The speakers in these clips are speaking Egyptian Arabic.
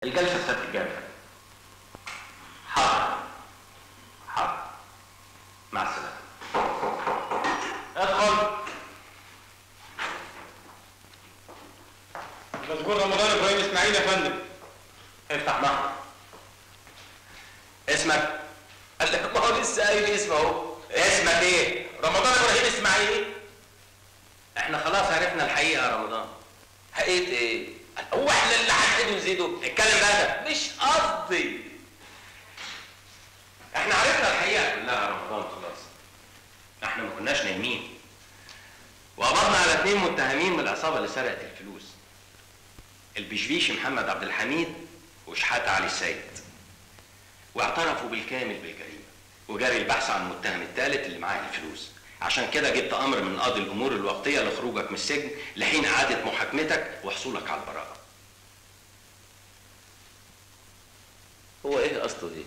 الجلسه ستتجدد حاضر حاضر مع السلامه ادخل مذكور رمضان ابراهيم اسماعيل يا فندم افتح معه اسمك ما هو لسه قايل اسمه اهو اسمك ايه رمضان ابراهيم اسماعيل احنا خلاص عرفنا الحقيقه يا رمضان حقيقه ايه هو احنا اللي هنعيد ونزيده اتكلم بقى مش قصدي احنا عرفنا الحقيقه كلها يا رمضان خلاص احنا ما كناش نايمين وقبضنا على اثنين متهمين من العصابه اللي سرقت الفلوس البشبيش محمد عبد الحميد وشحاته علي السيد واعترفوا بالكامل بالجريمه وجري البحث عن المتهم الثالث اللي معاه الفلوس عشان كده جبت امر من قاضي الامور الوقتيه لخروجك من السجن لحين اعاده محاكمتك وحصولك على البراءه هو ايه قصده ايه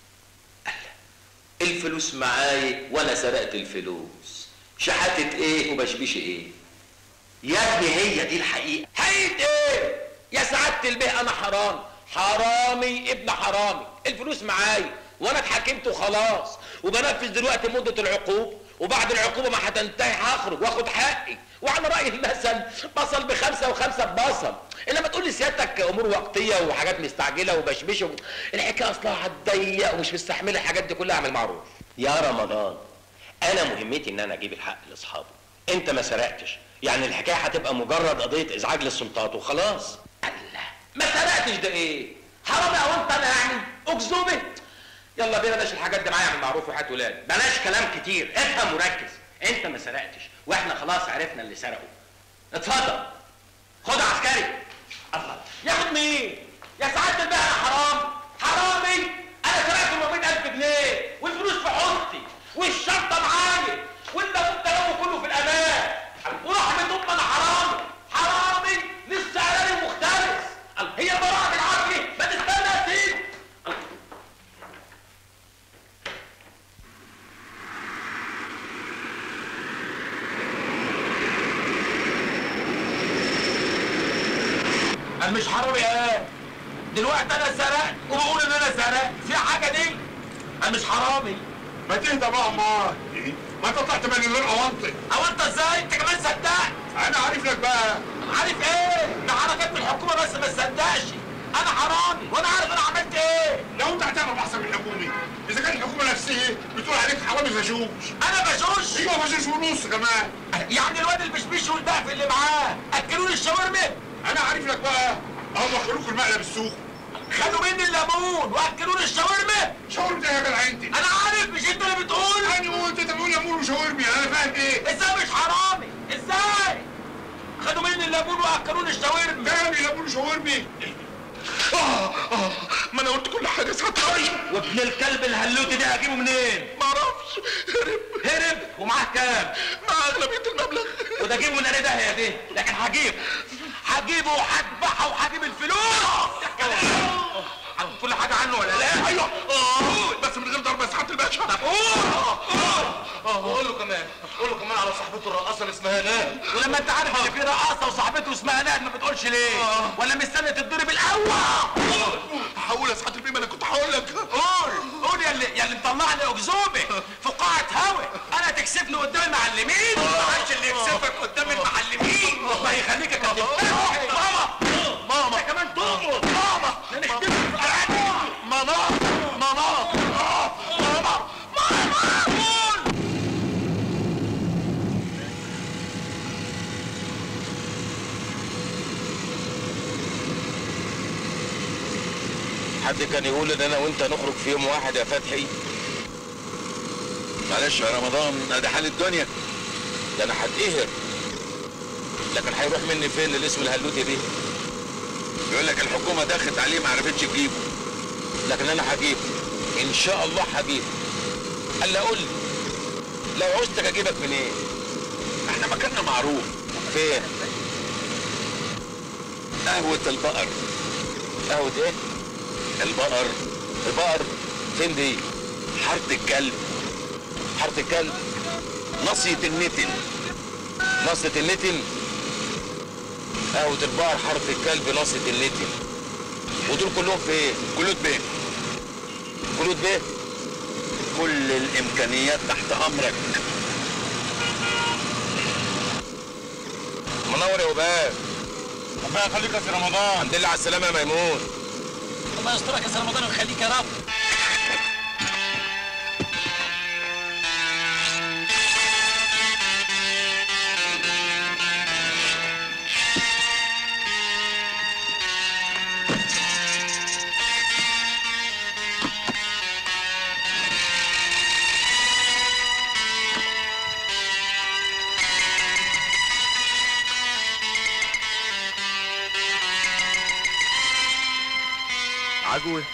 الفلوس معاي وانا سرقت الفلوس شحاتة ايه وبشبيش ايه يا ابني هي دي الحقيقه حقيقة ايه يا سعادة البيه انا حرامي حرامي ابن حرامي الفلوس معاي وانا اتحاكمت وخلاص وبنفذ دلوقتي مدة العقوبة وبعد العقوبة ما هتنتهي هخرج واخد حقي وعلى رأي المثل بصل بخمسة وخمسة ببصل انما تقول لي سيادتك امور وقتية وحاجات مستعجلة وبشبش الحكاية اصلها هتضيق ومش مستحملة الحاجات دي كلها اعمل معروف يا رمضان انا مهمتي ان انا اجيب الحق لاصحابه انت ما سرقتش يعني الحكايه هتبقى مجرد قضيه ازعاج للسلطات وخلاص الله ما سرقتش ده ايه حرامي او انت انا يعني اكذوبه يلا بينا ناش الحاجات دي معايا اعمل معروف وحياة ولاد بلاش كلام كتير افهم وركز انت ما سرقتش واحنا خلاص عرفنا اللي سرقه اتفضل خد عسكري الله ياخد مين يا سعاده البيه انا حرام حرامي انا سرقت 400000 جنيه والفلوس في حوضتي والشنطه معايا وانت متلوه كله في الامان ورحمه ام انا حرامي حرامي لسه قلالي مختلف هي براءه العقل ما تستنى يا سيدي انا مش حرامي ايه دلوقتي انا سرقت وبقول ان انا سرقت في حاجه دي انا مش حرامي ما تهدى بقى امال ما انت طلعت من غير اوانطي او انت ازاي انت كمان صدقت انا عارف لك بقى عارف ايه ده حركات من الحكومه بس ما تصدقش انا حرامي وانا عارف انا عملت ايه لو انت هتعرف احسن من الحكومي اذا كان الحكومه نفسها بتقول عليك حرامي فشوش انا بشوش ايوه فشوش ونص كمان يعني الواد البشبيش والبقف اللي معاه اكلوا لي الشاورما انا عارف لك بقى هم خلوك المقلب السوق خدوا مني الليمون واكلوا لي الشاورما شاورما ايه يا جدع انت انا عارف مش انت اللي بتقول انا قلت انت بتقول ليمون وشاورمي انا فاهم ايه ازاي مش حرامي ازاي خدوا مني الليمون واكلوا لي الشاورما فاهم ليمون وشاورمي اه اه ما انا قلت كل حاجه ساعتها وابن الكلب الهلوتي ده هجيبه منين ما اعرفش هرب هرب ومعاه كام مع اغلبيه المبلغ وده جيبه من ده هي دي لكن هجيبه هجيبه وهذبحه وهجيب الفلوس عارف كل حاجه عنه ولا لا ايوه اه بس من غير ضرب ساعه الباشا طب قول قول له كمان قول له كمان على صاحبته الرقاصه اللي اسمها ناد ولما انت عارف ان في رقاصه وصاحبته اسمها ناد ما بتقولش ليه ولا مستني تتضرب الاول هقول يا سعاده البيه انا كنت هقول لك قول قول يا اللي يا اللي مطلعني اكذوبه في قاعه هوا انا تكسفني قدام المعلمين ما عادش اللي يكسفك قدام المعلمين ما يخليك اكذب ماما ماما انت كمان تقمص ماما ده نختم في قاعتي ماما ماما ماما ماما قول حد كان يقول ان انا وانت نخرج في يوم واحد يا فتحي معلش يا رمضان ده حال الدنيا ده انا هتقهر لكن هيروح مني فين للاسم الهلوتي دي يقول لك الحكومه دخلت عليه ما عرفتش تجيبه لكن انا هجيبه ان شاء الله هجيبه قال لي قول لي لو عوزتك اجيبك منين إيه؟ احنا مكاننا معروف فين قهوة البقر قهوة ايه البقر البقر فين دي حارة الكلب حارة الكلب ناصية النتن ناصية النتن قهوة البقر حارة الكلب ناصية النتن ودول كلهم فين؟ كلود بيه كلود بيه كل الامكانيات تحت امرك منور يا وباب ربنا يخليك يا سي رمضان الحمد لله على السلامه يا ميمون الله يسترك يا سي رمضان ويخليك يا رب عجوه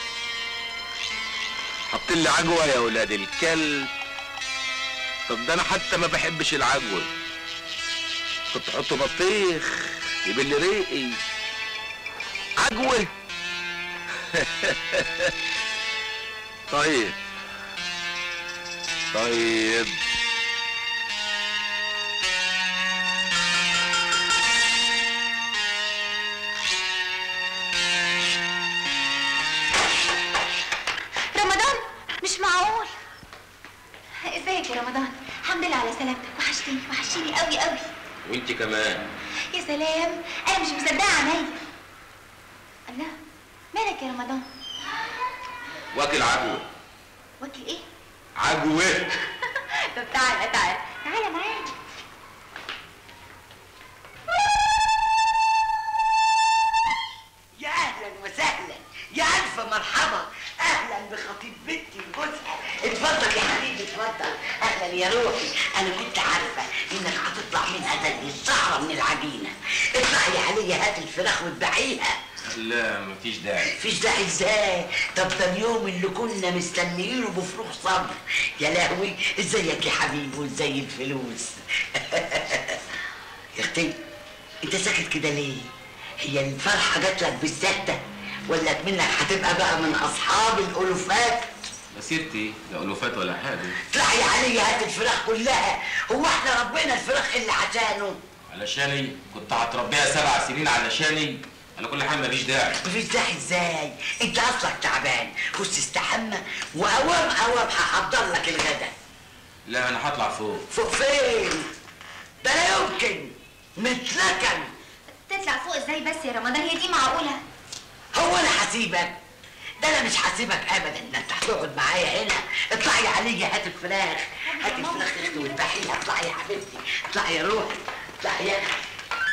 حط لي عجوه يا ولاد الكلب طب ده انا حتى ما بحبش العجوه كنت احط بطيخ يبل ريقي عجوه طيب طيب رمضان مش معقول ازيك يا رمضان الحمد لله على سلامتك وحشتني وحشتني قوي قوي وانت كمان يا سلام انا مش مصدقه عينيا الله مالك يا رمضان واكل عجوه واكل ايه عجوه طب تعالى تعالى تعالى معايا يا اهلا وسهلا يا الف مرحبا اهلا بخطيب بنتي وجوزها اتفضل يا حبيبي اتفضل اهلا يا روحي انا كنت عارفه انك هتطلع منها زي الشعره من العجينه اطلعي عليا هات الفراخ واتبعيها لا مفيش داعي مفيش داعي ازاي طب ده اليوم اللي كنا مستنيينه بفروغ صبر يا لهوي ازيك يا حبيبي وازاي الفلوس يا اختي انت ساكت كده ليه هي الفرحه جات لك بالسهده ولا منك هتبقى بقى من اصحاب الالوفات يا ستي لا الوفات ولا حاجه اطلعي عليا هات الفراخ كلها هو احنا ربنا الفراخ اللي عشانه علشاني كنت هتربيها سبع سنين علشاني على كل حال مفيش داعي مفيش داعي ازاي انت اصلك تعبان خش استحمى واوام اوام هحضر لك الغدا لا انا هطلع فوق فوق فين ده لا يمكن متلكن تطلع فوق ازاي بس يا رمضان هي دي معقوله هو انا هسيبك ده انا مش هسيبك ابدا ده انت هتقعد معايا هنا اطلعي عليا هات الفراخ هات الفراخ يا اختي واذبحيها اطلعي يا حبيبتي اطلعي يا روحي اطلعي يا اختي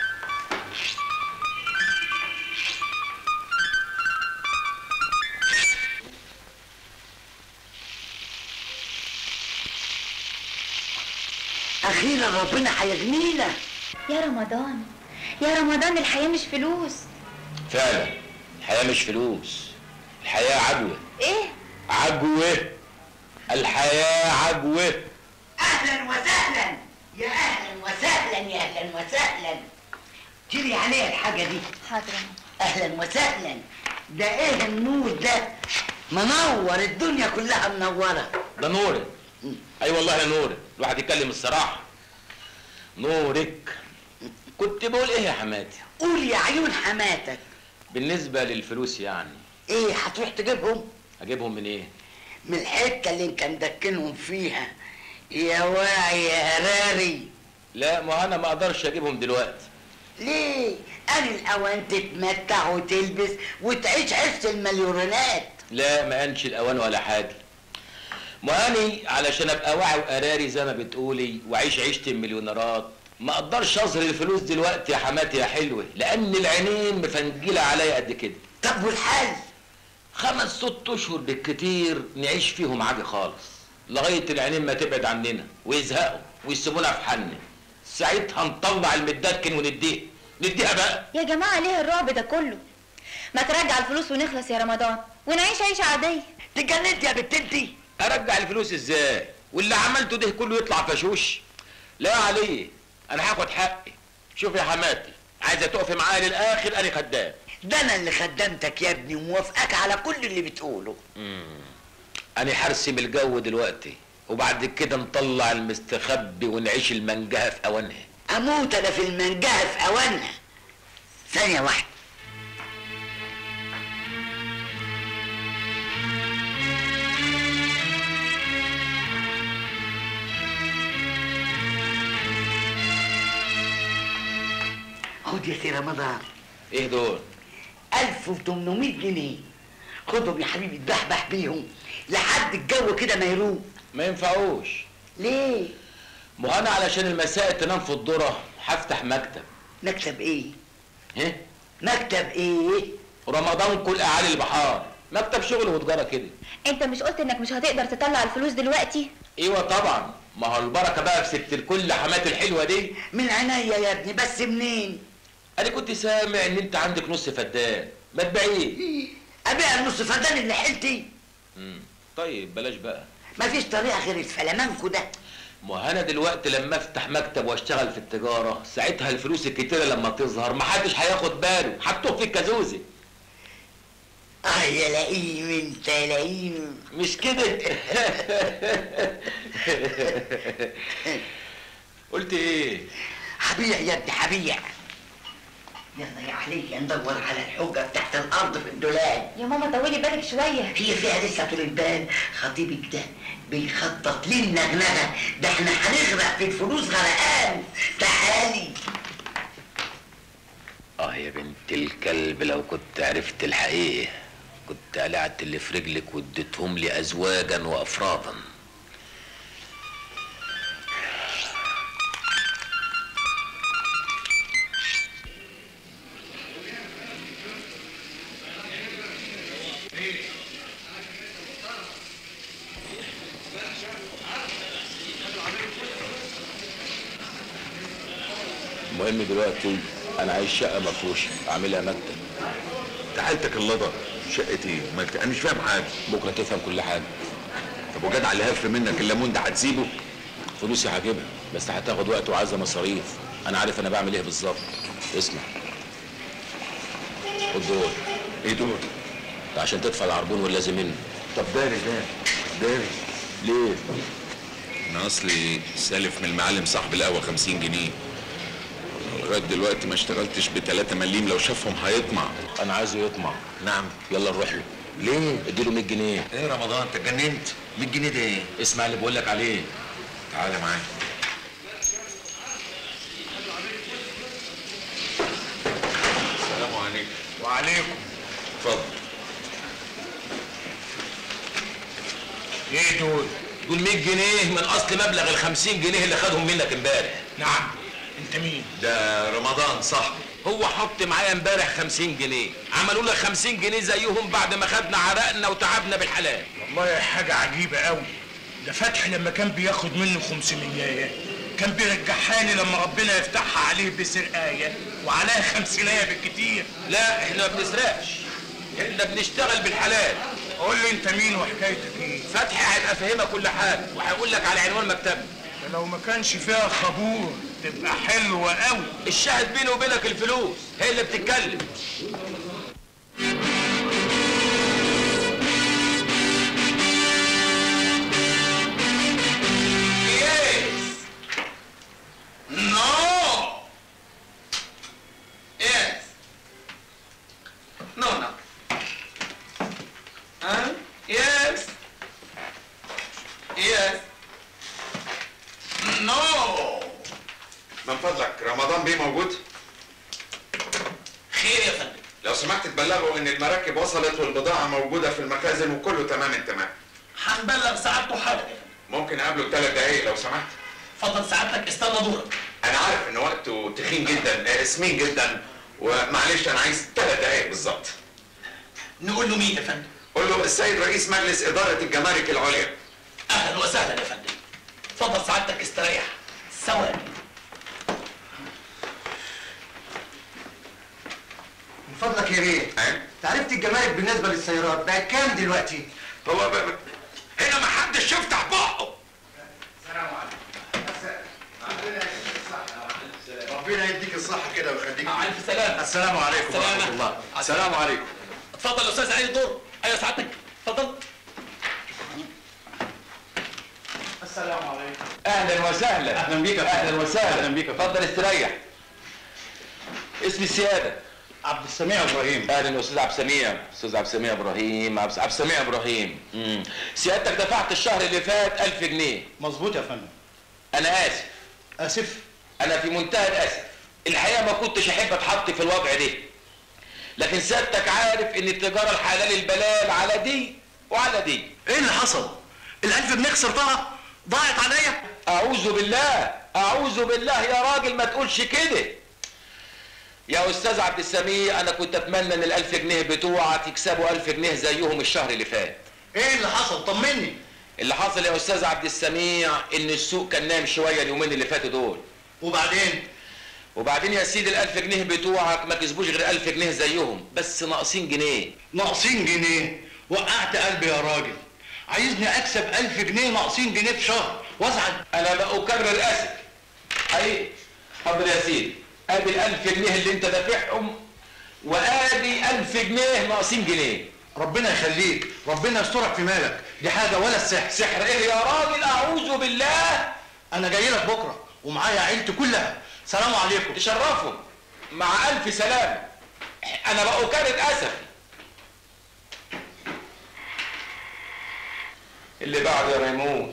اخيرا ربنا هيغنينا يا رمضان يا رمضان الحياه مش فلوس فعلا الحياة مش فلوس الحياة عجوة ايه عجوة الحياة عجوة اهلا وسهلا يا اهلا وسهلا يا اهلا وسهلا جري عليها الحاجه دي حاضر يا ماما. اهلا وسهلا ده ايه النور ده منور الدنيا كلها منوره ده نورك اي والله يا نورك الواحد يتكلم الصراحة نورك كنت بقول ايه يا حماتي قول يا عيون حماتك بالنسبة للفلوس يعني ايه هتروح تجيبهم اجيبهم من ايه من الحته اللي انت مدكنهم فيها يا واعي يا هراري لا ما انا ما اقدرش اجيبهم دلوقتي ليه انا الاوان تتمتع وتلبس وتعيش عيشه المليونات لا ما انش الاوان ولا حاجة ما اني علشان ابقى واعي وقراري زي ما بتقولي واعيش عيشة المليونيرات ما اقدرش اظهر الفلوس دلوقتي يا حماتي يا حلوة لان العينين مفنجلة عليا قد كده طب والحل خمس ست اشهر بالكتير نعيش فيهم عادي خالص لغايه العينين ما تبعد عننا ويزهقوا ويسيبونا في حالنا ساعتها نطلع المدكن ونديه نديها بقى يا جماعه ليه الرعب ده كله ما ترجع الفلوس ونخلص يا رمضان ونعيش عيشه عاديه تجننت يا بنت انتي ارجع الفلوس ازاي واللي عملته ده كله يطلع فشوش لا عليه انا هاخد حقي شوف يا حماتي عايزه تقفي معايا للاخر انا خدام ده انا اللي خدمتك يا ابني وموافقك على كل اللي بتقوله انا هرسم الجو دلوقتي وبعد كده نطلع المستخبي ونعيش المنجهه في اوانها اموت انا في المنجهه في اوانها ثانيه واحده خد يا سي رمضان ايه دول 1800 جنيه خدهم يا حبيبي اتبحبح بيهم لحد الجو كده ما يروق ما ينفعوش ليه ما هو انا علشان المساء تنام في الذره هفتح مكتب مكتب ايه ايه مكتب ايه رمضان كل اعالي البحار مكتب شغل وتجاره كده انت مش قلت انك مش هتقدر تطلع الفلوس دلوقتي ايوه طبعا ما هو البركه بقى في ست الكل حمات الحلوه دي من عينيا يا ابني بس منين انا كنت سامع ان انت عندك نص فدان ما تبيعيه ابيع النص فدان اللي حيلتي مم. طيب بلاش بقى مفيش طريقه غير الفلامانكو ده ما هو انا دلوقتي لما افتح مكتب واشتغل في التجاره ساعتها الفلوس الكتيره لما تظهر محدش هياخد باله حطوه في الكازوزه اه يا لئيم انت يا لئيم مش كده قلت ايه هبيع يا ابني هبيع يلا يا علي ندور على الحجه تحت الارض في الدولاب يا ماما طولي بالك شويه هي فيها لسه طول البال خطيبك ده بيخطط للنغنغه ده احنا هنغرق في الفلوس غرقان تعالي اه يا بنت الكلب لو كنت عرفت الحقيقه كنت قلعت اللي في رجلك واديتهم لي ازواجا وافرادا المهم دلوقتي انا عايز شقه مفروشه اعملها مكتب تعالتك اللضا شقة ايه؟ ما انت- انا مش فاهم حاجة بكره تفهم كل حاجه طب وجدع اللي هف منك الليمون ده هتسيبه؟ فلوسي هجيبها بس هتاخد وقت وعايزه مصاريف انا عارف انا بعمل ايه بالظبط اسمع خد دول ايه دول؟ ده عشان تدفع العربون واللازم منه طب داري ده داري ليه انا اصلي سالف من المعلم صاحب القهوة 50 جنيه لغاية دلوقتي ما اشتغلتش ب 3 مليم لو شافهم هيطمع انا عايزه يطمع نعم يلا نروح له ليه؟ اديله 100 جنيه ايه رمضان انت اتجننت 100 جنيه ده ايه؟ اسمع اللي بقول لك عليه تعالى معايا السلام عليكم وعليكم اتفضل ايه دول دول 100 جنيه من اصل مبلغ ال 50 جنيه اللي خدهم منك امبارح نعم انت مين ده رمضان صاحبي هو حط معايا امبارح 50 جنيه عملوا لك 50 جنيه زيهم بعد ما خدنا عرقنا وتعبنا بالحلال والله حاجة عجيبة قوي ده فتحي لما كان بياخد منه 500 كان بيرجعها لي لما ربنا يفتحها عليه بسرقاية وعليها خمسينية بالكتير لا احنا ما بنسرقش احنا بنشتغل بالحلال قول لي انت مين وحكايتك ايه فتحي هيبقى فاهمك كل حاجه وهيقول لك على عنوان مكتبنا ده لو ما كانش فيها خبور تبقى حلوة قوي الشاهد بيني وبينك الفلوس هي اللي بتتكلم Yes. No. Yes. No, no. Huh? Yes. Yes. No. من فضلك رمضان بيه موجود؟ خير يا فندم لو سمحت تبلغوا ان المراكب وصلت والبضاعة موجودة في المخازن وكله تمام التمام هنبلغ سعادته حالا يا فندم ممكن اقابله ثلاث دقايق لو سمحت اتفضل سعادتك استنى دورك انا عارف ان وقته تخين جدا آه، سمين جدا ومعلش انا عايز ثلاث دقايق بالظبط نقول له مين يا فندم قول له السيد رئيس مجلس ادارة الجمارك العليا اهلا وسهلا يا فندم اتفضل سعادتك استريح ثواني من فضلك يا بيه ها؟ تعرفت الجمارك بالنسبه للسيارات بقت كام دلوقتي؟ هو ب... هنا ما حدش يفتح بقه ربنا يديك الصحه كده ويخليك مع الف سلامه السلام عليكم سلامة. ورحمه الله السلام عليكم اتفضل يا استاذ علي الدور ايوه سعادتك اتفضل السلام عليكم اهلا وسهلا أهلاً بيك يا فندم. اهلا وسهلا أهلاً بيك يا فندم. اتفضل استريح اسمي السياده عبد السميع ابراهيم اهلا يا استاذ عبد السميع استاذ عبد السميع ابراهيم عبد عبد السميع ابراهيم مم. سيادتك دفعت الشهر اللي فات 1000 جنيه مظبوط يا فندم انا اسف اسف انا في منتهى الاسف الحقيقه ما كنتش احب اتحط في الوضع ده لكن سيادتك عارف ان التجاره الحلال البلال على دي وعلى دي ايه اللي حصل؟ الألف جنيه خسرتها؟ ضاعت عليا؟ اعوذ بالله اعوذ بالله يا راجل ما تقولش كده يا استاذ عبد السميع انا كنت اتمنى ان الالف جنيه بتوعك يكسبوا الف جنيه زيهم الشهر اللي فات ايه اللي حصل؟ طمني اللي حصل يا استاذ عبد السميع ان السوق كان نام شويه اليومين اللي فاتوا دول وبعدين؟ وبعدين يا سيدي الالف جنيه بتوعك ما كسبوش غير الف جنيه زيهم بس ناقصين جنيه ناقصين جنيه وقعت قلبي يا راجل عايزني اكسب ألف جنيه ناقصين جنيه في شهر وازعل انا بأكرر اسف حقيقي حاضر يا سيدي ادي الالف جنيه اللي انت دافعهم وادي الف جنيه ناقصين جنيه ربنا يخليك ربنا يسترك في مالك دي حاجة ولا السحر سحر ايه يا راجل اعوذ بالله انا جاي لك بكرة ومعايا عيلتي كلها سلام عليكم تشرفوا مع الف سلامه انا بأكرر اسفي اللي بعده يا ريمون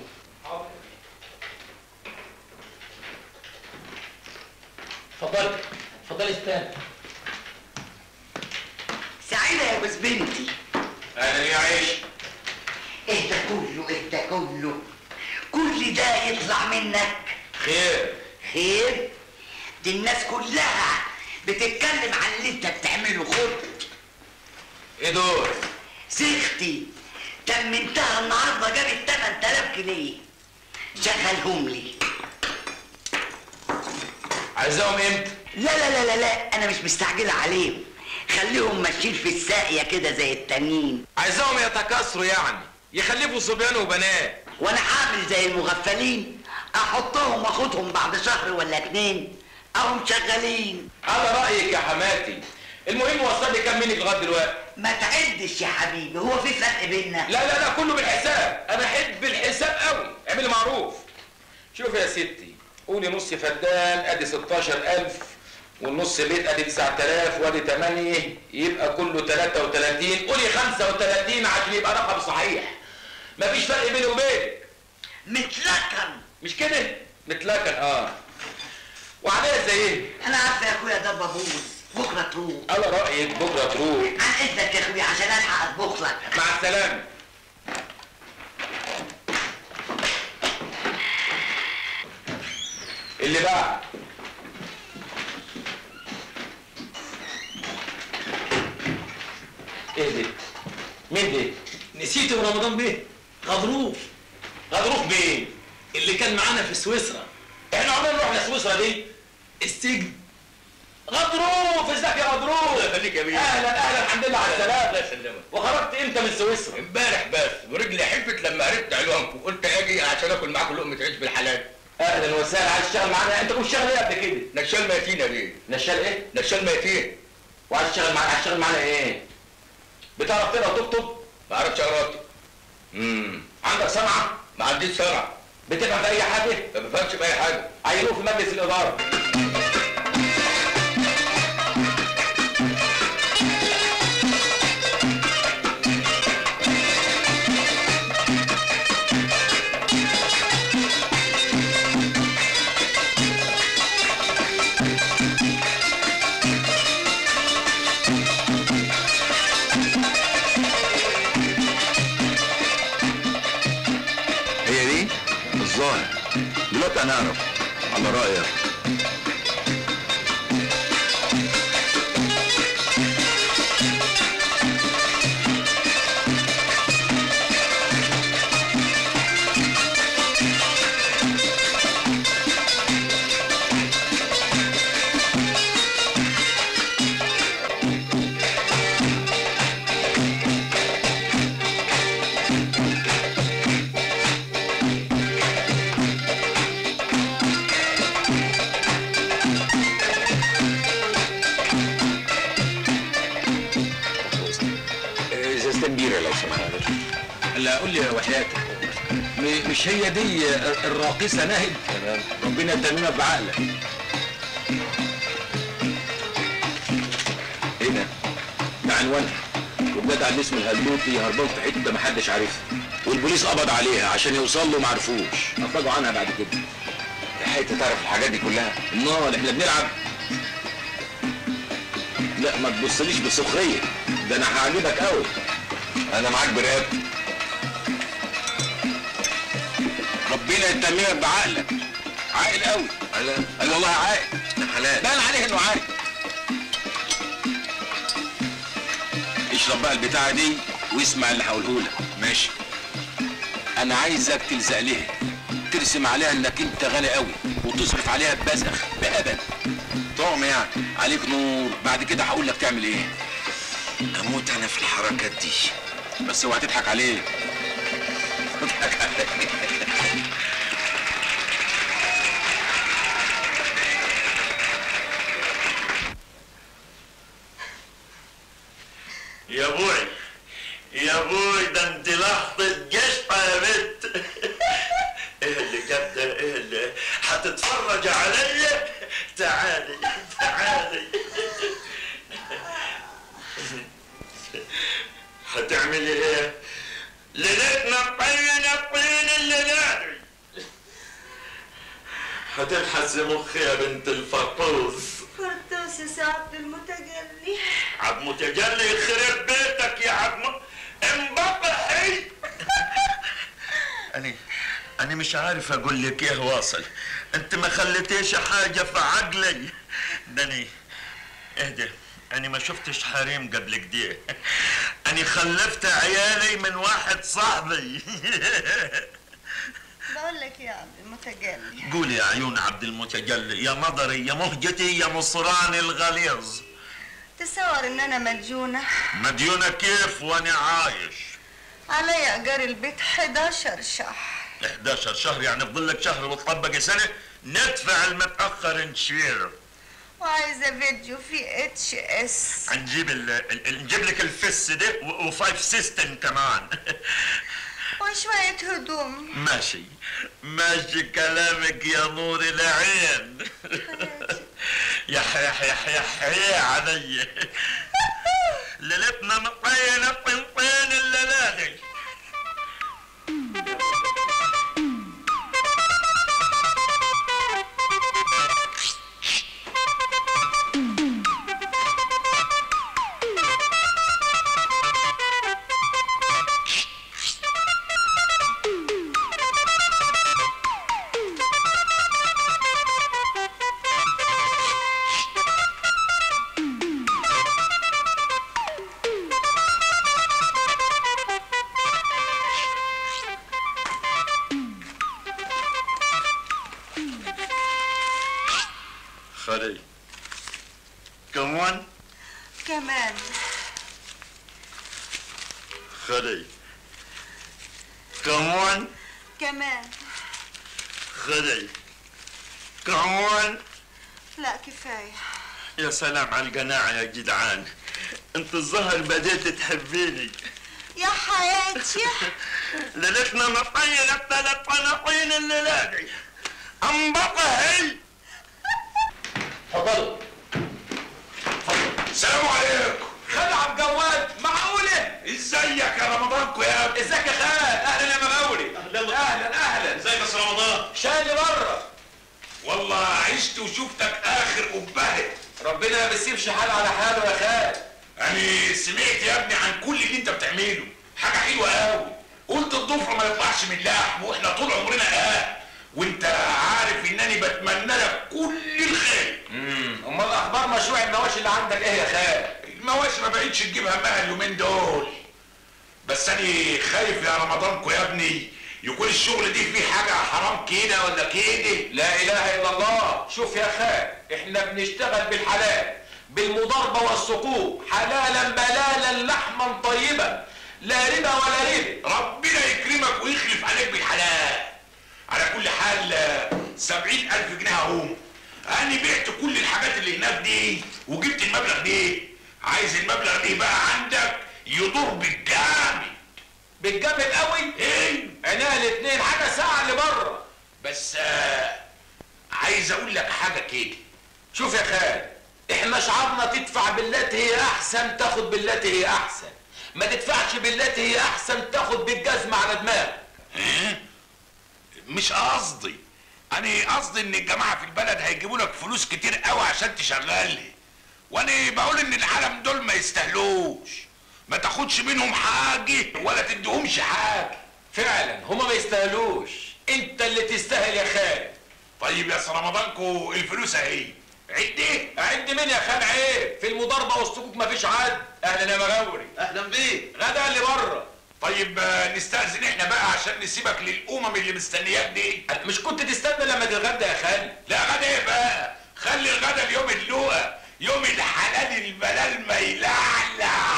اتفضلي اتفضلي استنى سعيدة يا جوز بنتي اهلا يا عيش ايه ده كله ايه ده كله كل ده يطلع منك خير خير دي الناس كلها بتتكلم عن اللي انت بتعمله خد ايه دول سيختي تمنتها النهارده جابت 8000 جنيه شغلهم لي عايزاهم امتى لا لا لا لا لا انا مش مستعجله عليهم خليهم ماشيين في الساقيه كده زي التانيين عايزاهم يتكاثروا يعني يخلفوا صبيان وبنات وانا هعمل زي المغفلين احطهم واخدهم بعد شهر ولا اتنين اهم شغالين على رايك يا حماتي المهم وصل لي كام منك لغايه دلوقتي ما تعدش يا حبيبي هو في فرق بيننا لا لا لا كله بالحساب انا احب الحساب قوي اعملي معروف شوف يا ستي قولي نص فدان ادي 16000 والنص بيت ادي 9000 وادي 8 يبقى كله 33 قولي 35 عشان يبقى رقم صحيح مفيش فرق بيني وبينك متلكن مش كده متلكن اه وعليها زي ايه انا عارفه يا اخويا ده بابوز بكره تروح على رايك بكره تروح عن اذنك يا اخويا عشان الحق اطبخ لك مع السلامه اللي بعد ايه دي مين دي نسيت يا رمضان بيه غضروف غضروف بيه اللي كان معانا في سويسرا احنا عمرنا نروح لسويسرا دي السجن غضروف ازيك يا غضروف الله يخليك يا بيه. اهلا اهلا الحمد لله على السلامه الله يسلمك وخرجت امتى من سويسرا امبارح بس ورجلي حفت لما عرفت عنوانكم قلت اجي عشان اكل معاكم لقمه عيش بالحلال اهلا وسهلا عايز تشتغل معانا انت كنت شغال ايه قبل كده نشال ميتين يا بيه نشال ايه نشال ميتين وعايز تشتغل معانا هتشتغل معانا ايه بتعرف تقرا وتكتب ما اعرفش اقرا امم عندك صنعه ما عنديش سرعه بتفهم في اي حاجه ما بفهمش في اي حاجه عينوه في مجلس الاداره هي دي الظاهر دلوقتي هنعرف على رأيك ازازة كبيرة لو سمحت لا قول لي يا وحياتك م- مش هي دي الراقصه ناهد تمام ربنا يتممها بعقلك ايه ده؟ ده عنوانها والجدع اللي اسمه الهلوتي هربان في حته محدش عارفها والبوليس قبض عليها عشان يوصل له معرفوش افرجوا عنها بعد كده لحقت تعرف الحاجات دي كلها امال احنا بنلعب لا ما تبصليش بسخريه ده انا هعجبك قوي انا معاك برقبتي ربنا يتممك بعقلك عاقل قوي قال والله عاقل حلال بان عليه انه عاقل اشرب بقى البتاعه دي واسمع اللي هقوله لك ماشي انا عايزك تلزق لها ترسم عليها انك انت غني قوي وتصرف عليها ببذخ بأبد طعم يعني عليك نور بعد كده هقول لك تعمل ايه اموت انا في الحركات دي بس اوعى تضحك عليه تضحك عليه يا ابوي يا ابوي ده انت لحظة جشطة يا بنت ايه اللي جاب ده ايه اللي هتتفرج عليا تعالي تعالي هتعملي ايه ليلتنا طين الطين اللي نادي هتلحس مخي يا بنت الفطوس فرطوس يا سعد المتجلي عبد متجلي يخرب بيتك يا عبد انبطحي أنا أنا مش عارف أقول لك إيه واصل أنت ما خليتيش حاجة في عقلي دني اهدى أنا ما شفتش حريم قبل كده أنا خلفت عيالي من واحد صاحبي بقول لك يا عبد المتجلي قولي يا عيون عبد المتجلي يا مضري يا مهجتي يا مصراني الغليظ تصور ان انا مديونة مديونة كيف وأنا عايش علي ايجار البيت 11 شهر 11 شهر يعني فضل لك شهر وتطبق سنة ندفع المتأخر نشير وعايزة فيديو فيه اتش اس نجيب ال... ال... نجيب لك الفس ده و... وفايف سيستم كمان وشوية هدوم ماشي ماشي كلامك يا نور العين يا حيا حيا حيا حيا علي ليلتنا مطينة طنطين الليلة خلي كمان كمان خلي كمان كمان خلي كمان لا كفاية يا سلام على القناعة يا جدعان انت الظهر بديت تحبيني يا حياتي ليلتنا مطينة ثلاث طناطين الليلة دي انبطحي اتفضلوا السلام عليكم خلع الجواد معقولة ازيك يا رمضانكو يا ابني ازيك يا خال اهلا يا مغاوري اهلا اهلا ازيك يا أستاذ رمضان شاي اللي بره والله عشت وشفتك اخر قبهه ربنا ما بيسيبش حال على حاله يا خال انا سمعت يا ابني عن كل اللي انت بتعمله حاجه حلوه قوي قلت الضفر ما يطلعش من لحم واحنا طول عمرنا اه وانت عارف انني بتمنى لك كل الخير امال اخبار مشروع المواشي اللي عندك ايه يا خال المواشي ما بقتش تجيب همها اليومين دول بس انا خايف يا رمضانكو يا ابني يكون الشغل دي فيه حاجه حرام كده ولا كده لا اله الا الله شوف يا خال احنا بنشتغل بالحلال بالمضاربه والسقوط حلالا بلالا لحما طيبا لا ربا ولا ربا ربنا يكرمك ويخلف عليك بالحلال على كل حال آه، سبعين ألف جنيه اهم أنا بعت كل الحاجات اللي هناك دي وجبت المبلغ ده عايز المبلغ ده بقى عندك يدور بالجامد بالجامد قوي ايه عينيها الاتنين حاجه ساعه اللي بره بس آه عايز اقول لك حاجه كده شوف يا خال احنا شعارنا تدفع بالتي هي احسن تاخد بالتي هي احسن ما تدفعش بالتي هي احسن تاخد بالجزمة على دماغك ها؟ مش قصدي انا قصدي ان الجماعه في البلد هيجيبوا لك فلوس كتير قوي عشان تشغلني وانا بقول ان العالم دول ما يستاهلوش ما تاخدش منهم حاجه ولا تديهمش حاجه فعلا هما ما يستاهلوش انت اللي تستاهل يا خالد طيب يا سلام رمضانكو الفلوس اهي عد ايه عد مين يا خال عيب في المضاربه والسكوك مفيش عد اهلا يا مغاوري اهلا بيك غدا اللي بره طيب آه، نستأذن احنا بقى عشان نسيبك للأمم اللي مستنياك دي مش كنت تستنى لما تتغدى يا خال لا غدا ايه بقى خلي الغدا اليوم اللقا يوم الحلال البلال ما يلعلع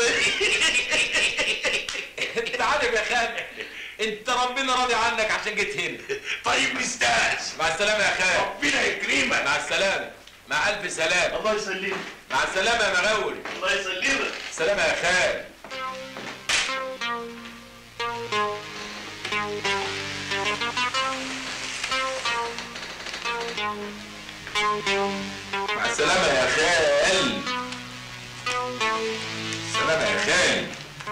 انت عارف يا خال انت ربنا راضي عنك عشان جيت هنا طيب نستأذن مع السلامه يا خال ربنا يكرمك مع السلامه مع الف سلامه الله يسلمك مع السلامه يا مغاوري الله يسلمك سلامه يا خال مع السلامة يا خال سلامة يا خال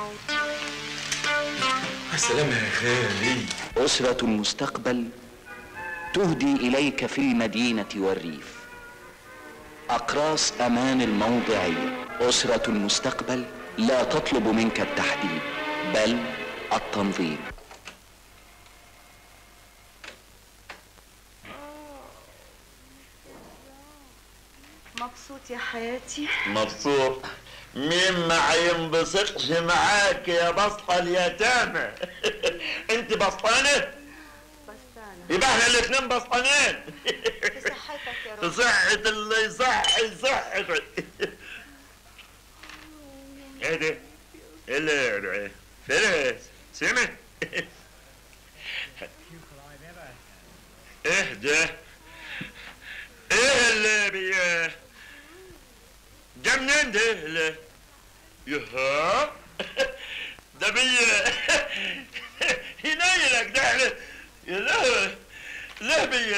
مع السلامة يا خالي أسرة المستقبل تهدي إليك في المدينة والريف أقراص أمان الموضعية أسرة المستقبل لا تطلب منك التحديد بل التنظيم مبسوط يا حياتي مبسوط مين ما ينبسطش معاك يا بسطة اليتامى انت بسطانة بستانة يبقى احنا الاتنين بسطانين بصحتك يا في رب صحة اللي يصحي صحتك ايه ده؟ ايه اللي فارس سمع ايه ده؟ ايه اللي بي ده منين ده اللي يها ده بي ينيلك ده يا لا لا بي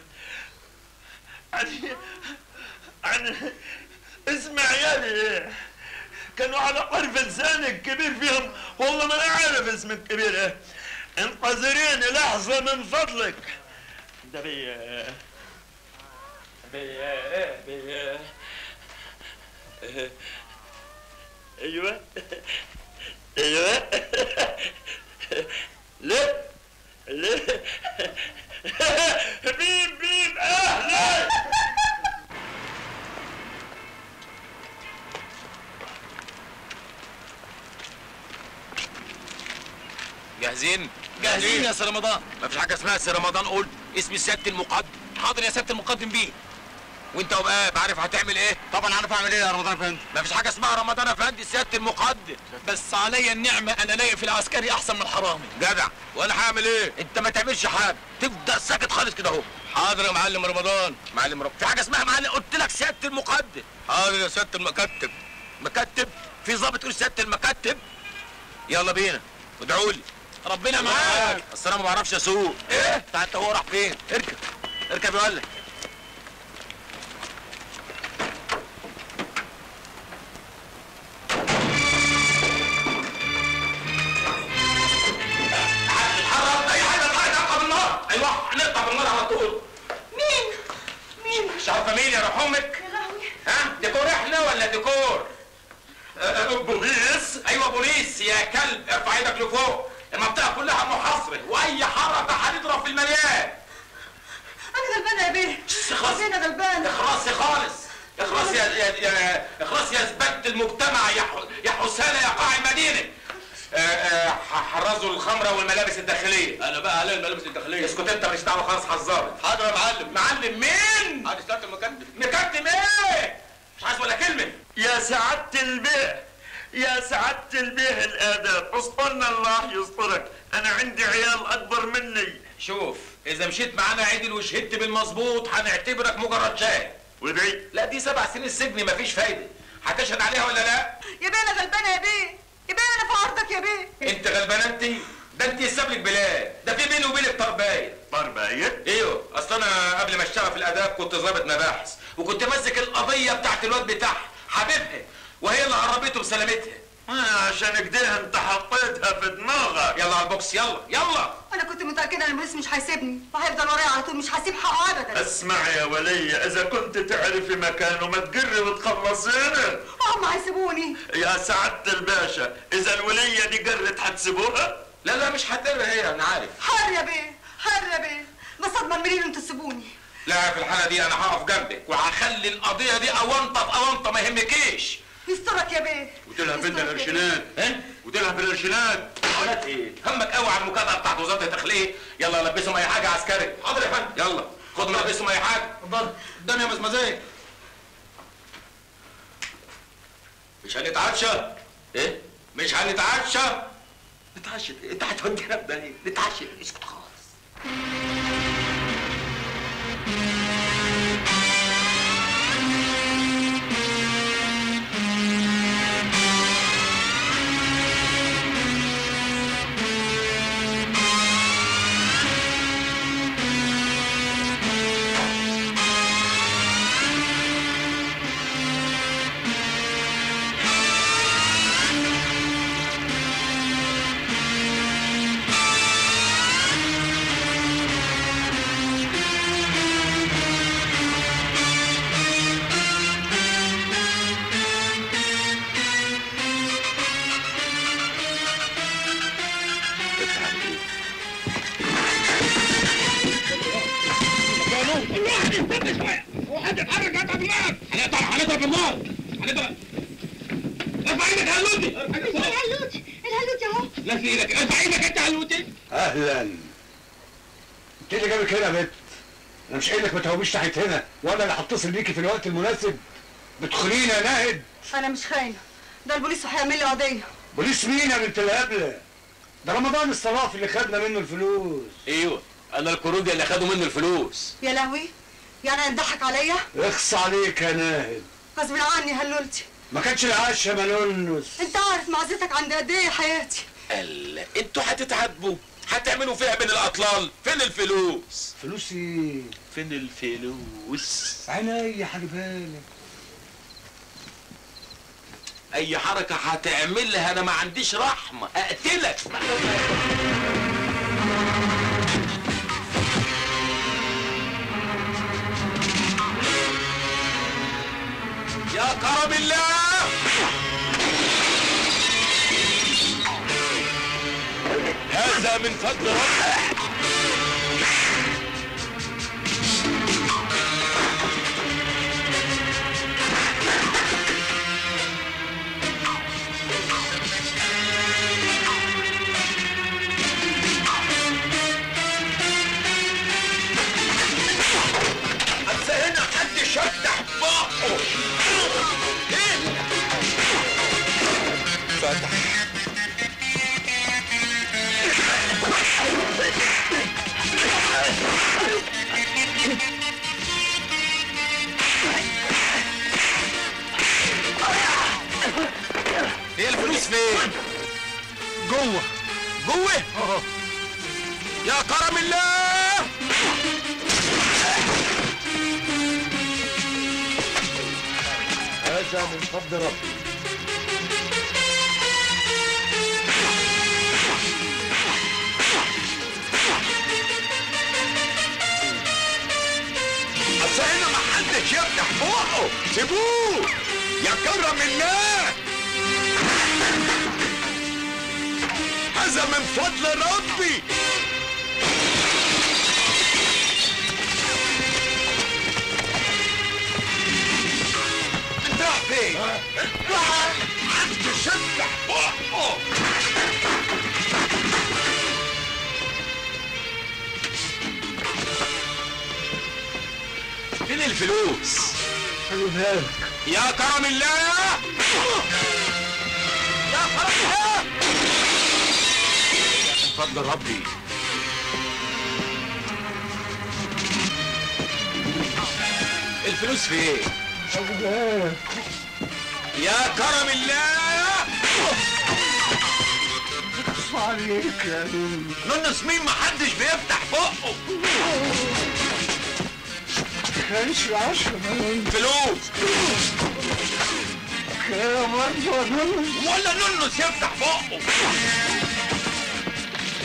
عن عن اسمع يا كانوا على طرف لسانك الكبير فيهم والله ما انا عارف اسم الكبير ايه انتظريني لحظة من فضلك ده بي بي بي ايوه ايوه لا لا بيب بيب اهلا جاهزين؟ جاهزين يا سي رمضان مفيش حاجة اسمها سي رمضان قول اسم سيادة المقدم حاضر يا سياده المقدم بيه وانت وبقى عارف هتعمل ايه؟ طبعا عارف اعمل ايه يا رمضان فندم مفيش حاجة اسمها رمضان افندي سيادة المقدم بس عليا النعمه انا لاقي في العسكري احسن من الحرامي جدع وانا هعمل ايه؟ انت ما تعملش حاجة تفضل ساكت خالص كده اهو حاضر يا معلم رمضان معلم رب في حاجة اسمها معلم قلت لك سيادة المقدم حاضر يا سياده المكتب مكتب في ضابط يقول سيادة المكتب يلا بينا ادعوا لي ربنا معاك اصل انا ما بعرفش اسوق ايه؟ انت هو راح فين؟ اركب اركب يا ولد اتحرك اي حاجه اتحرك اقطع بالنار ايوه هنقطع بالنار على طول مين مين مش عارفه مين يا روح امك يا لهوي ها ديكور احنا ولا ديكور أه، أه، بوليس ايوه بوليس يا كلب ارفع ايدك لفوق المنطقه كلها محاصره واي حركه هنضرب في المليان انا غلبانه يا بيه خلاص انا غلبانه اخرسي خالص اخرسي يا يا يا اخرسي يا زبالة المجتمع يا ح- يا حسالة يا قاع المدينة آه، آه، ح- حرزوا الخمرة والملابس الداخلية انا بقى عليا الملابس الداخليه اسكت انت مش دعوة خالص حذرت حاضر يا معلم معلم مين؟ حاضر سياده المكتب مكتم ايه؟ مش عايز ولا كلمة يا سعادة البيه يا سعادة البيه الآداب اصبرنا الله يسترك أنا عندي عيال أكبر مني شوف اذا مشيت معانا عدل وشهدت بالمظبوط هنعتبرك مجرد شاهد ودي لا دي سبع سنين سجن مفيش فايدة هتشهد عليها ولا لا؟ يا بيه انا غلبانه يا بيه يا بيه انا في عرضك يا بيه انت غلبانة انت ده انت يساب لك بلاد ده في بيني وبينك طربايه طرباية ايوه اصل انا قبل ما اشتغل في الاداب كنت ضابط مباحث وكنت ماسك القضيه بتاعت الواد بتاعها حبيبها وهي اللي هربته بسلامتها آه عشان كده انت حطيتها في دماغك يلا على البوكس يلا يلا انا كنت متاكده ان البوليس مش هيسيبني وهيفضل ورايا على طول مش هسيب حقه ابدا اسمع يا ولية اذا كنت تعرفي مكانه ما تقري وتخلصينا هم هيسيبوني يا سعادة الباشا اذا الولية دي قرت حتسيبوها لا لا مش هتقر هي انا عارف حر يا بيه حر يا بيه بس اضمن منين انتوا تسيبوني لا في الحاله دي انا هقف جنبك وهخلي القضيه دي اونطه في اونطه ما يهمكيش يسترك يا بيه وتلها فين القرشينات ايه وتلها في القرشينات قالت ايه همك قوي على المكافاه بتاعت وزاره الداخليه يلا لبسهم اي حاجه عسكري حاضر يا فندم يلا خد لبسهم اي حاجه اتفضل قدام يا مزمزيه مش هنتعشى ايه مش هنتعشى نتعشى إيه؟ انت هتودينا في داهيه نتعشى اسكت خالص هنتحرك هتضرب النار هنقطع هنضرب النار هنضرب ارفع ايدك يا هلوتي الهلوتي الهلوتي اهو لا في ايدك ارفع ايدك انت يا هلوتي اهلا انت اللي جابك هنا يا بنت انا مش قايل لك ما تهوبيش ناحيه هنا وانا اللي هتصل بيكي في الوقت المناسب بتخونيني يا ناهد انا مش خاينه ده البوليس هيعمل لي قضيه بوليس مين يا بنت الهبله ده رمضان الصرافي اللي خدنا منه الفلوس ايوه انا الكرودي اللي خدوا منه الفلوس يا لهوي يعني هتضحك عليا اخص عليك يا ناهد غصب عني هلولتي ما كانش العاش يا ملونس انت عارف معزتك عند قد ايه يا حياتي قال انتوا هتتعاتبوا هتعملوا فيها بين الاطلال فين الفلوس فلوس ايه فين الفلوس عينيا حبيبي لك اي حركه هتعملها انا ما عنديش رحمه اقتلك يا كرم الله هذا من فضل ربك بس هنا حد شدح بقه ايه فتح هي الفلوس فين؟ جوه جوه؟ يا كرم الله هذا من فضل ربي اصل هنا ما حدش يفتح بقه سيبوه يا كرم الله هذا من فضل ربي انت رايح فين؟ محدش يفتح بقه فين الفلوس؟ خليها لك يا كرم الله يا كرم الله من فضل ربي الفلوس فين؟ خليها لك يا كرم الله اخص عليك يا نونس نونس مين محدش بيفتح بقه كانش العشرة ملونس فلوس يا برضه يا نونس ولا نونس يفتح بقه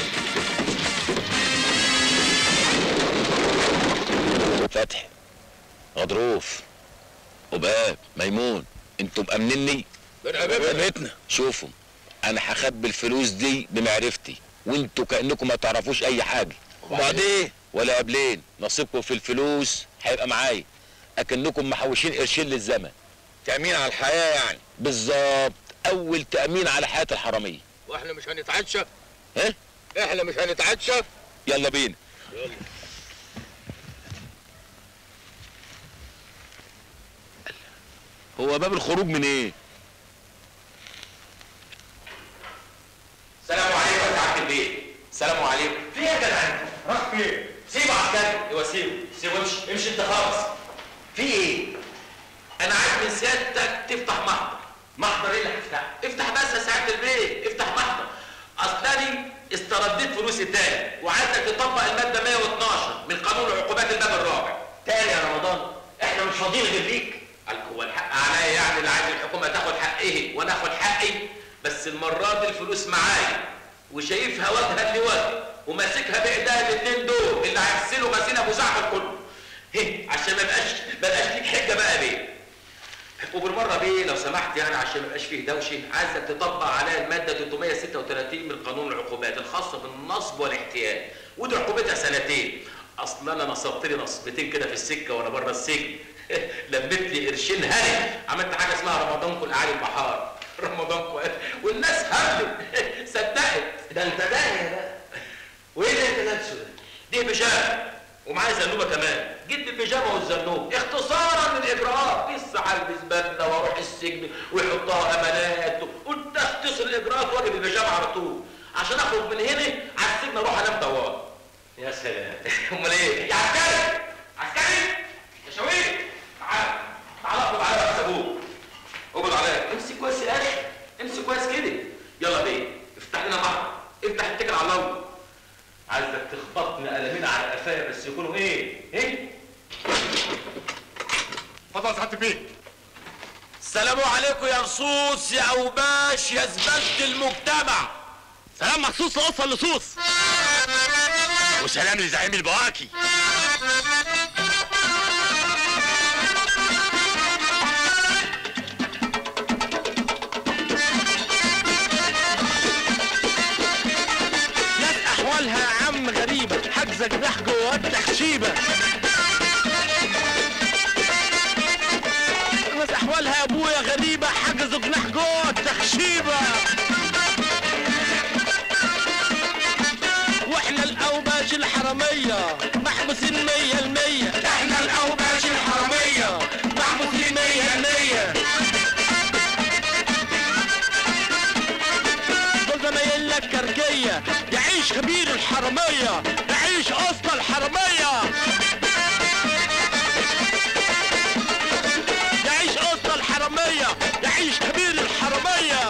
فتحي غضروف وباب ميمون انتوا مأمنني بيتنا شوفوا انا هخبي الفلوس دي بمعرفتي وانتوا كانكم ما تعرفوش اي حاجه وبعدين ولا قبلين نصيبكم في الفلوس هيبقى معايا اكنكم محوشين قرشين للزمن تامين على الحياه يعني بالظبط اول تامين على حياه الحراميه واحنا مش هنتعشى ها احنا مش هنتعشى يلا بينا هو باب الخروج من ايه السلام عليكم يا سعاده البيت السلام عليكم في ايه يا جدع راح فين سيبه عسكري ايوه سيبه سيبه امشي امشي انت خالص في ايه انا عايز من سيادتك تفتح محضر محضر ايه اللي هفتحه افتح بس يا سعاده البيت افتح محضر اصلاني استرديت فلوسي تاني وعايزك تطبق الماده 112 من قانون عقوبات الباب الرابع تاني يا رمضان احنا مش فاضيين غير ليك قال هو الحق عليا يعني اللي عايز الحكومه تاخد حقه وانا اخد حقي بس المره دي الفلوس معايا وشايفها وجها لوجه وماسكها بايديا الاثنين دول اللي هيغسلوا غسيل ابو زعفر كله هي عشان ما يبقاش ما يبقاش ليك حجه بقى بيه وبالمره بيه لو سمحت يعني عشان ما يبقاش فيه دوشه عايزك تطبق عليها الماده 336 من قانون العقوبات الخاصه بالنصب والاحتيال ودي عقوبتها سنتين اصل انا نصبت لي نصبتين كده في السكه وانا بره السجن لميت لي قرشين هاني عملت حاجه اسمها رمضانكم الاعلى البحار رمضانكم والناس هبلت صدقت ده انت داهيه بقى وايه اللي انت لابسه ده؟ دي بيجامه ومعايا زنوبه كمان جيت بالبيجامه والزنوب اختصارا للاجراءات لسه هلبس بدله واروح السجن ويحطها امانات قلت اختصر الاجراءات واجي بالبيجامه على طول عشان اخرج من هنا على السجن اروح انام دوام يا سلام امال ايه يا عسكري عسكري يا شويق تعال تعال اقبض عليا يا ابوك اقبض عليا امسك كويس يا اخي امسك كويس كده يلا بيه افتح لنا بعض افتح اتكل على الله عايزك تخبطني قلمين على قفايا بس يكونوا ايه؟ ايه؟ اتفضل يا سعاده البيت السلام عليكم يا رصوص يا اوباش يا زبالة المجتمع سلام مخصوص لقصه اللصوص وسلام لزعيم البواكي ناس احوالها يا عم غريبة حاجزة جناح جوه التخشيبة ناس احوالها يا ابويا غريبة حجزوا جناح جوه التخشيبة واحنا الاوباش الحرامية محبوسين مية المية احنا الاوباش الحرامية محبوسين مية المية دول زمايل لك كركية يعيش خبير الحرامية يعيش أصل الحرامية يعيش أصل الحرامية يعيش خبير الحرامية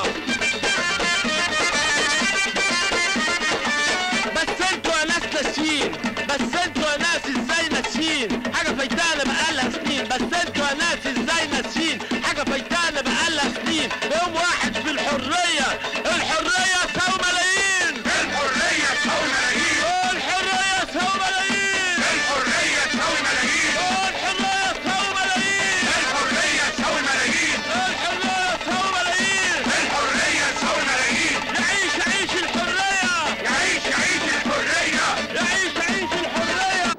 بس انتوا يا ناس ناسيين بس انتوا يا ناس ازاي ناسيين حاجة فايتانا بقالها سنين بس انتوا يا ناس ازاي ناسيين حاجة فايتانا بقالها سنين يوم واحد في الحرية الحرية تساوي ملايين الحرية تساوي ملايين الحرية تساوي ملايين الحرية تساوي ملايين الحرية تساوي ملايين الحرية تساوي ملايين الحرية تساوي ملايين الحرية تساوي ملايين يعيش يعيش الحرية يعيش يعيش الحرية يعيش يعيش الحرية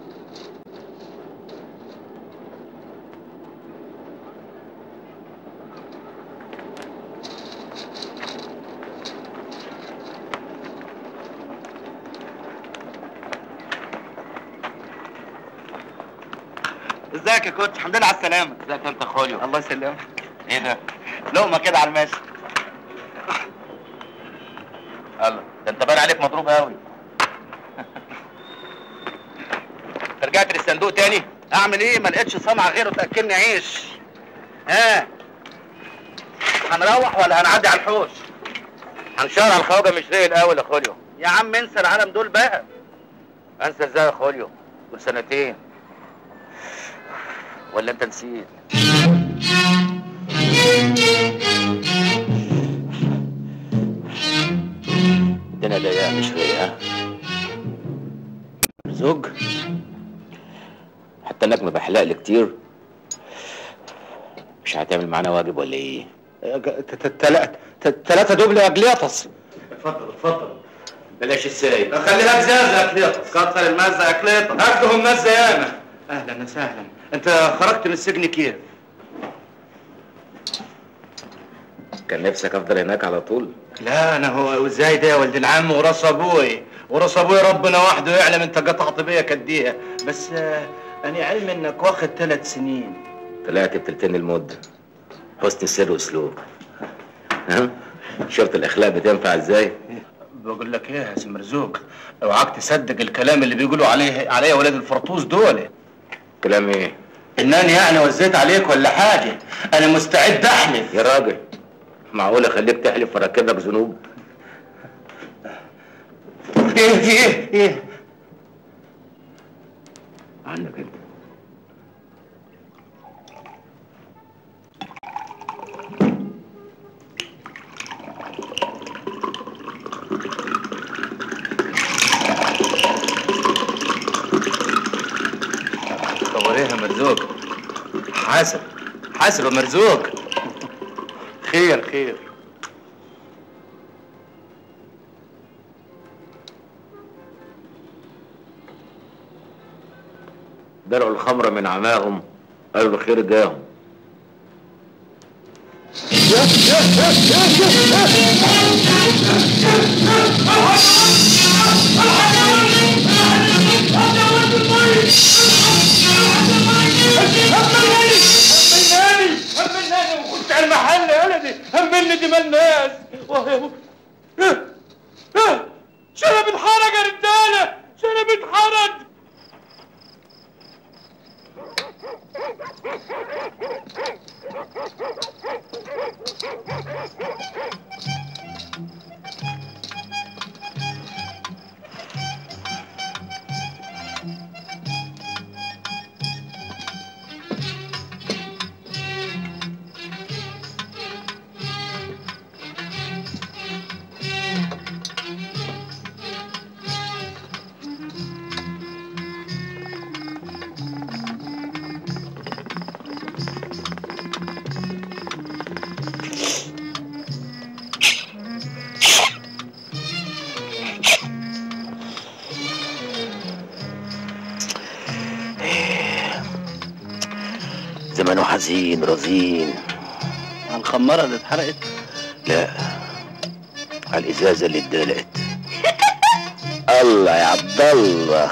ازيك يا كوتش الحمد لله على السلامة ازيك انت خوليو الله يسلمك ايه ده؟ لقمة كده على الماشي الله ده انت باين عليك مضروب قوي رجعت للصندوق تاني اعمل ايه ما لقيتش صنعة غيره تاكلني عيش ها هنروح ولا هنعدي على الحوش هنشار على الخواجه مش رايق الاول يا خوليو يا عم انسى العالم دول بقى انسى ازاي يا خوليو دول سنتين ولا انت نسيت الدنيا ضيقه مش رايقه زوج حتى انك مبحلق لي كتير مش هتعمل معانا واجب ولا ايه؟ ثلاثة دبل يا اجليطس اتفضل اتفضل بلاش السايب خليها بزازة يا اجليطس كتر المزة يا كليطة هاخدهم مزة ياما اهلا وسهلا انت خرجت من السجن كيف؟ كان نفسك افضل هناك على طول؟ لا انا هو وازاي ده يا ولد العم وراس ابوي وراس ابوي ربنا وحده يعلم انت قطعت بيا كديها بس آه، انا علم انك واخد ثلاث سنين طلعت بتلتين المدة حسن السر واسلوب ها؟ شفت الاخلاق بتنفع ازاي؟ بقول لك ايه يا سي مرزوق اوعاك تصدق الكلام اللي بيقولوا عليه عليا ولاد الفرطوس دول كلام ايه؟ انني يعني وزيت عليك ولا حاجه انا مستعد احلف يا راجل معقول اخليك تحلف وراكب لك ذنوب؟ ايه في ايه ايه عنك انت خبر ايه يا مرزوق حاسب حاسب يا مرزوق خير خير درعوا الخمر من عماهم قالوا الخير جاهم همناني همناني وكنت على المحل يا ولدي همني دي الناس شنب اتحرق يا رجاله شنب اتحرق زمانه حزين رزين على الخمارة اللي اتحرقت لا على الازازه اللي اتدلقت الله يا عبد الله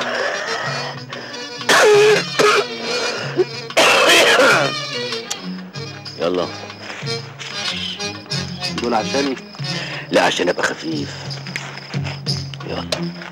يلا دول عشاني لا عشان ابقى خفيف يلا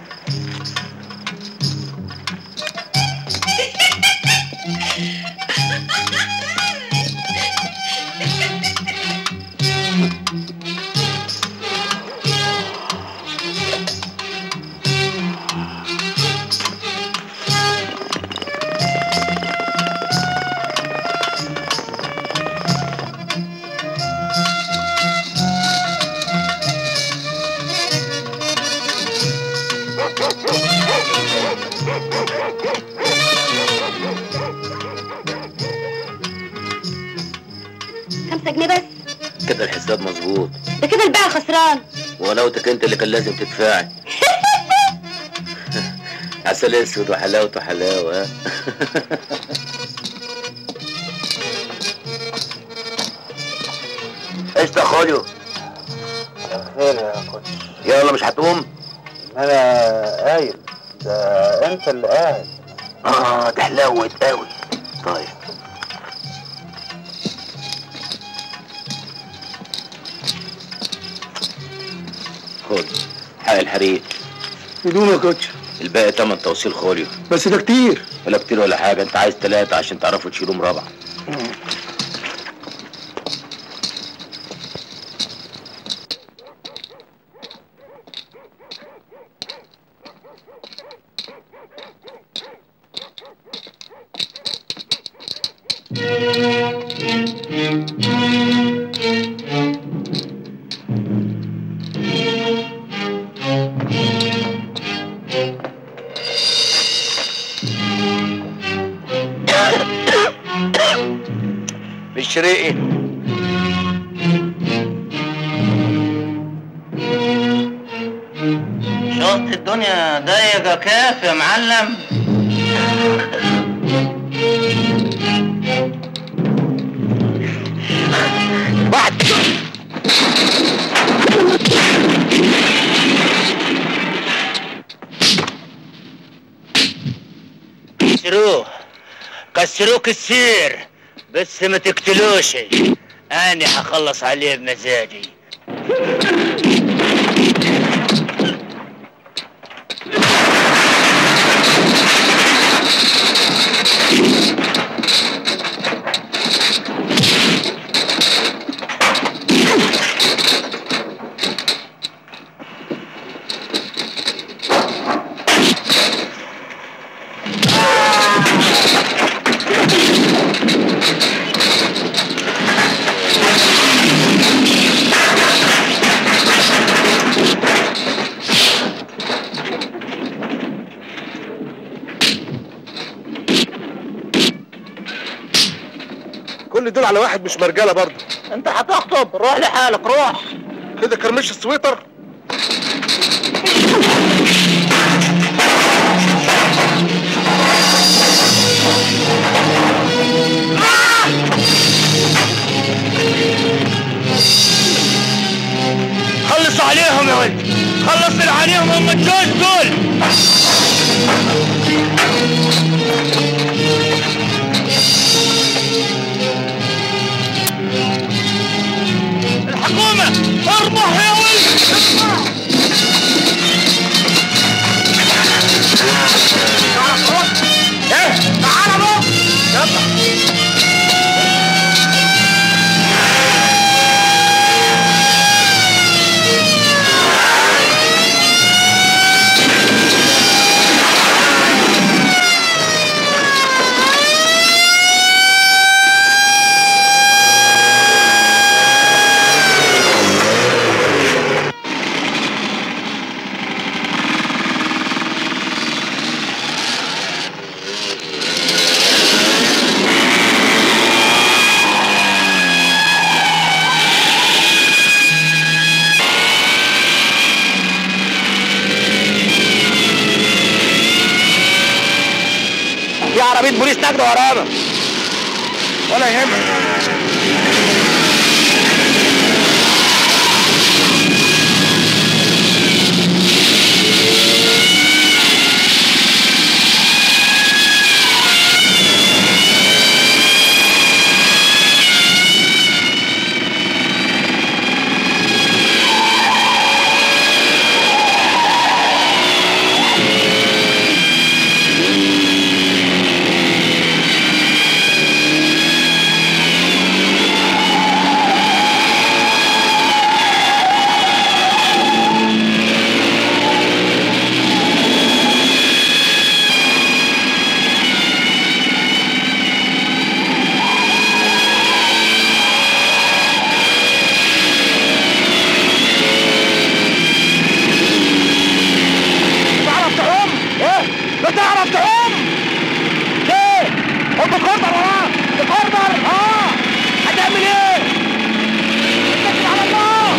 خمسة جنيه بس كده الحساب مظبوط ده كده البيع خسران ولوتك انت اللي كان لازم تدفعي عسل اسود وحلاوته حلاوه ها؟ ايش يا خوليو خير يا كوتش يلا مش هتقوم انا قايل ده انت اللي قاعد اه ده حلاوت قوي طيب خد حق الحريق بدون يا كوتش الباقي تمن توصيل خوليو بس ده كتير ولا كتير ولا حاجه انت عايز ثلاثه عشان تعرفوا تشيلوهم رابعه شريقي شفت الدنيا ضيقة كيف يا معلم بعد كسروه كسروه كسير بس ما تقتلوش انا هخلص عليه بمزاجي كل دول على واحد مش مرجاله برضه انت هتخطب روح لحالك روح كده كرمش السويتر خلص عليهم يا ولد خلص عليهم هم الجوز دول الحكومة اربح يا ولد ايه تعال بقى يلا في عربية بوليس نجدة ورانا ولا يهمك تعرف تعوم؟ ايه؟ لا تعرف تعوم؟ ليه؟ حط الكوردر وراه الكوردر اه هتعمل ايه؟ اتكل على الله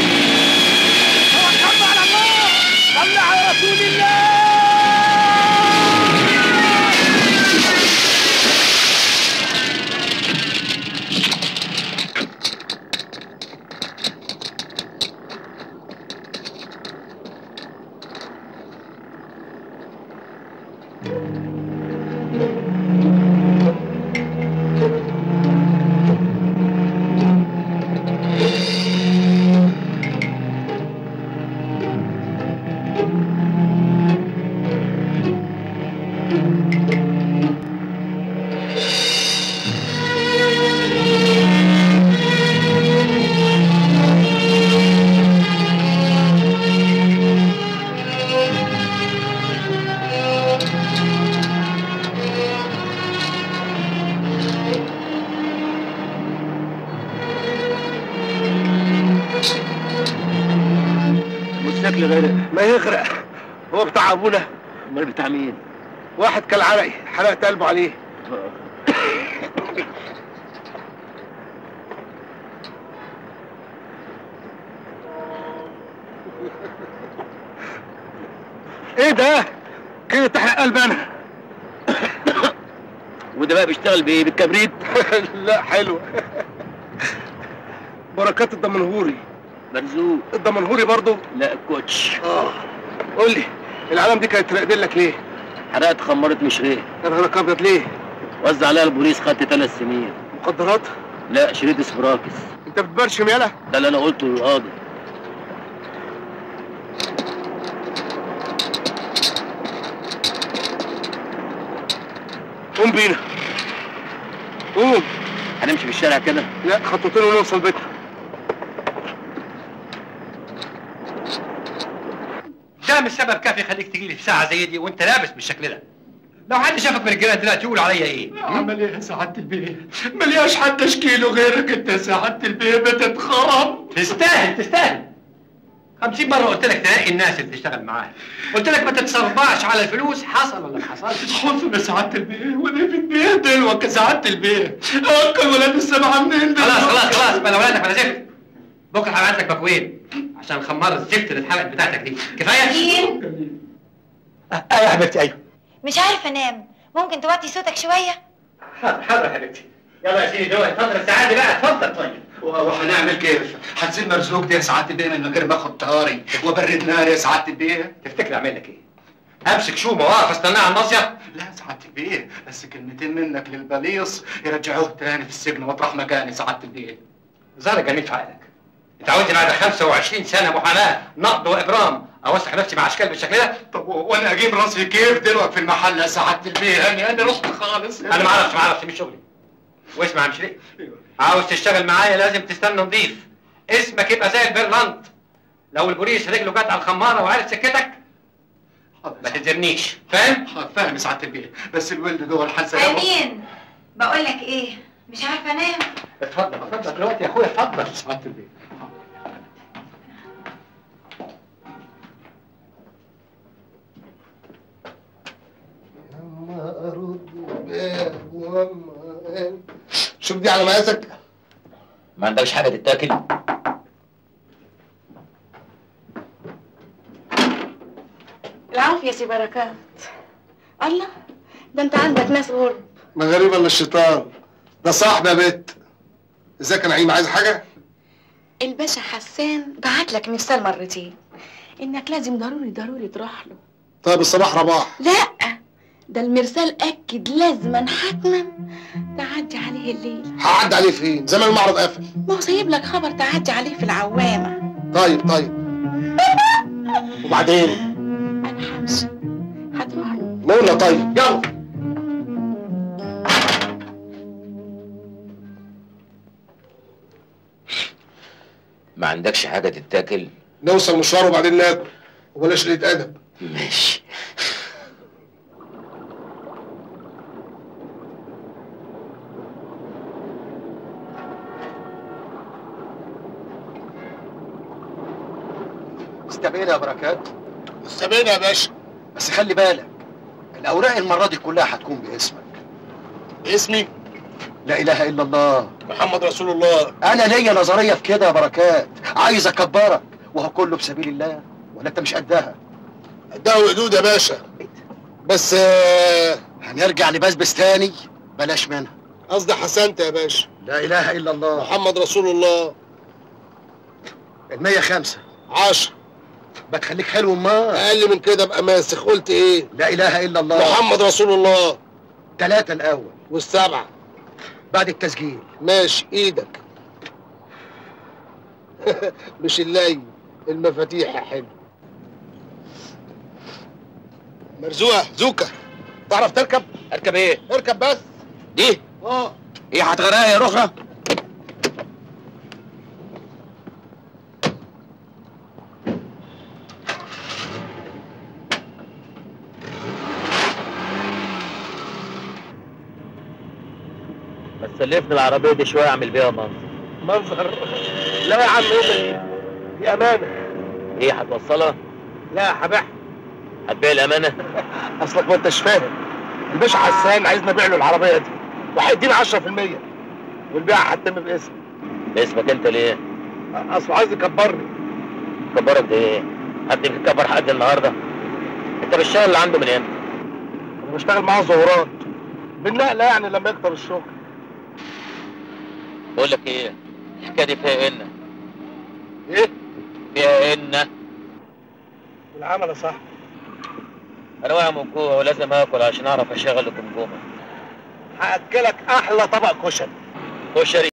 توكلنا على الله صل على رسول الله الموتوسيكل غرق ما يغرق هو بتاع ابونا امال بتاع مين؟ واحد كالعرقي حرقت قلبه عليه ايه ده كده تحرق قلب انا وده بقى بيشتغل بايه بالكبريت لا حلو بركات الدمنهوري مرزوق الدمنهوري برضو لا الكوتش اه قول لي العلم دي كانت راقدين لك ليه حرقت خمرت مشريه يا نهارك ابيض ليه وزع عليها البوليس خدت ثلاث سنين مخدرات لا شريط اسبراكس انت بتبرشم يالا ده اللي انا قلته للقاضي قوم بينا قوم هنمشي في الشارع كده لا خطوتين ونوصل بيتنا ده مش سبب كافي يخليك تجي لي في ساعه زي دي وانت لابس بالشكل ده لو حد شافك من الجيران دلوقتي يقول عليا ايه عمل ايه يا سعادة البيه؟ ملياش حد اشكيله غيرك انت يا سعادة البيه بتتخرم تستاهل تستاهل خمسين مرة قلت لك تلاقي الناس اللي تشتغل معاها قلت لك ما تتصربعش على الفلوس حصل ولا ما حصلش حصل يا سعادة البيه وانا في البيه دلوك يا سعادة البيه اكل ولاد السبعة منين خلاص خلاص خلاص بلا ولادك بلا زفت بكره هبعت لك باكوين عشان خمار الزفت اللي اتحرقت بتاعتك دي كفايه مين؟ ايوه يا حبيبتي ايوه مش عارفه انام ممكن توطي صوتك شويه حاضر حاضر يا حبيبتي يلا يا سيدي دول اتفضل السعاده بقى اتفضل طيب وهنعمل كيف؟ هنسيب مرزوق ده يا سعادة البيه من غير ما اخد طاري وبرد نار يا سعادة البيه تفتكر اعمل لك ايه؟ امسك شومه واقف استناه على المصيف؟ لا يا سعادة البيه بس كلمتين منك للبليص يرجعوه تاني في السجن مطرح مكاني سعادة البيه ظهرك جميل في عقلك انت عاوزني بعد 25 سنه محاماه نقد وابرام اوسخ نفسي مع اشكال بالشكل ده؟ طب وانا اجيب راسي كيف دلوقتي في المحل يا سعادة البيه يعني انا رحت خالص انا ما اعرفش ما اعرفش مش شغلي واسمع يا مشري عاوز تشتغل معايا لازم تستنى نضيف اسمك يبقى زي البرلنت لو البوليس رجله جت على الخماره وعرف سكتك ما تلزمنيش فاهم؟ فاهم يا سعادة البيه بس الولد جوه الحلسة امين بقول لك ايه مش عارفه انام اتفضل اتفضل دلوقتي يا اخويا اتفضل سعادة البيه شوف دي على مقاسك ما عندكش حاجه تتاكل العافية يا سي بركات الله ده انت عندك ناس غرب ما غريب الا الشيطان ده صاحبي يا بت ازيك يا نعيم عايز حاجه الباشا حسان بعت لك مرسال مرتين انك لازم ضروري ضروري تروح له طيب الصباح رباح لا ده المرسال اكد لازما حتما تعدي عليه الليل هعدي عليه فين زمان المعرض قافل ما هو سايب لك خبر تعدي عليه في العوامه طيب طيب وبعدين انا همشي هتروح له نقولنا طيب يلا ما عندكش حاجه تتاكل نوصل مشوار وبعدين ناكل وبلاش قله ادب ماشي استبينا يا بركات استبينا يا باشا بس خلي بالك الاوراق المره دي كلها هتكون باسمك اسمي لا اله الا الله محمد رسول الله انا ليا نظريه في كده يا بركات عايز اكبرك وهو كله بسبيل الله ولا انت مش قدها قدها وقدود يا باشا بس آه، هنرجع لبسبس تاني بلاش منها قصدي حسنت يا باشا لا اله الا الله محمد رسول الله المية خمسة عشر ما تخليك حلو ما اقل من كده ابقى ماسخ قلت ايه لا اله الا الله محمد رسول الله ثلاثة الاول والسبعة بعد التسجيل ماشي ايدك مش اللي المفاتيح يا حلو مرزوقة زوكا تعرف تركب؟ اركب ايه؟ اركب بس دي؟ اه ايه هتغرقها يا رخرة؟ ما تسلفني العربية دي شوية اعمل بيها منظر منظر لا يا عم ايه ده؟ دي امانة ايه هتوصلها؟ لا هبيعها هتبيع الأمانة؟ اصلك ما انتش فاهم الباشا حسان عايزنا نبيع له العربية دي وهيدينا 10% والبيع هتتم باسمي باسمك انت ليه؟ اصله عايز يكبرني كبرك ده ايه؟ حد بيكبر حد النهارده؟ انت بتشتغل اللي عنده من امتى؟ انا بشتغل معاه ظهورات بالنقله يعني لما يكتر الشغل بقول لك ايه الحكايه دي فيها ان ايه؟ فيها ان العمل يا صاحبي انا واقع من الجوع ولازم اكل عشان اعرف اشغل الجمجمه هاكلك احلى طبق كشري كشري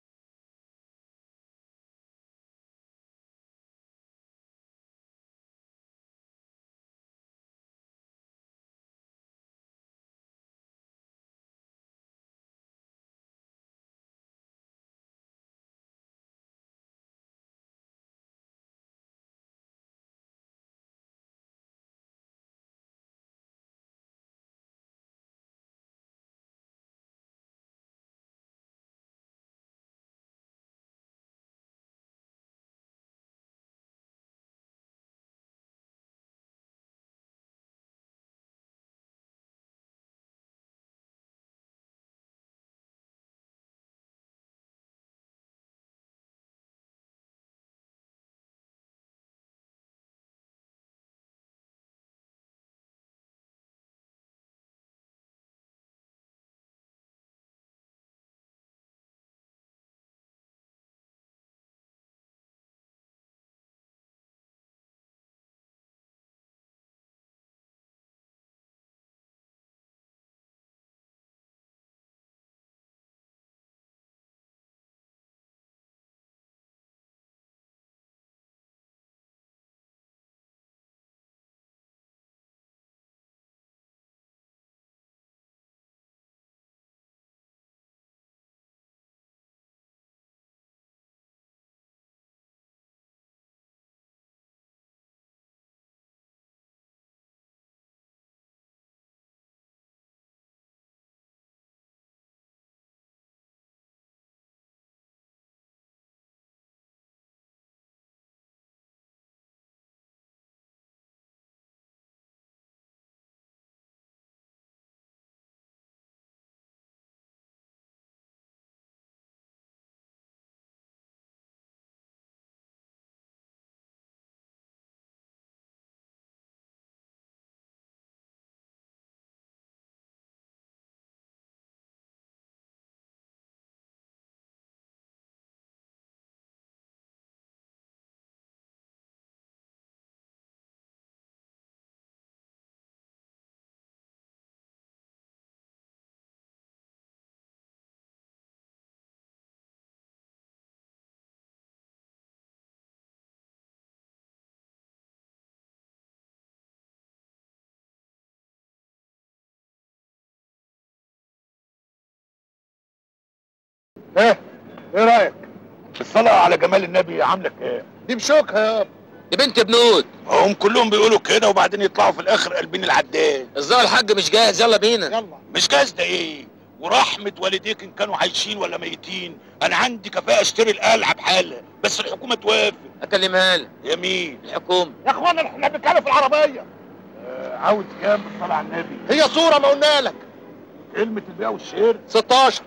ايه ايه رايك الصلاة على جمال النبي عاملة ايه دي بشوكها يابا دي بنت بنود هم كلهم بيقولوا كده وبعدين يطلعوا في الاخر قلبين العداد الظاهر الحاج مش جاهز يلا بينا يلا مش جاهز ده ايه ورحمة والديك ان كانوا عايشين ولا ميتين انا عندي كفاءة اشتري القلعة بحالها بس الحكومة توافق اكلمها لك يا مين الحكومة يا اخوانا احنا بنتكلم في العربيه آه عاوز كام بالصلاة على النبي هي صوره ما قلنا لك كلمة البيع والشير 16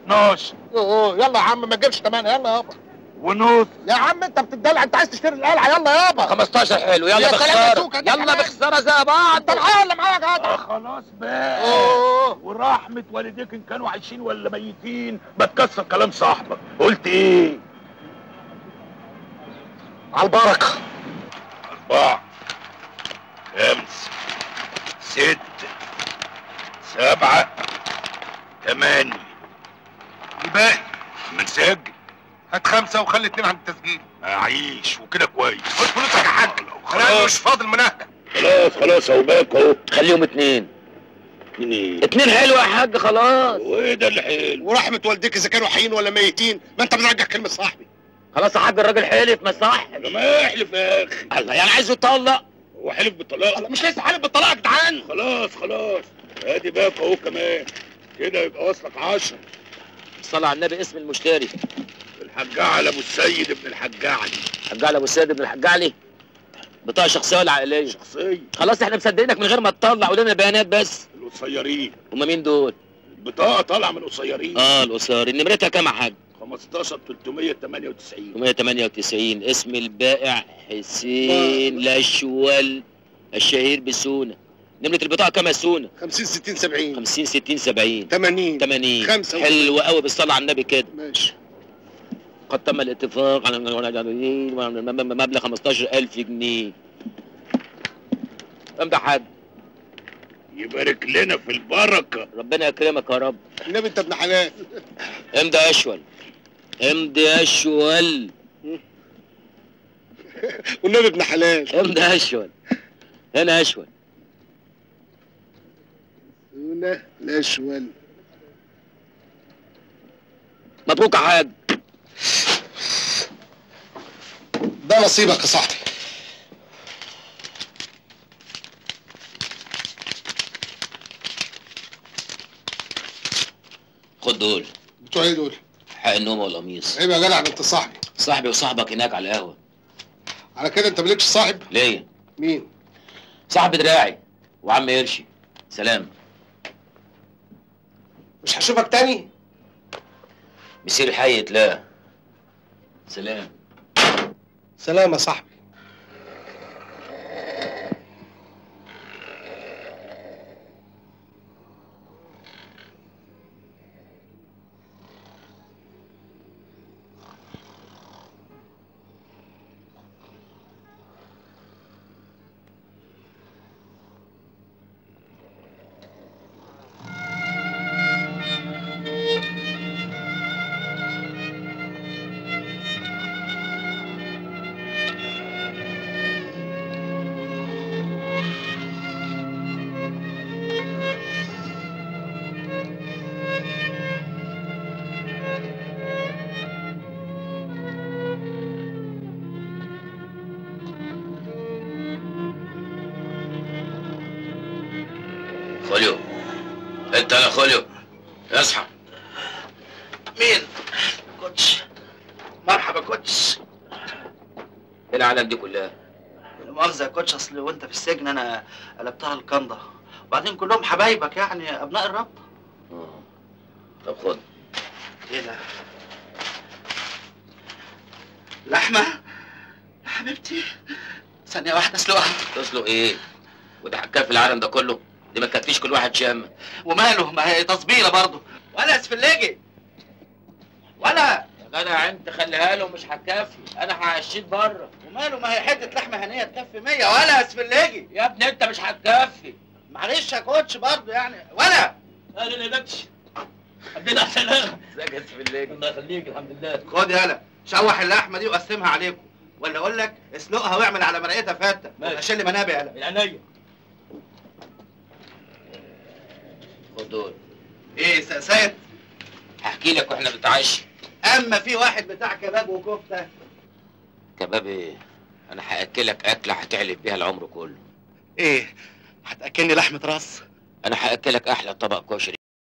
12 اوه يلا يا عم ما تجيبش كمان يلا يابا ونص يا عم انت بتدلع انت عايز تشتري القلعه يلا يابا 15 حلو يا يلا سلام يا بخسارة سوكة، دي يلا كمان. بخسارة زي بعض انت معايا ولا معايا يا جدع آه خلاص بقى أوه. ورحمة والديك ان كانوا عايشين ولا ميتين بتكسر كلام صاحبك قلت ايه على البركه أربعة خمسة ستة سبعة ثمانية الباقي منسجل هات خمسه وخلي اتنين عند التسجيل أعيش وكده كويس خد فلوسك يا حاج انا مش فاضل مناهده خلاص خلاص اهو باك اهو خليهم اتنين اتنين اتنين حلو يا حاج خلاص وايه ده اللي حلو ورحمه والديك اذا كانوا حيين ولا ميتين ما انت بترجع كلمه صاحبي خلاص يا حاج الراجل حلف ما صح ده ما يحلف يا اخي الله يعني عايزه يطلق هو حلف بالطلاق مش لسه حالف بالطلاق يا جدعان خلاص خلاص ادي باك اهو كمان كده يبقى واصلك عشرة صلى على النبي اسم المشتري الحاج علي ابو السيد ابن الحاج علي حاج علي ابو السيد ابن الحاج علي بطاقه شخصيه ولا عائليه شخصية خلاص احنا مصدقينك من غير ما تطلع قول لنا بيانات بس القصيرين هما مين دول البطاقة طالعة من القصيرين اه القصير نمرتها كام يا حاج 15 398 198 اسم البائع حسين الاشول الشهير بسونا نمرة البطاقة كام يا سونا 50 60 70 50 60 70 80 80 خمسة حلو قوي بالصلاة على النبي كده ماشي قد تم الاتفاق على مبلغ 15000 جنيه امضي حاج يبارك لنا في البركة ربنا يكرمك يا رب النبي انت ابن حلال امضي يا اشول امضي يا اشول والنبي ابن حلال امضي يا اشول هنا يا اشول هنا الاشول مبروك يا حاج ده نصيبك يا صاحبي خد دول بتوع ايه دول؟ حق النوم والقميص عيب يا جدع ده انت صاحبي صاحبي وصاحبك هناك على القهوة على كده انت مالكش صاحب؟ ليه؟ مين؟ صاحب دراعي وعم قرشي سلام مش هشوفك تاني؟ مسير حي لا سلام سلام يا صاحبي خوليو انت يا خوليو اصحى مين؟ كوتش مرحبا كوتش ايه العالم دي كلها لا مؤاخذة يا كوتش اصل وانت في السجن انا قلبتها الكنده وبعدين كلهم حبايبك يعني ابناء الرب طب خد ايه ده؟ لحمة يا حبيبتي ثانية واحدة اسلقها تسلق ايه وده حكايه في العالم ده كله دي ما تكفيش كل واحد شامه وماله ما هي تصبيرة برضه ولا اسفلجي ولا يا جدع انت خليها له مش هتكفي انا هعشيك بره وماله ما هي حتة لحمة هنية تكفي 100 ولا اسفلجي يا ابني انت مش هتكفي معلش يا كوتش برضه يعني ولا اهلا يا بكش الحمد لله على السلامه ازيك يا سفليك الله يخليك الحمد لله خد يالا شوح اللحمة دي وقسمها عليكم ولا اقول لك اسلقها واعمل على مرقتها فتة ماشي. اشيل منابع يالا من عينيا خد دول ايه سقسات هحكي لك واحنا بنتعشى اما في واحد بتاع كباب وكفته كباب ايه انا هاكلك اكله هتعلب بيها العمر كله ايه هتاكلني لحمه راس انا هاكلك احلى طبق كشري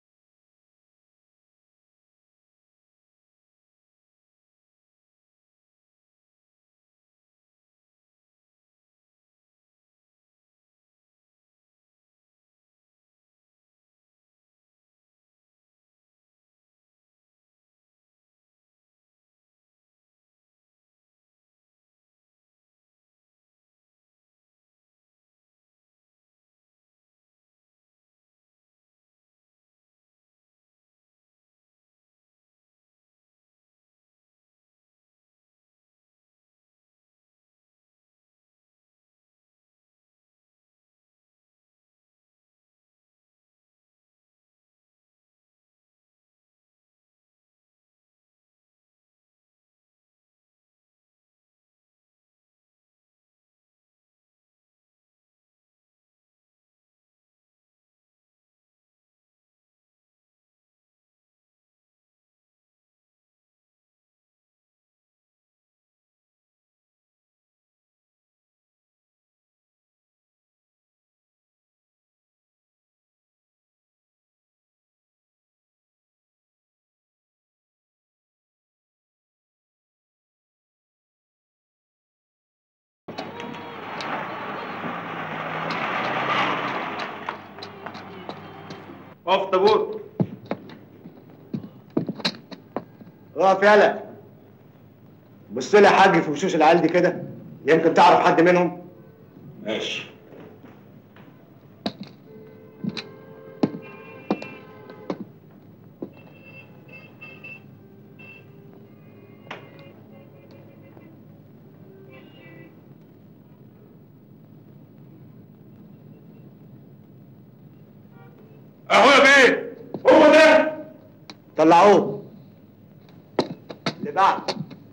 اقف طابور اقف يالا بص لي يا حاج في وشوش العيال دي كده يمكن تعرف حد منهم ماشي اهو يا بيه هو ده طلعوه اللي بعد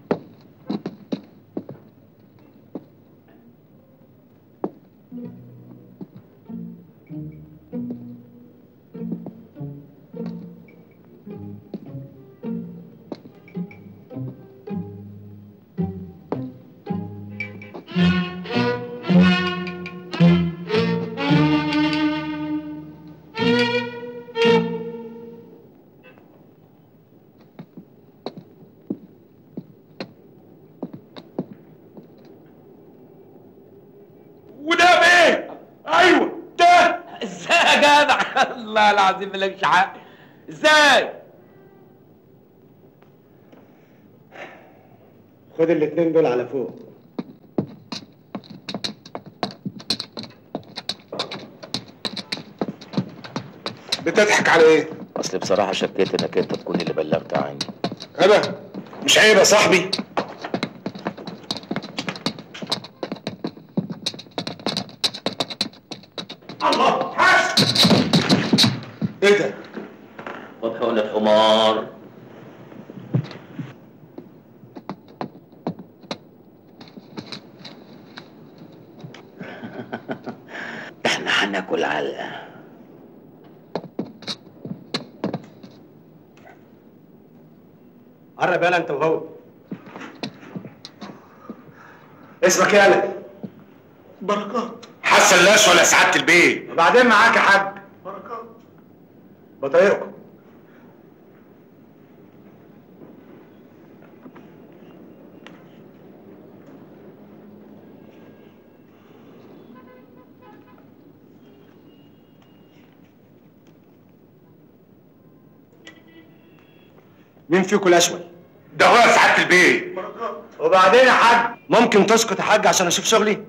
وده بيه ايوه ده ازاي يا جدع الله العظيم مالكش حق ازاي خد الاتنين دول على فوق بتضحك على ايه؟ اصل بصراحه شكيت انك انت تكون اللي بلغت عني انا مش عيب يا صاحبي الله حس ايه ده؟ وبحقنة حمار احنا هناكل علقه قرب يالا انت وهو اسمك ايه يالا؟ بركات حسن لاش ولا سعاده البيه وبعدين معاك يا حاج بركات بطايقكم مين فيكم الاشول؟ ده هو يا سعاده البيه وبعدين يا حاج ممكن تسكت يا حاج عشان اشوف شغلي؟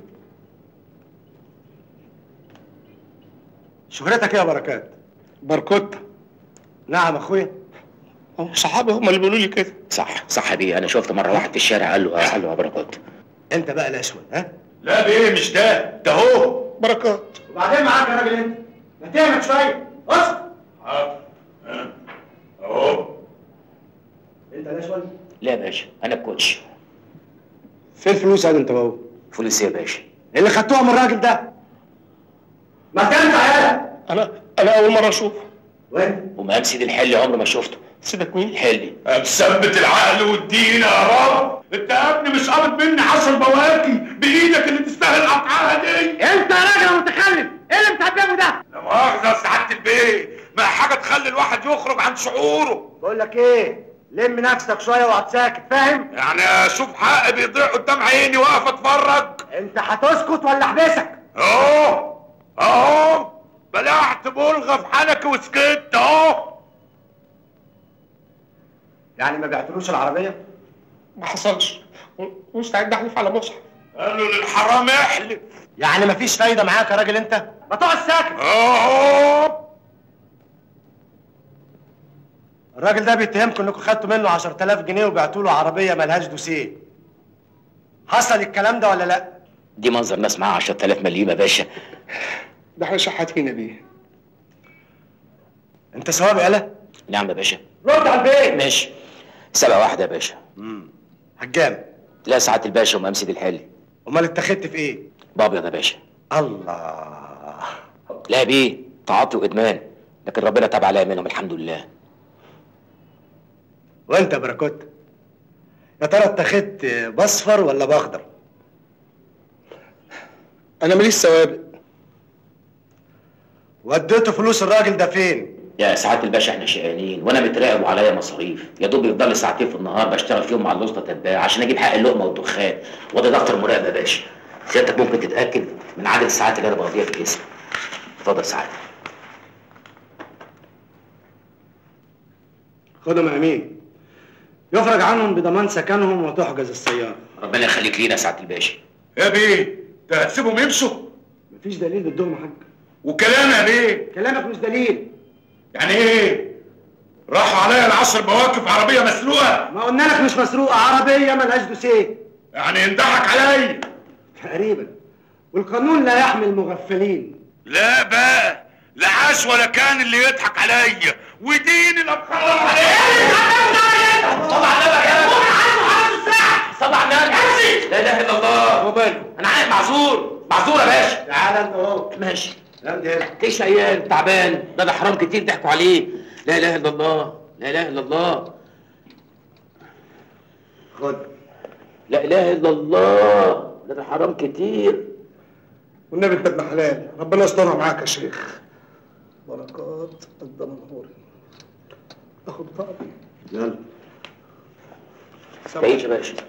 شهرتك ايه يا بركات؟ بركوتة نعم اخويا صحابي هم اللي بيقولوا لي كده صح صح بيه انا شفت مره واحد في الشارع قال له قال له يا بركات انت بقى الاشول ها؟ لا بيه مش ده ده هو بركات وبعدين معاك يا راجل انت ما تعمل شويه اسكت حاضر اهو انت الاشول لا يا باشا انا الكوتش فين الفلوس يا انت وهو؟ فلوس إيه يا باشا اللي خدتوها من الراجل ده ما تنفع يالا انا انا اول مره اشوفه وين ومقام سيد الحلي عمري ما شفته سيدك مين الحلي مثبت العقل والدين يا رب انت يا ابني مش قابض مني عشر بواكي بايدك اللي تستاهل قطعها دي انت يا راجل متخلف ايه اللي بتعمله ده؟ لا مؤاخذه يا سعاده البيه ما حاجه تخلي الواحد يخرج عن شعوره بقول لك ايه لم نفسك شويه واقعد ساكت فاهم؟ يعني اشوف حقي بيضيع قدام عيني واقف اتفرج انت هتسكت ولا احبسك؟ اهو اهو بلعت بلغه في حنكي وسكت اهو يعني ما بعتلوش العربيه؟ ما حصلش مستعد احلف على مصحف قالوا للحرام احلف يعني مفيش فايده معاك يا راجل انت؟ ما تقعد ساكت اهو الراجل ده بيتهمكم انكم خدتوا منه 10000 جنيه وبعتوا له عربيه ملهاش دوسيه حصل الكلام ده ولا لا؟ دي منظر ناس معاها 10000 مليم يا باشا ده احنا شحاتين بيه انت ثواب يالا؟ نعم يا باشا رد على البيت ماشي سبعة واحدة يا باشا امم هجام لا سعادة الباشا ومقام سيد الحلي امال اتخذت في ايه؟ بابيض يا باشا الله لا بيه تعاطي وادمان لكن ربنا تاب عليا منهم الحمد لله وانت يا بركوت يا ترى اتخذت باصفر ولا باخضر؟ انا ماليش سوابق وديته فلوس الراجل ده فين؟ يا سعادة الباشا احنا شقيانين وانا متراقب وعليا مصاريف يا دوب يفضل لي ساعتين في النهار بشتغل فيهم مع الوسطى تتباع عشان اجيب حق اللقمه والدخان وده دفتر مراقبه يا باشا سيادتك ممكن تتاكد من عدد الساعات اللي انا بقضيها في الاسم اتفضل سعادتك خدهم يا امين يفرج عنهم بضمان سكنهم وتحجز السياره ربنا يخليك لينا يا سعاده الباشا يا بيه ده هتسيبهم يمشوا مفيش دليل ضدهم يا حاج وكلام يا بيه كلامك مش دليل يعني ايه راحوا عليا العشر مواقف عربيه مسلوقه ما قلنا لك مش مسروقه عربيه ملهاش دوسيه يعني ينضحك عليا تقريبا والقانون لا يحمي المغفلين لا بقى لا عاش ولا كان اللي يضحك عليا ودين اللي اتخرج طبعا نبك يا طبعا نبك لا اله الا الله وماله انا عارف معذور معذور يا باشا تعالى انت اهو ماشي ليش عيال تعبان ده ده حرام كتير ضحكوا عليه لا اله الا الله لا اله الا الله خد لا اله الا الله ده ده حرام كتير والنبي انت ابن حلال ربنا يسترها معاك يا شيخ بركات الدمنهوري اخد طقمي يلا تعيش يا باشا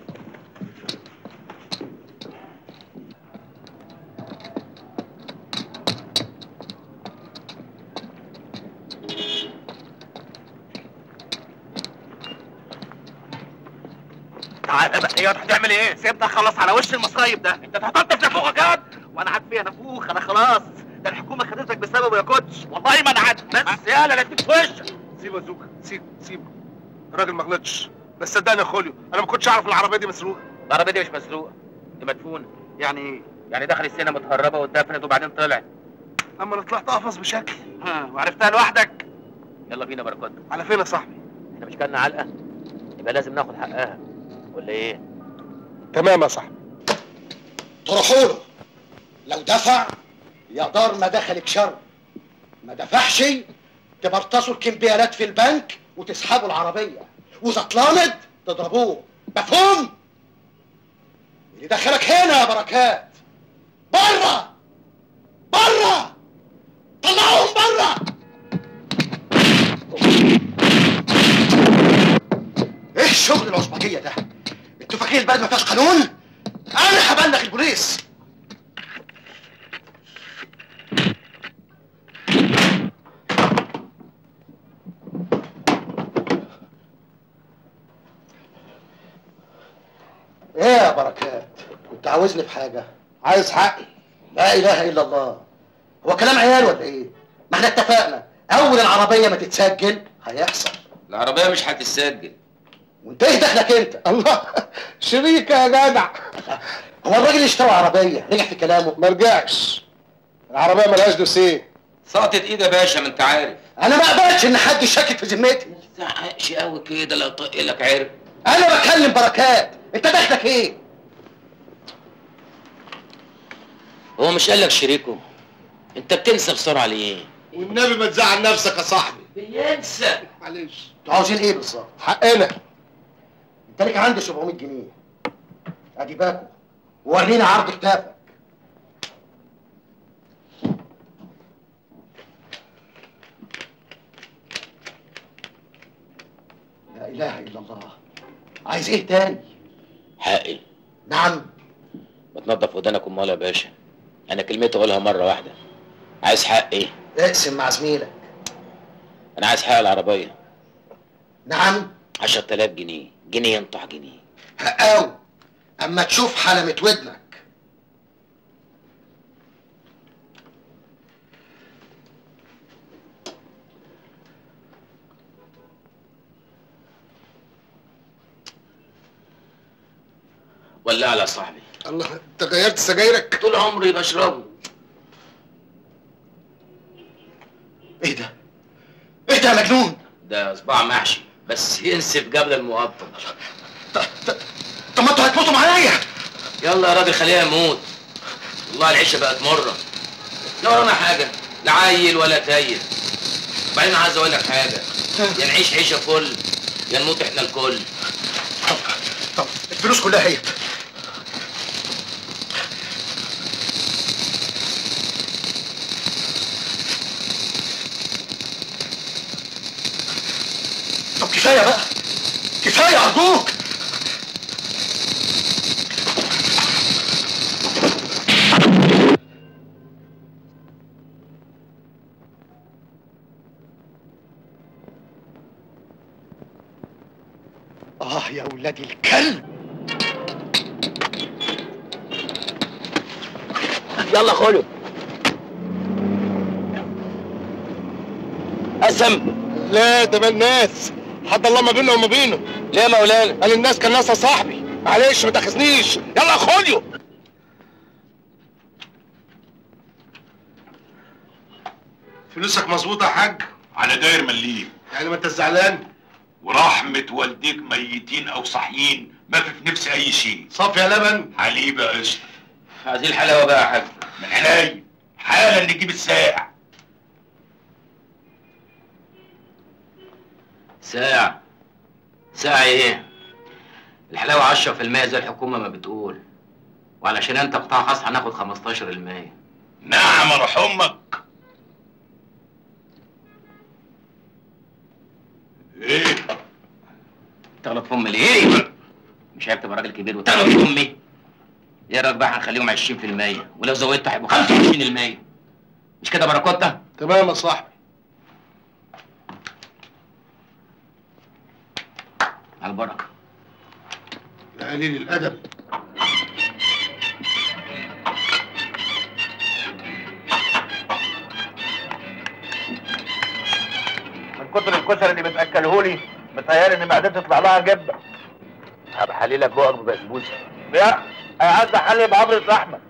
تعالى بقى يا هتعمل ايه؟ سيبنا خلاص على وش المصايب ده انت هتحط في نافوخك ياض وانا عاد فيها نافوخ انا خلاص ده الحكومه خدتك بسببه يا كوتش والله ما انا عاد بس يالا لا تديك في وشك سيبه يا زوكا سيبه سيبه الراجل ما غلطش بس صدقني يا خوليو انا ما كنتش اعرف العربيه دي مسروقه العربيه دي مش مسروقه دي مدفونه يعني ايه؟ يعني دخل السينما متهربه واتدفنت وبعدين طلعت اما انا طلعت قفص بشكل ها وعرفتها لوحدك يلا بينا بركات على فين يا صاحبي احنا مش كلنا علقه يبقى لازم ناخد حقها ولا ايه؟ تمام يا صاحبي طرحوا له لو دفع يا دار ما دخلك شر ما دفعش تبرتصوا الكمبيالات في البنك وتسحبوا العربية وإذا اتلامد تضربوه مفهوم؟ اللي دخلك هنا يا بركات بره بره طلعوهم بره ايه الشغل العصبجية ده؟ انتوا فاكرين البلد ما فيهاش قانون؟ انا هبلغ البوليس ايه يا بركات كنت عاوزني في حاجه عايز حقي لا اله الا الله هو كلام عيال ولا ايه ما احنا اتفقنا اول العربيه ما تتسجل هيحصل العربيه مش هتتسجل وانت ايه دخلك انت الله شريكه يا جدع هو الراجل اللي اشترى عربيه رجع في كلامه ما رجعش العربيه ملهاش دوسيه سقطت ايد يا باشا ما انت عارف انا ما اقبلش ان حد يشكك في ذمتي ما تزعقش قوي كده لو طق لك عرق انا بكلم بركات انت دخلك ايه هو مش قال لك شريكه انت بتنسى بسرعه ليه والنبي ما تزعل نفسك يا صاحبي بينسى معلش انتوا عاوزين ايه بالظبط حقنا انت ليك عندي 700 جنيه ادي باكو ورينا عرض كتافك لا اله الا الله عايز ايه تاني حقي نعم ما تنضف ودانك امال يا باشا انا كلمتي اقولها مره واحده عايز حقي اقسم مع زميلك انا عايز حق العربيه نعم 10000 جنيه جنيه ينطح جنيه حقاوي اما تشوف حلمة ودنك ولا على صاحبي الله انت غيرت سجايرك طول عمري بشربه ايه ده ايه ده يا مجنون ده صباع محشي بس ينسف قبل المقطم طب ما انتوا هتموتوا معايا يلا يا راجل خليها يموت والله العيشه بقت مره لا ورانا حاجه لا عيل ولا تايل وبعدين عايز اقول لك حاجه يا نعيش عيشه فل يا نموت احنا الكل طب الفلوس كلها هي طب كفايه بقى كفايه ارجوك اه يا ولاد الكلب يلا خلو قسم لا ده مال ناس حد الله ما بيننا وما بينه ليه يا مولانا قال الناس كان ناسها صاحبي معلش ما تاخذنيش يلا خوليو فلوسك مظبوطه يا حاج على داير مليم يعني ما انت زعلان ورحمة والديك ميتين او صاحيين ما في في نفسي اي شيء صافي يا لبن حليب يا قشطه عايزين الحلاوه بقى يا حاج من عينيا حالا نجيب الساعة ساعة ساعة ايه؟ الحلاوة 10% زي الحكومة ما بتقول وعلشان انت قطاع خاص هناخد 15% نعم روح امك ايه تغلط في امي ليه؟ مش عيب تبقى راجل كبير وتغلط في امي؟ ايه رايك بقى هنخليهم 20% ولو زودت هيبقوا 25% مش كده باراكوتا؟ تمام يا صاحبي على البركة يا قليل الادب من كتر الكشري اللي بتاكلهولي متهيألي ان معدتي تطلع لها جبه هبقى حليلك بقك ببسبوسه يا عايز احلي بعبرة لحمه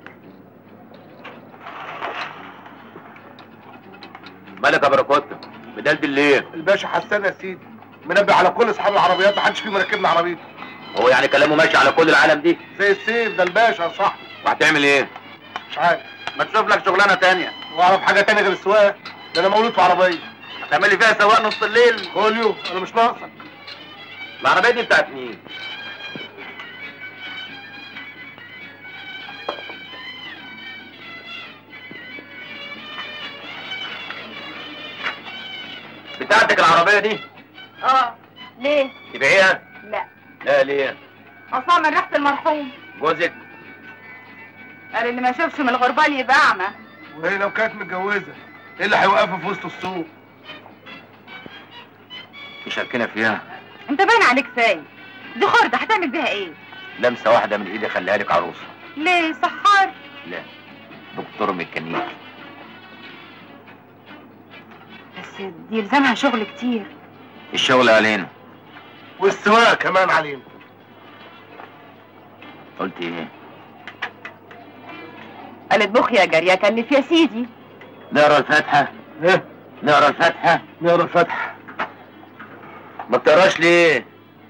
مالك يا باراكوتا؟ بدلدل ليه؟ الباشا حسان يا سيدي منبه على كل اصحاب العربيات محدش فيهم راكبنا عربيته هو يعني كلامه ماشي على كل العالم دي؟ زي السيف ده الباشا يا صاحبي وهتعمل ايه؟ مش عارف ما تشوف لك شغلانه تانية واعرف حاجه تانية غير السواقه ده انا مولود في عربيه هتعمل لي فيها سواق نص الليل خوليو انا مش ناقصك العربية دي بتاعت مين؟ بتاعتك العربية دي؟ اه ليه؟ تبيعيها؟ لا لا ليه؟ اصلا من ريحه المرحوم جوزك؟ قال اللي ما يشوفش من الغربال يبقى اعمى وهي لو كانت متجوزه ايه اللي هيوقفها في وسط السوق مشاركنا فيها انت باين عليك سايب دي خردة هتعمل بيها ايه؟ لمسة واحدة من ايدي خليها لك عروسة ليه سحار؟ لا دكتور ميكانيكي بس دي يلزمها شغل كتير الشغل علينا والسواقه كمان علينا قلت ايه؟ قالت بخ يا جارية كلف يا سيدي نقرا الفاتحة؟ ايه؟ نقرا الفاتحة؟ نقرا الفاتحه ما بتقراش ليه؟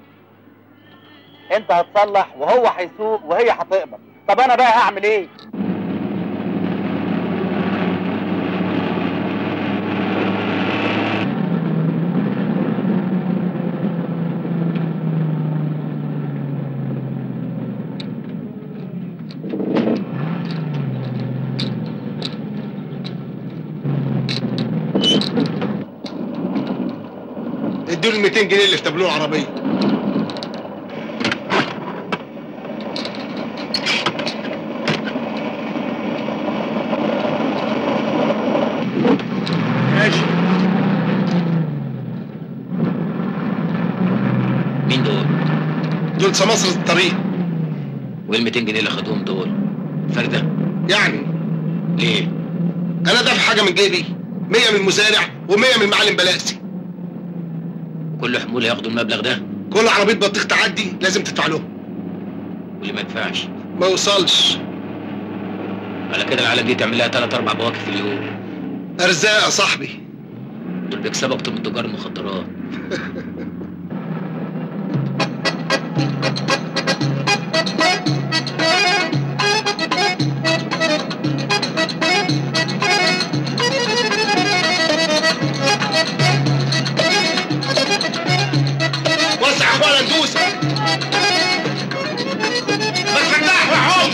انت هتصلح وهو هيسوق وهي هتقبض طب انا بقى هعمل ايه ادوا ال 200 جنيه اللي في تابلوه العربيه ماشي مين دول؟ دول سماسرة الطريق وايه ال 200 جنيه اللي خدوهم دول؟ فردة؟ يعني ليه؟ انا دافع حاجه من جيبي 100 من المزارع و100 من المعلم بلاسي كل حمول ياخدوا المبلغ ده كل عربيه بطيخ تعدي لازم تدفع لهم واللي ما يدفعش ما يوصلش على كده العالم دي تعمل لها ثلاث اربع بواكي في اليوم ارزاق يا صاحبي دول بيكسبوا اكتر من تجار المخدرات وسع يا اخوانا ندوس ما تفتح يا حم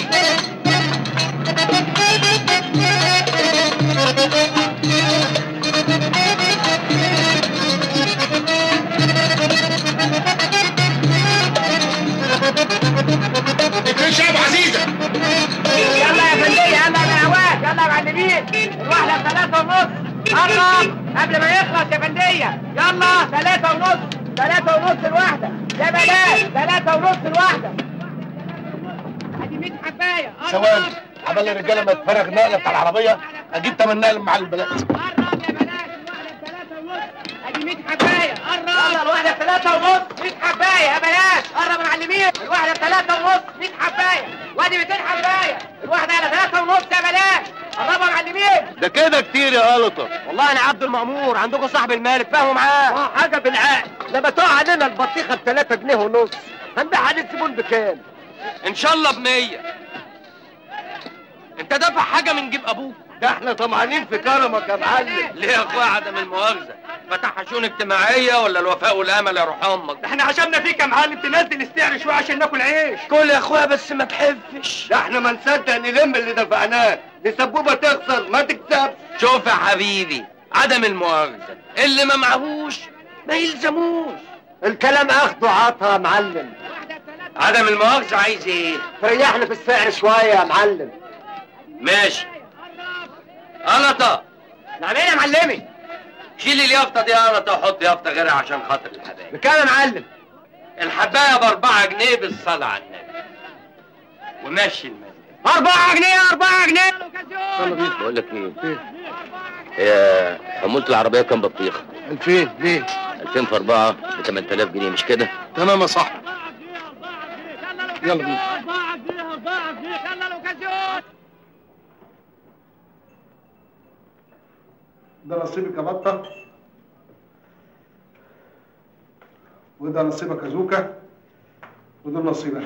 اتنين شعب عزيزة يلا يا فندية يلا يا عواد يلا يا معلمين الواحدة بثلاثة ونص قرب قبل ما يخلص يا فندية يلا ثلاثة ونص ثلاثة ونص الواحدة يا بلاش ثلاثة ونص الواحدة ادي 100 حباية ثواني عمال الرجاله ما تفرغ نقله بتاع العربيه اجيب تمن نقل مع البلاد ادي 100 حباية قرب يلا الواحدة بثلاثة ونص 100 حباية يا بلاش قرب يا معلمين الواحدة بثلاثة ونص 100 حباية وادي 200 حباية الواحدة على ثلاثة ونص يا بلاش قربوا يا معلمين ده كده كتير يا قلطه والله انا عبد المأمور عندكم صاحب المال فاهموا معاه اه حاجه بالعقل لما تقع علينا البطيخه ب 3 جنيه ونص هنبيعها للزبون بكام؟ ان شاء الله بمية انت دافع حاجه من جيب ابوك ده احنا طمعانين في كرمك يا معلم ليه يا اخويا عدم المؤاخذه فتح شؤون اجتماعيه ولا الوفاء والامل يا روح امك ده احنا عشمنا فيك يا معلم تنزل السعر شويه عشان ناكل عيش كل يا اخويا بس ما تحفش ده احنا ما نصدق نلم اللي دفعناه لسبوبه تخسر ما تكسبش شوف يا حبيبي عدم المؤاخذه اللي ما معهوش ما يلزموش الكلام اخده عطا يا معلم عدم المؤاخذه عايز ايه تريحنا في السعر شويه يا معلم ماشي قلطه نعم ايه يا معلمي شيل اليافطه دي قلطه وحط يافطه غيرها عشان خاطر الحبايب بكام يا معلم الحبايه باربعة جنيه بالصلاه على النبي ومشي المال أربعة جنيه أربعة جنيه بقول لك ايه هي حمولة العربية كام بطيخة؟ 2000 ليه؟ 2000 في 4 ب 8000 جنيه مش كده؟ تمام يا صاحبي يلا بينا ده نصيبك يا بطة وده نصيبك يا زوكا وده نصيبك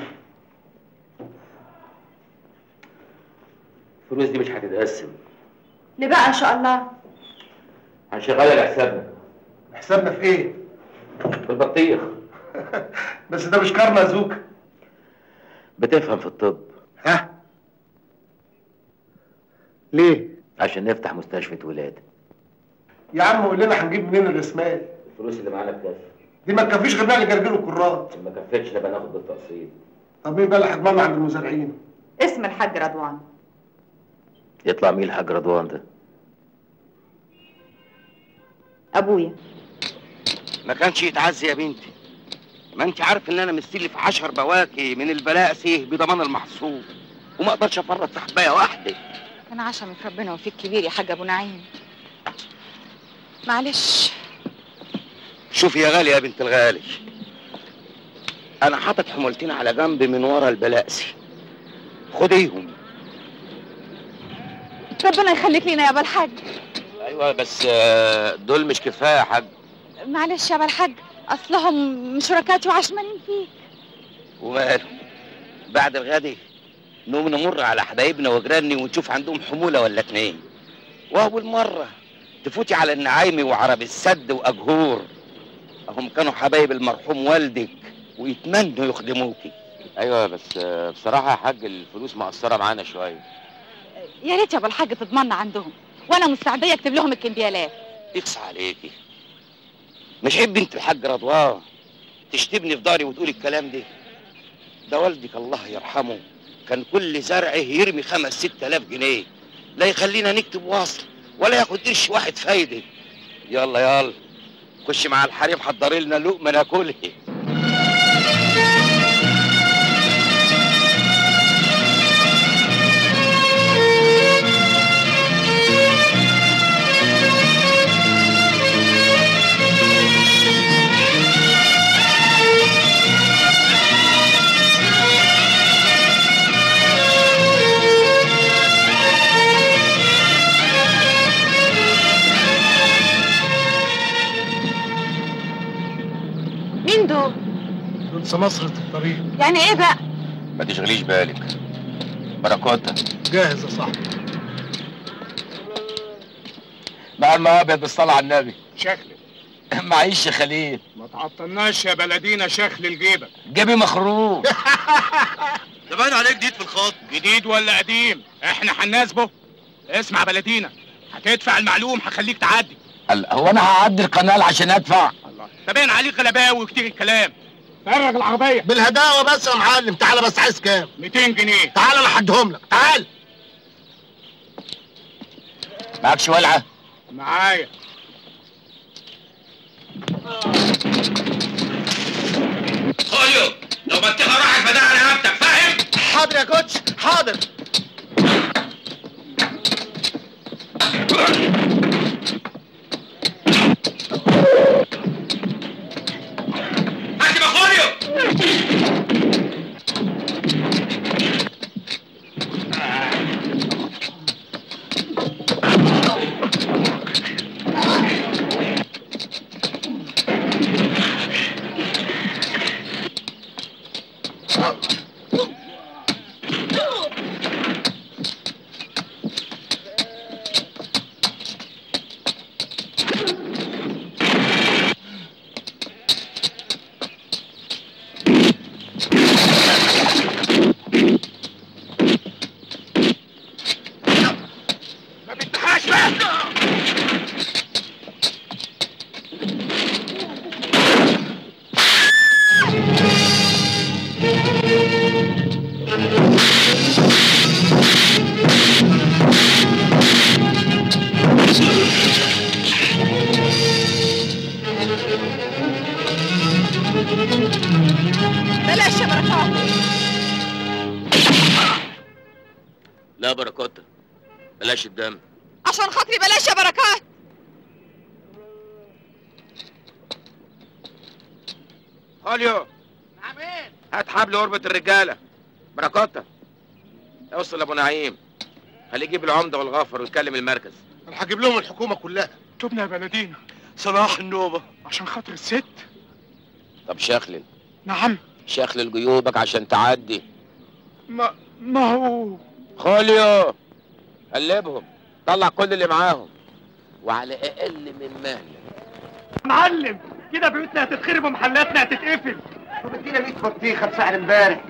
الفلوس دي مش هتتقسم ليه بقى ان شاء الله هنشغلها لحسابنا حسابنا في ايه؟ في البطيخ بس ده مش كارما يا زوكا بتفهم في الطب ها؟ ليه؟ عشان نفتح مستشفى ولادة يا عم قول لنا هنجيب منين الرسمال؟ الفلوس اللي معانا بكفي دي ما تكفيش غير نقل جرجير الكرات ما كفتش نبقى ناخد بالتقسيط طب مين بقى اللي هيضمننا عند المزارعين؟ اسم الحاج رضوان يطلع مين الحاج رضوان ده؟ ابويا ما كانش يتعزي يا بنتي ما انت عارف ان انا مستلف عشر بواكي من البلاسي بضمان المحصول وما اقدرش افرط في حبايه واحده كان عشمك ربنا وفيك كبير يا حاج ابو نعيم معلش شوفي يا غالي يا بنت الغالي انا حاطط حمولتين على جنب من ورا البلاسي خديهم ربنا يخليك لينا يا ابا الحاج ايوه بس آه، دول مش كفايه يا حاج معلش يا ابا الحاج اصلهم شركاتي وعشمانين فيك وماله بعد الغد نقوم نمر على حبايبنا وجيراني ونشوف عندهم حموله ولا اتنين واول مره تفوتي على النعايمي وعرب السد واجهور هم كانوا حبايب المرحوم والدك ويتمنوا يخدموكي ايوه بس آه، بصراحه يا حاج الفلوس مقصره معانا شويه يا ريت يا ابو الحاج تضمنا عندهم وانا مستعديه اكتب لهم الكمبيالات يقصى عليكي مش عيب بنت الحاج رضوان تشتبني في داري وتقولي الكلام ده ده والدك الله يرحمه كان كل زرعه يرمي خمس ست الاف جنيه لا يخلينا نكتب وصل ولا ياخد قرش واحد فايده يلا يلا خش مع الحريم حضري لنا لقمه ناكلها مين دول دول سمسرة الطريق يعني ايه بقى ما تشغليش بالك بركاتها جاهز يا صاحبي مع المقابل بالصلاة على النبي شكل معيش يا خليل ما تعطلناش يا بلدينا شكل الجيبة جيبي مخروق ده باين عليك جديد في الخط جديد ولا قديم احنا هنناسبه اسمع بلدينا هتدفع المعلوم هخليك تعدي هلا هو انا هعدي القناه عشان ادفع ده باين عليك غلباوي وكتير الكلام فرج العربية بالهداوة بس يا معلم تعالى بس عايز كام 200 جنيه تعالى انا هديهم لك تعال معكش ولعه معايا خوليو لو بطيخه راحت بدأ رقبتك فاهم؟ حاضر يا كوتش حاضر حاسب يا خوليو بلاش يا بركات لا بركات بلاش الدم عشان خاطري بلاش يا بركات خوليو هات حبل قربة الرجالة بركاتة اوصل لابو نعيم خليه يجيب العمدة والغفر ويكلم المركز انا هجيب لهم الحكومه كلها تبنى يا بلدينا صلاح النوبه عشان خاطر الست طب شخلل نعم شخلل جيوبك عشان تعدي ما ما هو خوليو قلبهم طلع كل اللي معاهم وعلى اقل من مهلك معلم كده بيوتنا هتتخرب ومحلاتنا هتتقفل طب ادينا 100 بطيخه بسعر امبارح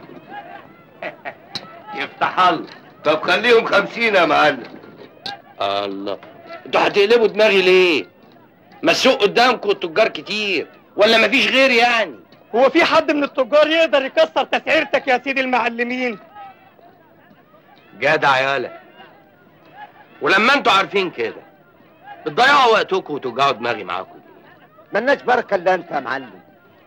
يفتح الله طب خليهم خمسين يا معلم الله انتوا هتقلبوا دماغي ليه؟ ما السوق قدامكم التجار كتير ولا مفيش غير يعني؟ هو في حد من التجار يقدر يكسر تسعيرتك يا سيدي المعلمين جدع يالا ولما انتوا عارفين كده بتضيعوا وقتكم وتوجعوا دماغي معاكم ملناش بركه الا انت يا معلم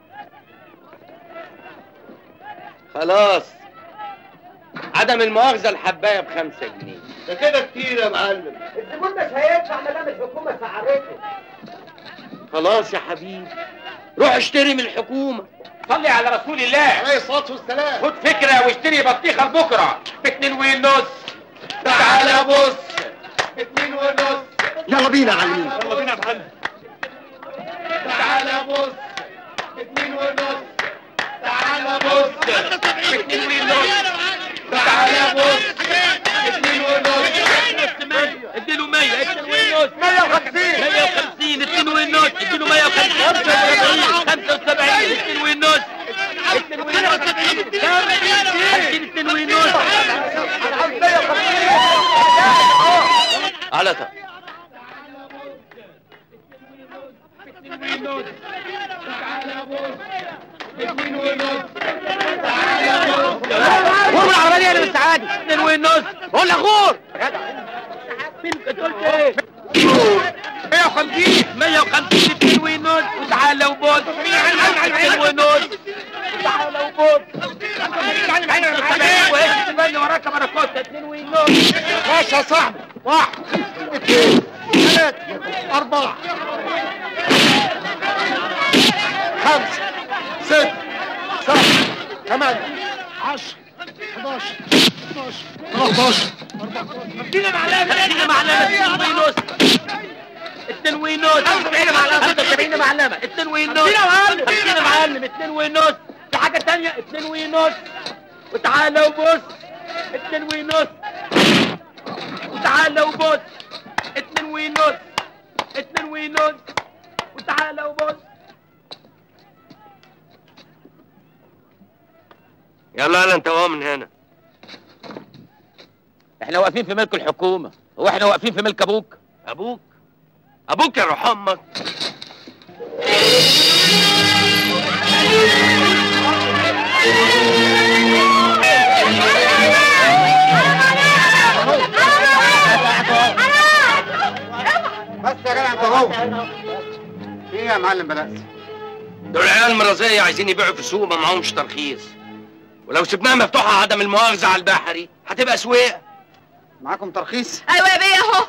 خلاص عدم المؤاخذة الحباية بخمسة جنيه ده كده كتير يا معلم الزبون مش هيدفع ما دام الحكومه سعرته خلاص يا حبيبي روح اشتري من الحكومة صلي على رسول الله عليه الصلاه والسلام خد فكرة واشتري بطيخة لبكرة باتنين ونص تعالى بص اتنين ونص يلا بينا يا معلمين يلا بينا يا معلم تعالى بص اتنين ونص تعالى بص اتنين ونص تعالى بص اتنين ونص اديله 100 اتنين ونص 150 150 اتنين ونص اديله 150 75 اتنين ونص اتنين ونص كام؟ 50 اتنين ونص على طب غور العربيه اللي بالسعادة اتنين ونص قول لك غور انت قلت ايه 150 150 اتنين ونص وتعالى وبص اتنين ونص تعالى وبص وايه اللي وراك بركات اتنين ونص ماشي يا صاحبي واحد اثنين ثلاثة أربعة خمسة ستة سبعة ثمانية عشرة 11 12 13 ادينا معلمة ادينا معلمة اتنين ونص اتنين ونص 75 معلمة 75 معلمة اتنين ونص ادينا معلم ادينا معلم اتنين ونص في حاجة تانية اتنين ونص وتعالى وبص اتنين ونص وتعالى وبص اتنين ونص اتنين ونص وتعالى وبص يلا يلا انت وهو من هنا احنا واقفين في ملك الحكومة هو احنا واقفين في ملك ابوك ابوك ابوك يا روح امك بس يا جدع انت اهو في ايه يا معلم بلاش دول عيال مرازية عايزين يبيعوا في السوق ما معهمش ترخيص ولو سبناها مفتوحة عدم المؤاخذة على البحري هتبقى سويق معاكم ترخيص ايوه يا بيه اهو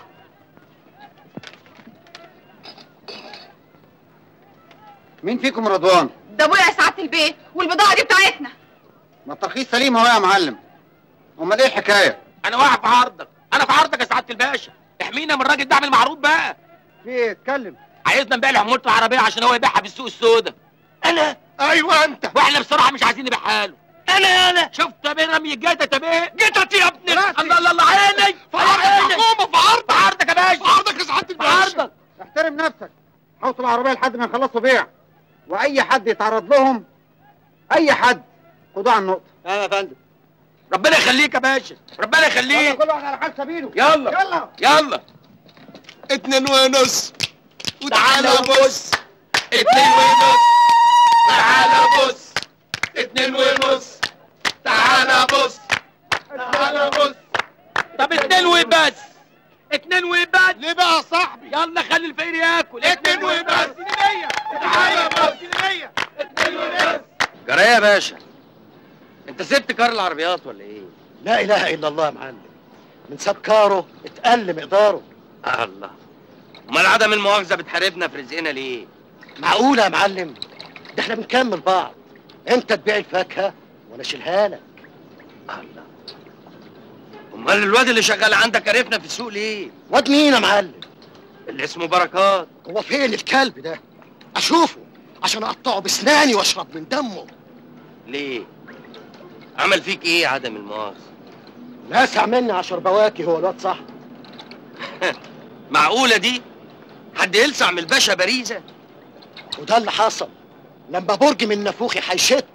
مين فيكم رضوان ده ابويا يا سعاده البيت والبضاعه دي بتاعتنا ما الترخيص سليم اهو يا معلم امال ايه الحكايه انا واقف في عرضك انا في عرضك يا سعادة الباشا احمينا من الراجل ده اعمل معروض بقى في ايه اتكلم عايزنا نبيع له حمولة العربية عشان هو يبيعها في السوق السوداء انا ايوه انت واحنا بصراحة مش عايزين نبيعها له انا انا شفت يا بيه رمي الجيتة يا بيه جيتت يا ابني الله الله الله عيني في عرض الحكومة في عرض في عرضك يا باشا في عرضك يا سعادة في عرضك احترم نفسك حوط العربيه لحد ما يخلصوا بيع واي حد يتعرض لهم اي حد خدوه على النقطه ايوه يا فندم ربنا يخليك يا باشا ربنا يخليك كل واحد على حال سبيله يلا يلا يلا اتنين ونص وتعالى بص اتنين ونص تعالى بص اتنين ونص تعالى بص تعالى بص طب اتنين وبس اتنين وبس ليه بقى يا صاحبي يلا خلي الفقير ياكل اتنين وبس تعالى بس اتنين وبس جرى ايه يا باشا انت سبت كار العربيات ولا ايه لا اله الا الله يا معلم من ساب كاره اتقل مقداره الله امال عدم المؤاخذه بتحاربنا في رزقنا ليه معقولة يا معلم ده احنا بنكمل بعض انت تبيع الفاكهة وانا اشيلها لك امال الواد اللي شغال عندك عرفنا في السوق ليه واد مين يا معلم اللي اسمه بركات هو فين الكلب ده اشوفه عشان اقطعه بسناني واشرب من دمه ليه عمل فيك ايه عدم المؤاخذه لاسع مني عشر بواكي هو الواد صح معقوله دي حد يلسع من الباشا باريزه وده اللي حصل لما برج من نافوخي هيشت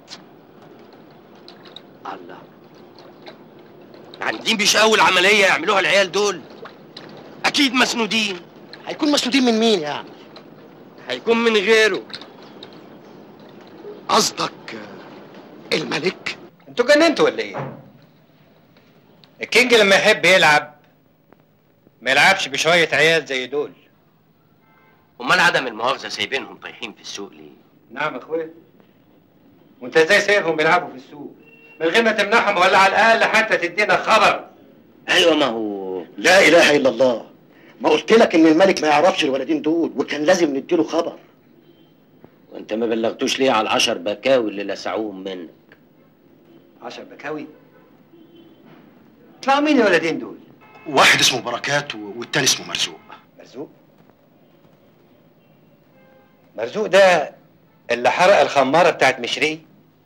الله يعني دي مش اول عمليه يعملوها العيال دول اكيد مسنودين هيكون مسنودين من مين يعني هيكون من غيره قصدك الملك انتوا جننتوا ولا ايه؟ الكينج لما يحب يلعب ما يلعبش بشوية عيال زي دول امال عدم المؤاخذه سايبينهم طايحين في السوق ليه نعم يا اخويا وانت ازاي سايبهم بيلعبوا في السوق من غير ما تمنعهم ولا على الاقل حتى تدينا خبر ايوه ما هو لا اله الا الله ما قلت لك ان الملك ما يعرفش الولدين دول وكان لازم نديله خبر وانت ما بلغتوش ليه على العشر بكاوي اللي لسعوهم منك عشر بكاوي طلعوا مين الولدين دول؟ واحد اسمه بركات والتاني اسمه مرزوق مرزوق مرزوق ده اللي حرق الخمارة بتاعت مشري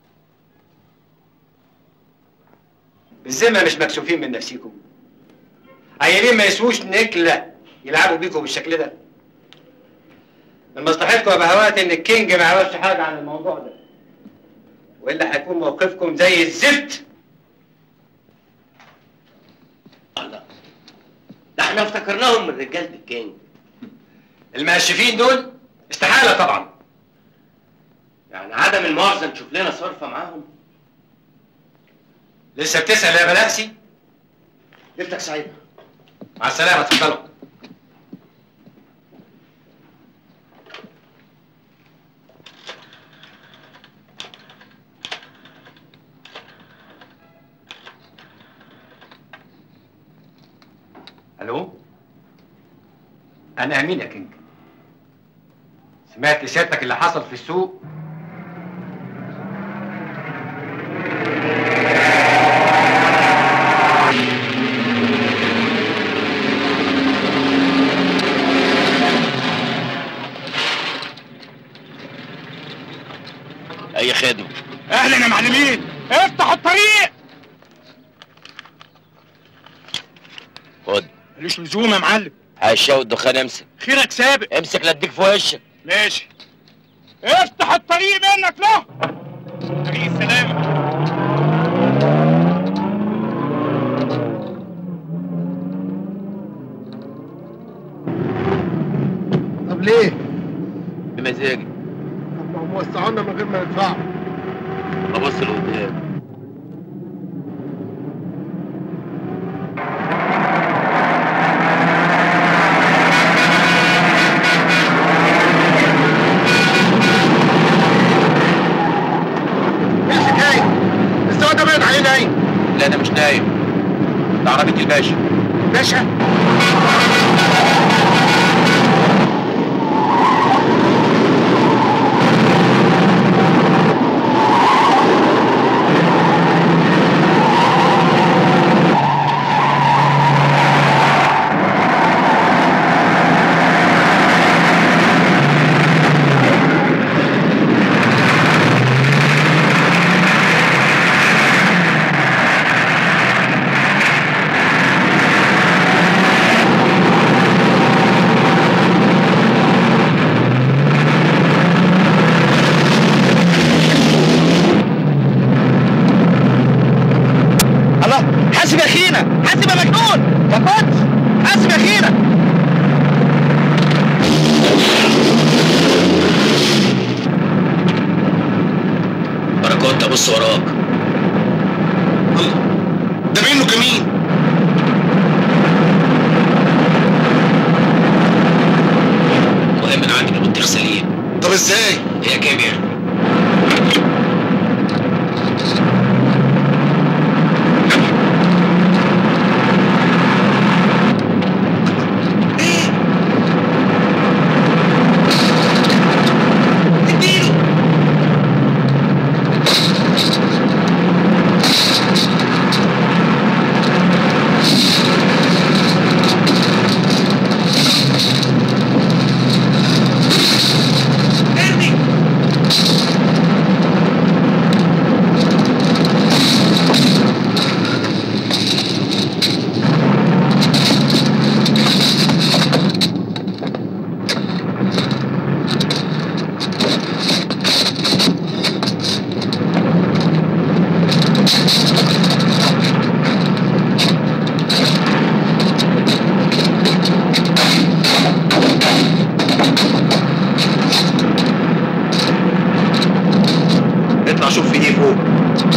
بالذمة مش مكسوفين من نفسيكم عيالين ما يسووش نكلة يلعبوا بيكم بالشكل ده من مصلحتكم يا بهوات ان الكينج ما يعرفش حاجة عن الموضوع ده والا هيكون موقفكم زي الزفت ده احنا افتكرناهم من رجاله الكينج المقشفين دول استحالة طبعا يعني عدم المؤاخذه نشوف لنا صرفه معاهم لسه بتسأل يا بلاسي ليلتك سعيدة مع السلامة اتفضلوا الو انا امين يا كينج سمعت سيادتك اللي حصل في السوق اي خدمه اهلا يا معلمين افتحوا الطريق خد ملوش لزوم يا معلم هشاو الدخان امسك خيرك سابق امسك لا اديك في وشك ماشي افتح الطريق منك له طريق السلامة طب ليه؟ بمزاجي طب ما هم وسعونا من غير ما ندفعوا ابص لقدام ايه الحكاية؟ السواق ده بعد علينا ايه؟ لا انا مش نايم ده عربيه الباشا باشا الله حاسب يا اخينا حاسب يا مجنون يا كوتش حاسب يا اخينا بركات ابص وراك ده منه كمين ازاي؟ هي كيمياء اطلع شوف في ايه فوق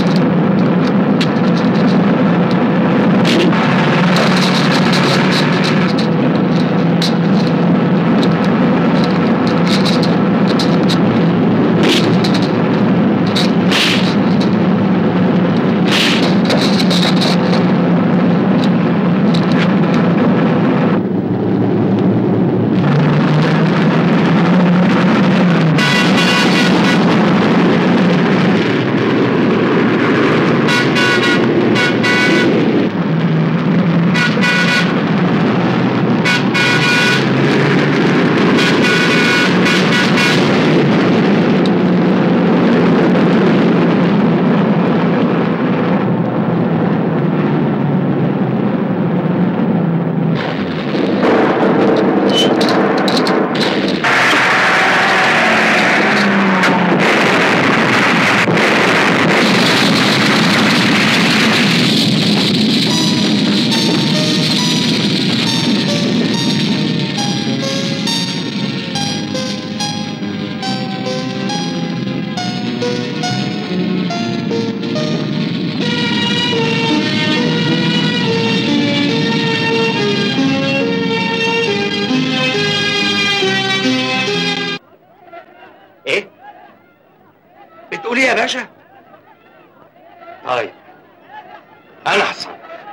ايه بتقول ايه يا باشا طيب انا حصل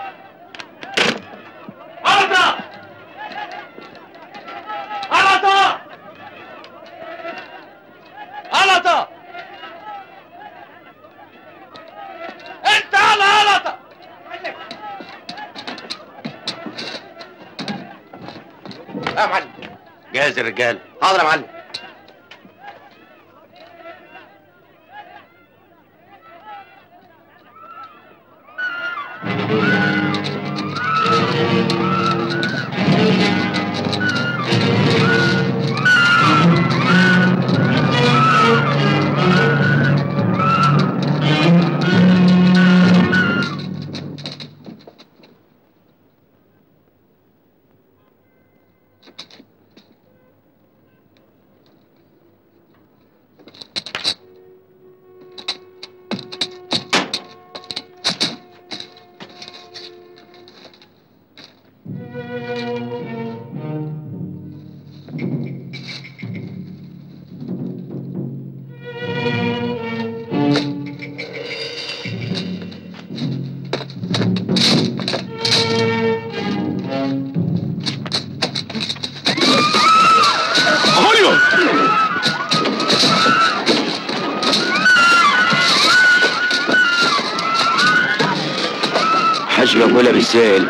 غلطة غلطة غلطة انت على غلطة يا معلم جاهز الرجال حاضر يا معلم هوليوود حاج باكلها بالسائل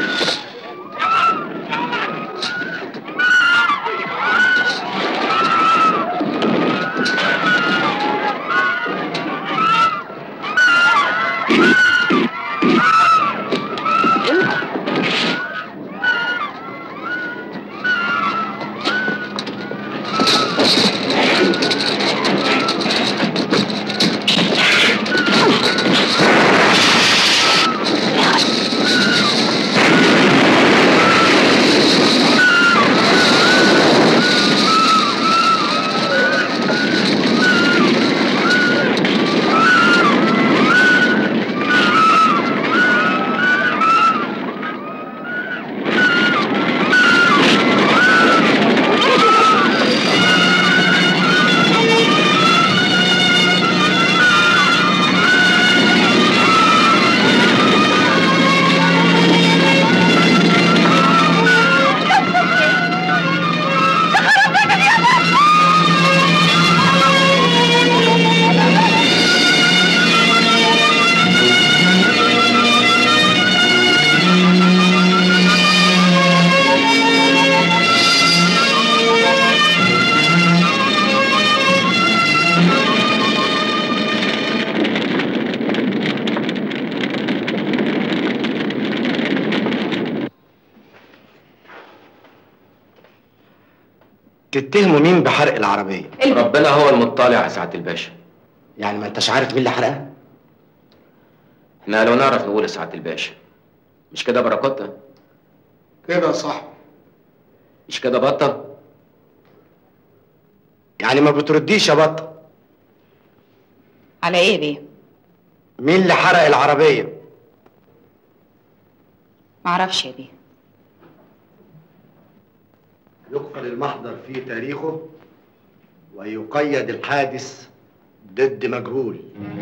تتهموا مين بحرق العربيه ربنا هو المطلع يا سعاده الباشا يعني ما انتش عارف مين اللي حرقها احنا لو نعرف نقول يا سعاده الباشا مش كده بركوتة كده صح مش كده بطه يعني ما بترديش يا بطه على ايه بيه مين اللي حرق العربيه معرفش يا بيه يقفل المحضر في تاريخه ويقيد الحادث ضد مجهول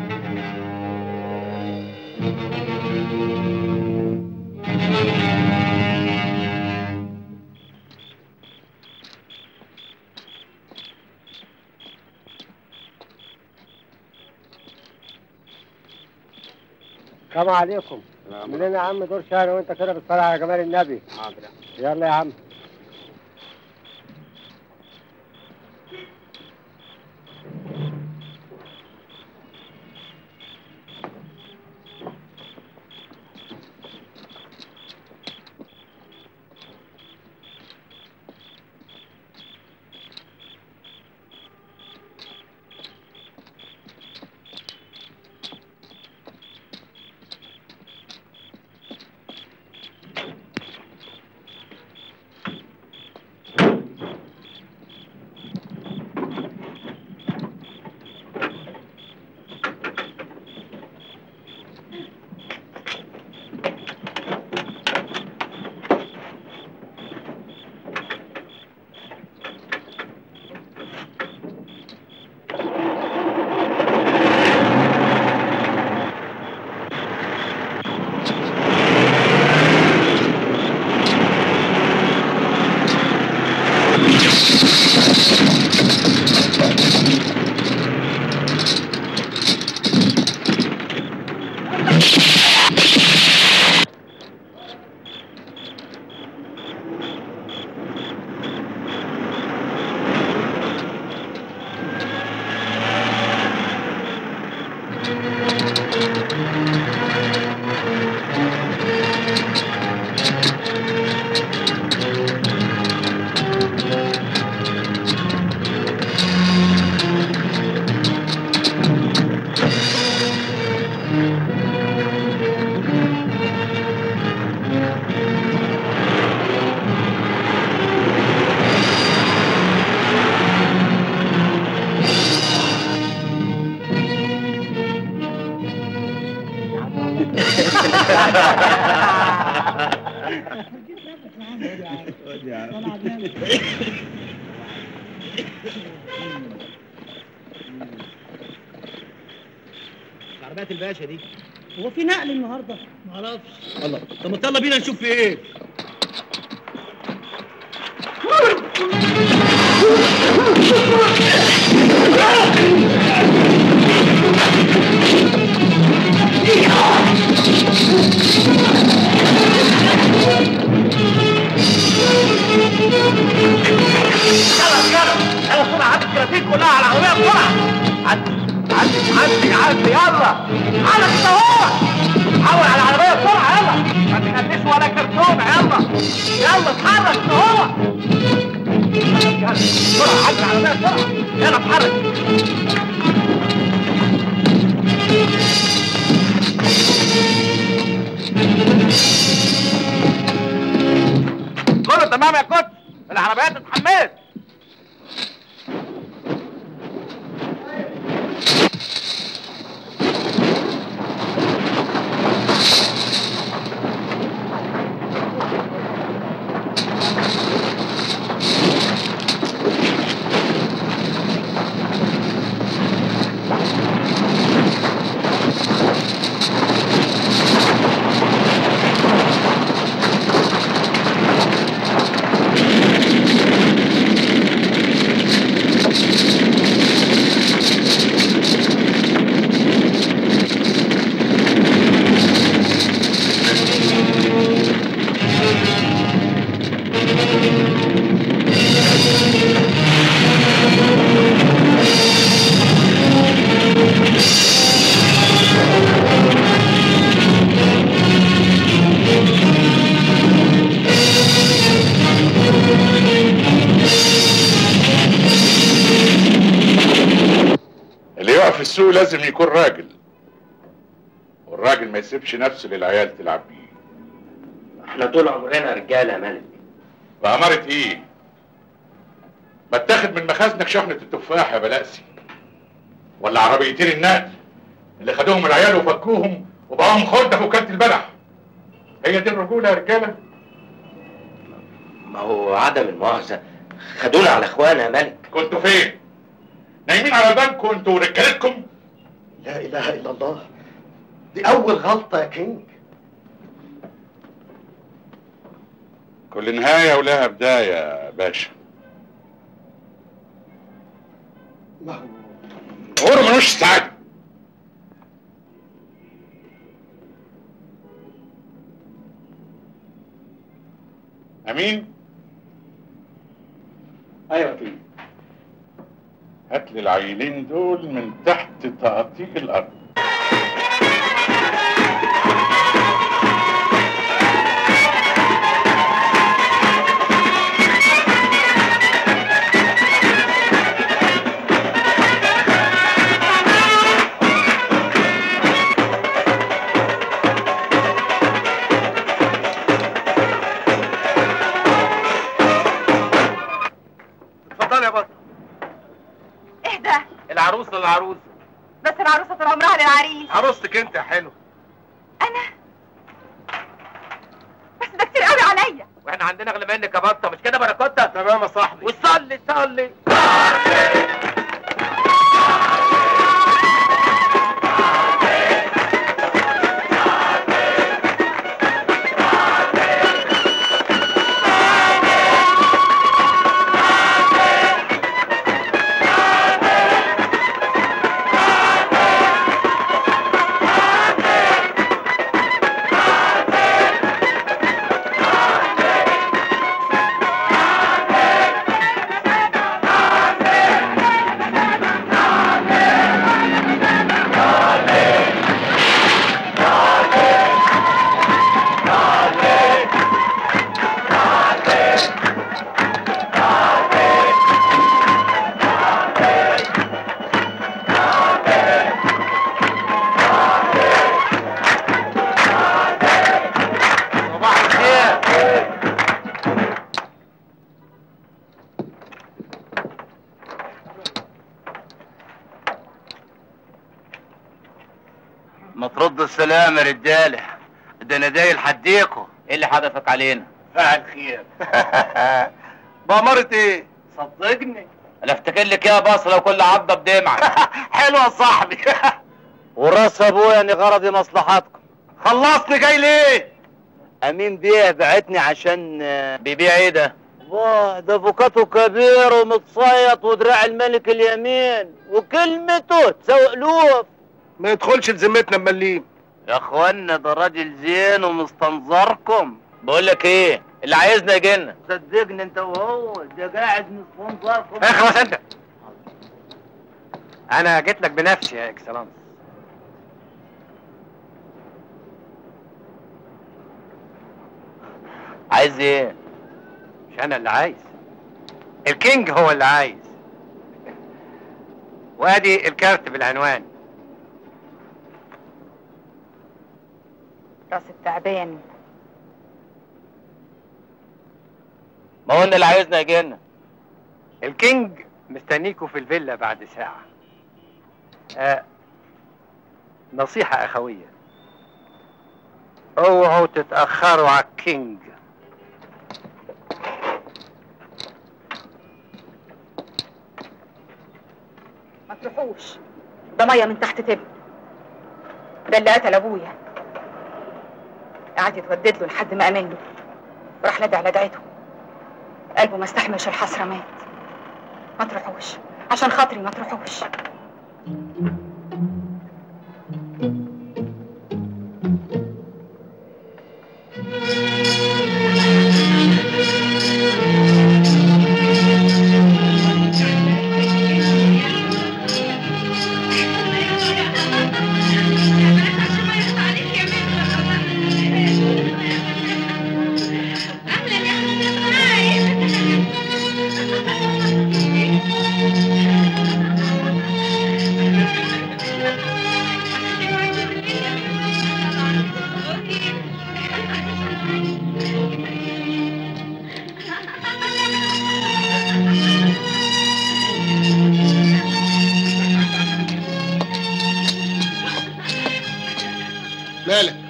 السلام عليكم منين يا عم دور شهر وانت كده بتصلي على جمال النبي حاضر يلا يا عم عربيات الباشا دي هو في نقل النهارده؟ معرفش الله طب ما يلا بينا نشوف في ايه خلاص يلا يلا بسرعة عدي الكراتين كلها على العربية بسرعة عدي عدي عدي عدي يلا على كده هو حول على العربية بسرعة يلا ما تخليش ولا كرتونة يلا يلا اتحرك كده هو يلا بسرعة عدي على العربية بسرعة يلا اتحرك كله تمام يا كوتش العربيات اتحملت في السوق لازم يكون راجل والراجل ما يسيبش نفسه للعيال تلعب بيه احنا طول عمرنا رجاله يا ملك بأمارة ايه؟ ما اتاخد من مخازنك شحنة التفاح يا بلاسي ولا عربيتين النقل اللي خدوهم العيال وفكوهم وبقاهم خردة في وكالة البلح هي دي الرجولة يا رجالة؟ ما هو عدم المؤاخذه خدونا على اخوانا يا ملك كنتوا فين؟ نايمين على البنك وانتوا ورجالتكم؟ لا اله الا الله دي اول غلطه يا كينج كل نهاية ولها بداية يا باشا ما هو عمره ملوش سعادة أمين؟ ايوه يا كينج هات لي العيلين دول من تحت تقطيع الأرض اتفضل يا بطل اهدى العروس للعروس بس العروسه طول عمرها للعريس عروستك انت يا حلو بس ده كتير قوي عليا واحنا عندنا اغلى منك يا بطه مش كده بركوته تمام يا صاحبي وصلي صلي صباح الخير ما ترد السلام يا رجاله ده انا دايل حديكوا ايه اللي حدفك علينا فعل خير بأمارة ايه؟ صدقني انا افتكر لك يا بصره وكل عضه بدمعه حلو يا صاحبي وراس ابويا اني غرضي مصلحتكم خلصني جاي ليه؟ امين بيه بعتني عشان بيبيع ايه ده؟ الله ده فوكاته كبير ومتصيط ودراع الملك اليمين وكلمته تسوي الوف ما يدخلش لذمتنا مليم يا اخوانا ده راجل زين ومستنظركم بقول لك ايه اللي عايزنا يجينا صدقني انت وهو ده قاعد مستنظركم اخلص انت انا جيت لك بنفسي يا اكسلانس عايز ايه مش انا اللي عايز الكينج هو اللي عايز وادي الكارت بالعنوان راس التعبان ما هو اللي عايزنا يجينا الكينج مستنيكوا في الفيلا بعد ساعة آه نصيحة أخوية اوعوا تتأخروا على الكينج ما تروحوش ده ميه من تحت تبن ده اللي قتل ابويا قعد يتودد له لحد ما امن له راح نادي على دعيته قلبه ما استحملش الحسره مات ما تروحوش عشان خاطري ما تروحوش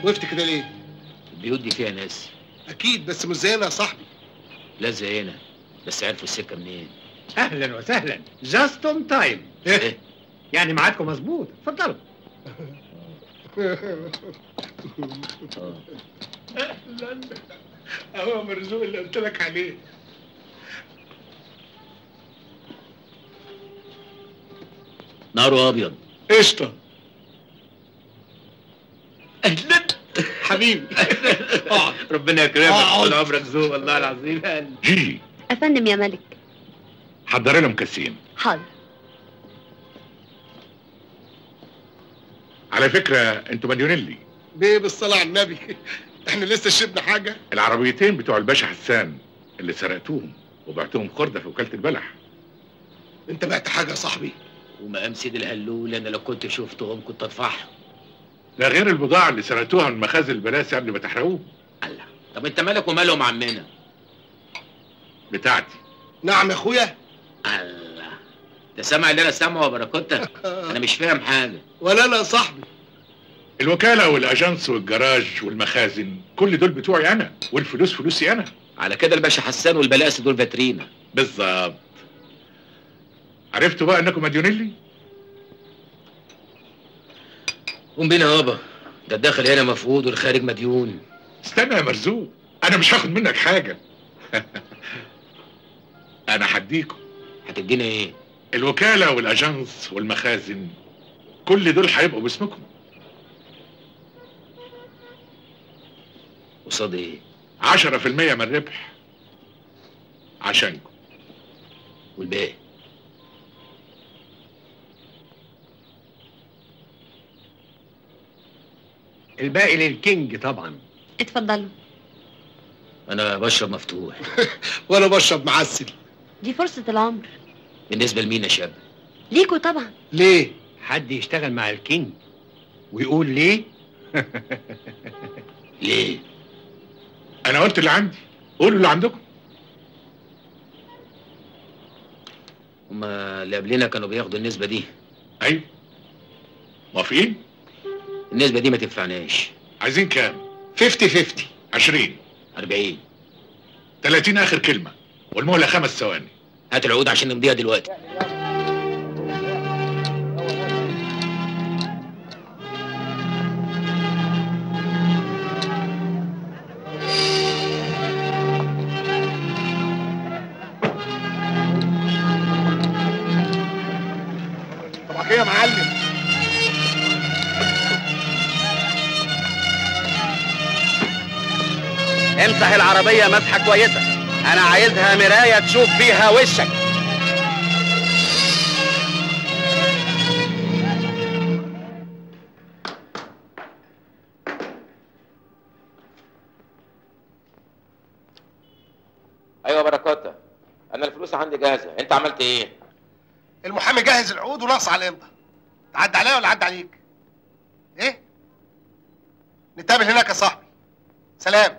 وقفت كده ليه؟ البيوت دي فيها ناس اكيد بس مش زينا يا صاحبي لا زينا بس عرفوا السكه منين اهلا وسهلا جاست اون تايم إيه؟ يعني ميعادكم مظبوط اتفضلوا اهلا اهو مرزوق اللي قلت لك عليه ناره ابيض قشطه اهلا حبيبي ربنا يكرمك اقعد. طول عمرك ذوق والله العظيم أهلا. جيجي افندم يا ملك حضري لهم كاسين حاضر على فكره انتوا مليونيلي بيه بالصلاه على النبي احنا لسه شربنا حاجه العربيتين بتوع الباشا حسان اللي سرقتوهم وبعتهم خردة في وكالة البلح انت بعت حاجه يا صاحبي ومقام سيد الهلول انا لو كنت شفتهم كنت ادفعهم ده غير البضاعة اللي سرقتوها من مخازن البلاسي قبل ما تحرقوه طب انت مالك ومالهم عمنا بتاعتي نعم يا اخويا الله ده سامع اللي انا سامعه يا باراكوتا انا مش فاهم حاجه ولا انا يا صاحبي الوكالة والأجانس والجراج والمخازن كل دول بتوعي أنا والفلوس فلوسي أنا على كده الباشا حسان والبلاسي دول فاترينا بالظبط عرفتوا بقى إنكم مديونيلي؟ قوم بينا يابا ده الداخل هنا مفقود والخارج مديون استنى يا مرزوق أنا مش هاخد منك حاجة أنا هديكم هتدينا إيه؟ الوكالة والأجانس والمخازن كل دول هيبقوا باسمكم قصاد ايه؟ عشرة في المية من الربح عشانكم والباقي الباقي للكينج طبعا اتفضلوا انا بشرب مفتوح وانا بشرب معسل دي فرصة العمر بالنسبه لمين يا شاب ليكوا طبعا ليه حد يشتغل مع الكينج ويقول ليه ليه أنا قلت اللي عندي قولوا اللي عندكم هما اللي قبلنا كانوا بياخدوا النسبه دي أيوة موافقين؟ النسبه دي ما تنفعناش عايزين كام؟ 50 50 20 40 30 آخر كلمة والمهلة خمس ثواني هات العقود عشان نمضيها دلوقتي طبعا كده يا معلم امسح العربية مسحة كويسة أنا عايزها مراية تشوف فيها وشك ايوه بركاته انا الفلوس عندي جاهزه انت عملت ايه المحامي جهز العقود وناقص على الامضه تعدي عليا ولا عدى عليك ايه نتقابل هناك يا صاحبي سلام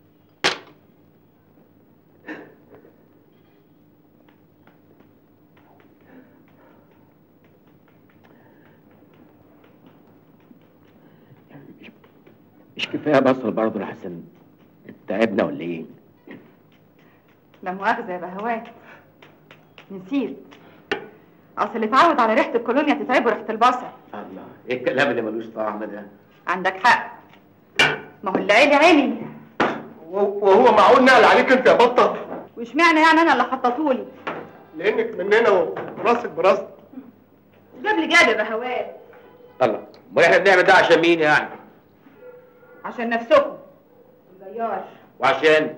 مش كفايه بصل برضه يا حسن تعبنا ولا ايه؟ لا مؤاخذة يا بهوات نسيت اصل اللي اتعود على ريحة الكولونيا تتعبه ريحة البصل الله ايه الكلام اللي ملوش طعم ده؟ عندك حق ما هو اللي عيني عيني وهو معقول نقل عليك انت يا بطه واشمعنى يعني انا اللي حطيتهولي لانك مننا وراسك براسك جاب لي جاب يا بهوات الله امال احنا بنعمل ده عشان مين يعني عشان نفسكم الجيار وعشان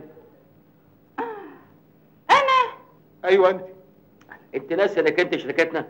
ايوه انت انت ناسي انك انت شركتنا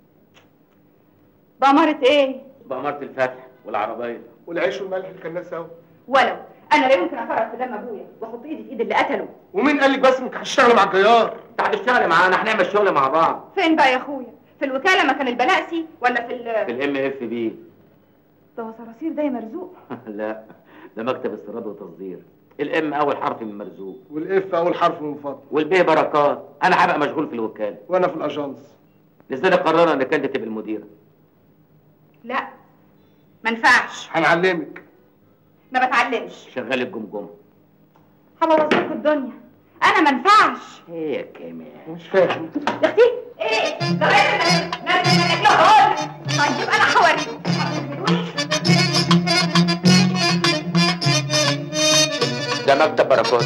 بأمارة ايه بأمارة الفتح والعربية والعيش والملح اللي كان سوا ولو انا لا يمكن افرط في دم ابويا واحط ايدي في ايد اللي قتله ومين قال لك بس انك هتشتغل مع الجيار انت هتشتغل معانا هنعمل شغل مع بعض فين بقى يا اخويا في الوكاله مكان البلاسي ولا في في ال الام اف بي ده هو صراصير ده يا مرزوق لا ده مكتب استيراد وتصدير الام اول حرف من مرزوق والاف اول حرف من فضل والبي بركات انا هبقى مشغول في الوكاله وانا في الاجانس لذلك قررنا انك انت تبقى المديره لا ما ينفعش هنعلمك ما بتعلمش شغال الجمجمه هبوظ لكم الدنيا انا ما انفعش ايه يا كامل مش فاهم يا اختي ايه ده غير لازم الاكل هقول طيب انا هوريكم ده مكتب بركات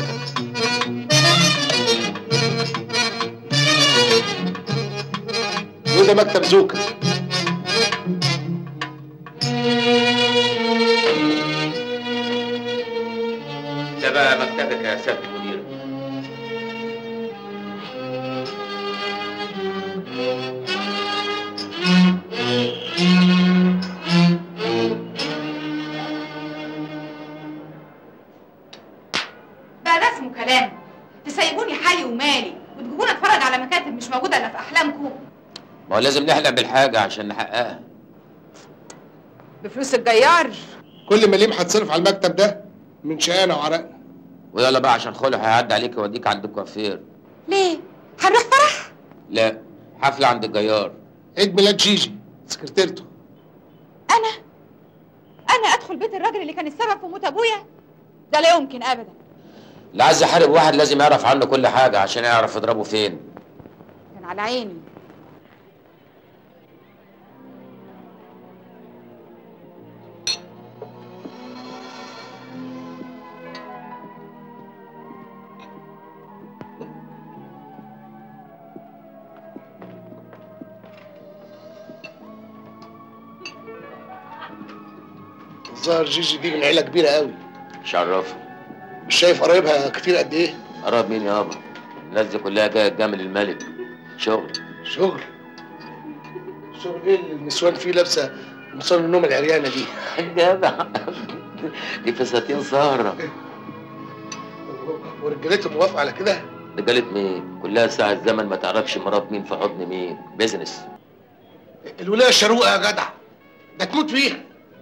وده مكتب زوكا ده بقى مكتبك يا سياده المدير بقى ده اسمه كلام تسيبوني حالي ومالي وتجيبوني اتفرج على مكاتب مش موجوده الا في احلامكم ما هو لازم نحلم بالحاجه عشان نحققها بفلوس الجيار كل مليم هتصرف على المكتب ده من شقانا وعرقنا ويلا بقى عشان خلع هيعدي عليك يوديك عند الكوافير ليه هنروح فرح لا حفله عند الجيار عيد ميلاد جيجي سكرتيرته انا انا ادخل بيت الراجل اللي كان السبب في موت ابويا ده لا يمكن ابدا اللي عايز يحارب واحد لازم يعرف عنه كل حاجه عشان يعرف يضربه فين كان على عيني الظاهر جيجي دي من عيله كبيره قوي مش عرفه مش شايف قرايبها كتير قد ايه قرب مين يابا الناس دي كلها جايه تجامل الملك شغل شغل شغل ايه اللي النسوان فيه لابسه قمصان النوم العريانه دي جدع دي فساتين سهره ورجالته موافقه على كده رجاله مين كلها ساعه زمن ما تعرفش مرات مين في حضن مين بيزنس الولايه شروقه يا جدع ده تموت فيها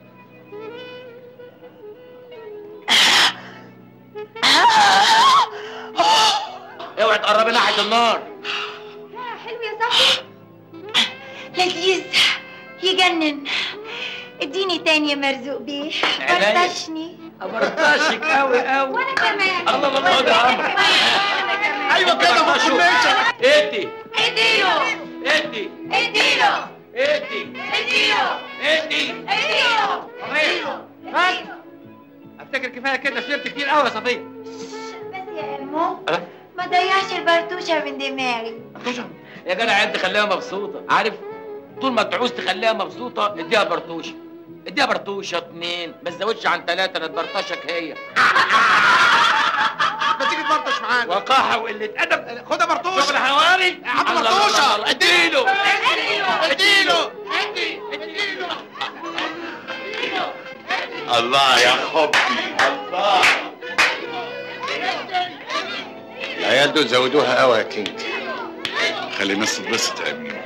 اوعي تقربي ناحيه النار حلو يا صاحبي لذيذ يجنن اديني تاني يا مرزوق بيه عينيا. برطشني برطشك قوي قوي وانا كمان الله الله خد يا عمرو ايوه كده ما تكونش ادي اديله ادي اديله ادي اديله ادي اديله بس افتكر كفايه كده شربت كتير قوي يا صفيه بس يا امو ما ضيعش البرتوشه من دماغي يا جدع انت خليها مبسوطه عارف طول ما تعوز تخليها مبسوطه اديها برطوشه اديها برطوشه اتنين ما تزودش عن ثلاثه لا تبرطشك هي ما تيجي تبرطش معانا وقاحه وقله ادب خدها برطوشه شغل حواري هات الله، الله، الله، برطوشه الله. اديله اديله الله يا حبي الله العيال دول زودوها قوي يا كينج خلي الناس تتبسط يا امين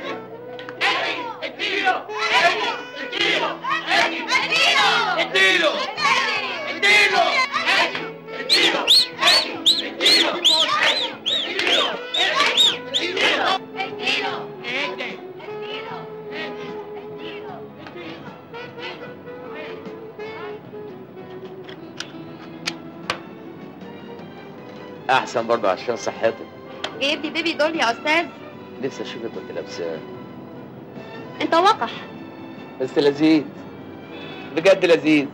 اديله اديله احسن برضه عشان صحتك جايب لي بيبي دول يا استاذ لسه اشوفك كنت لابساه انت وقح بس لذيذ بجد لذيذ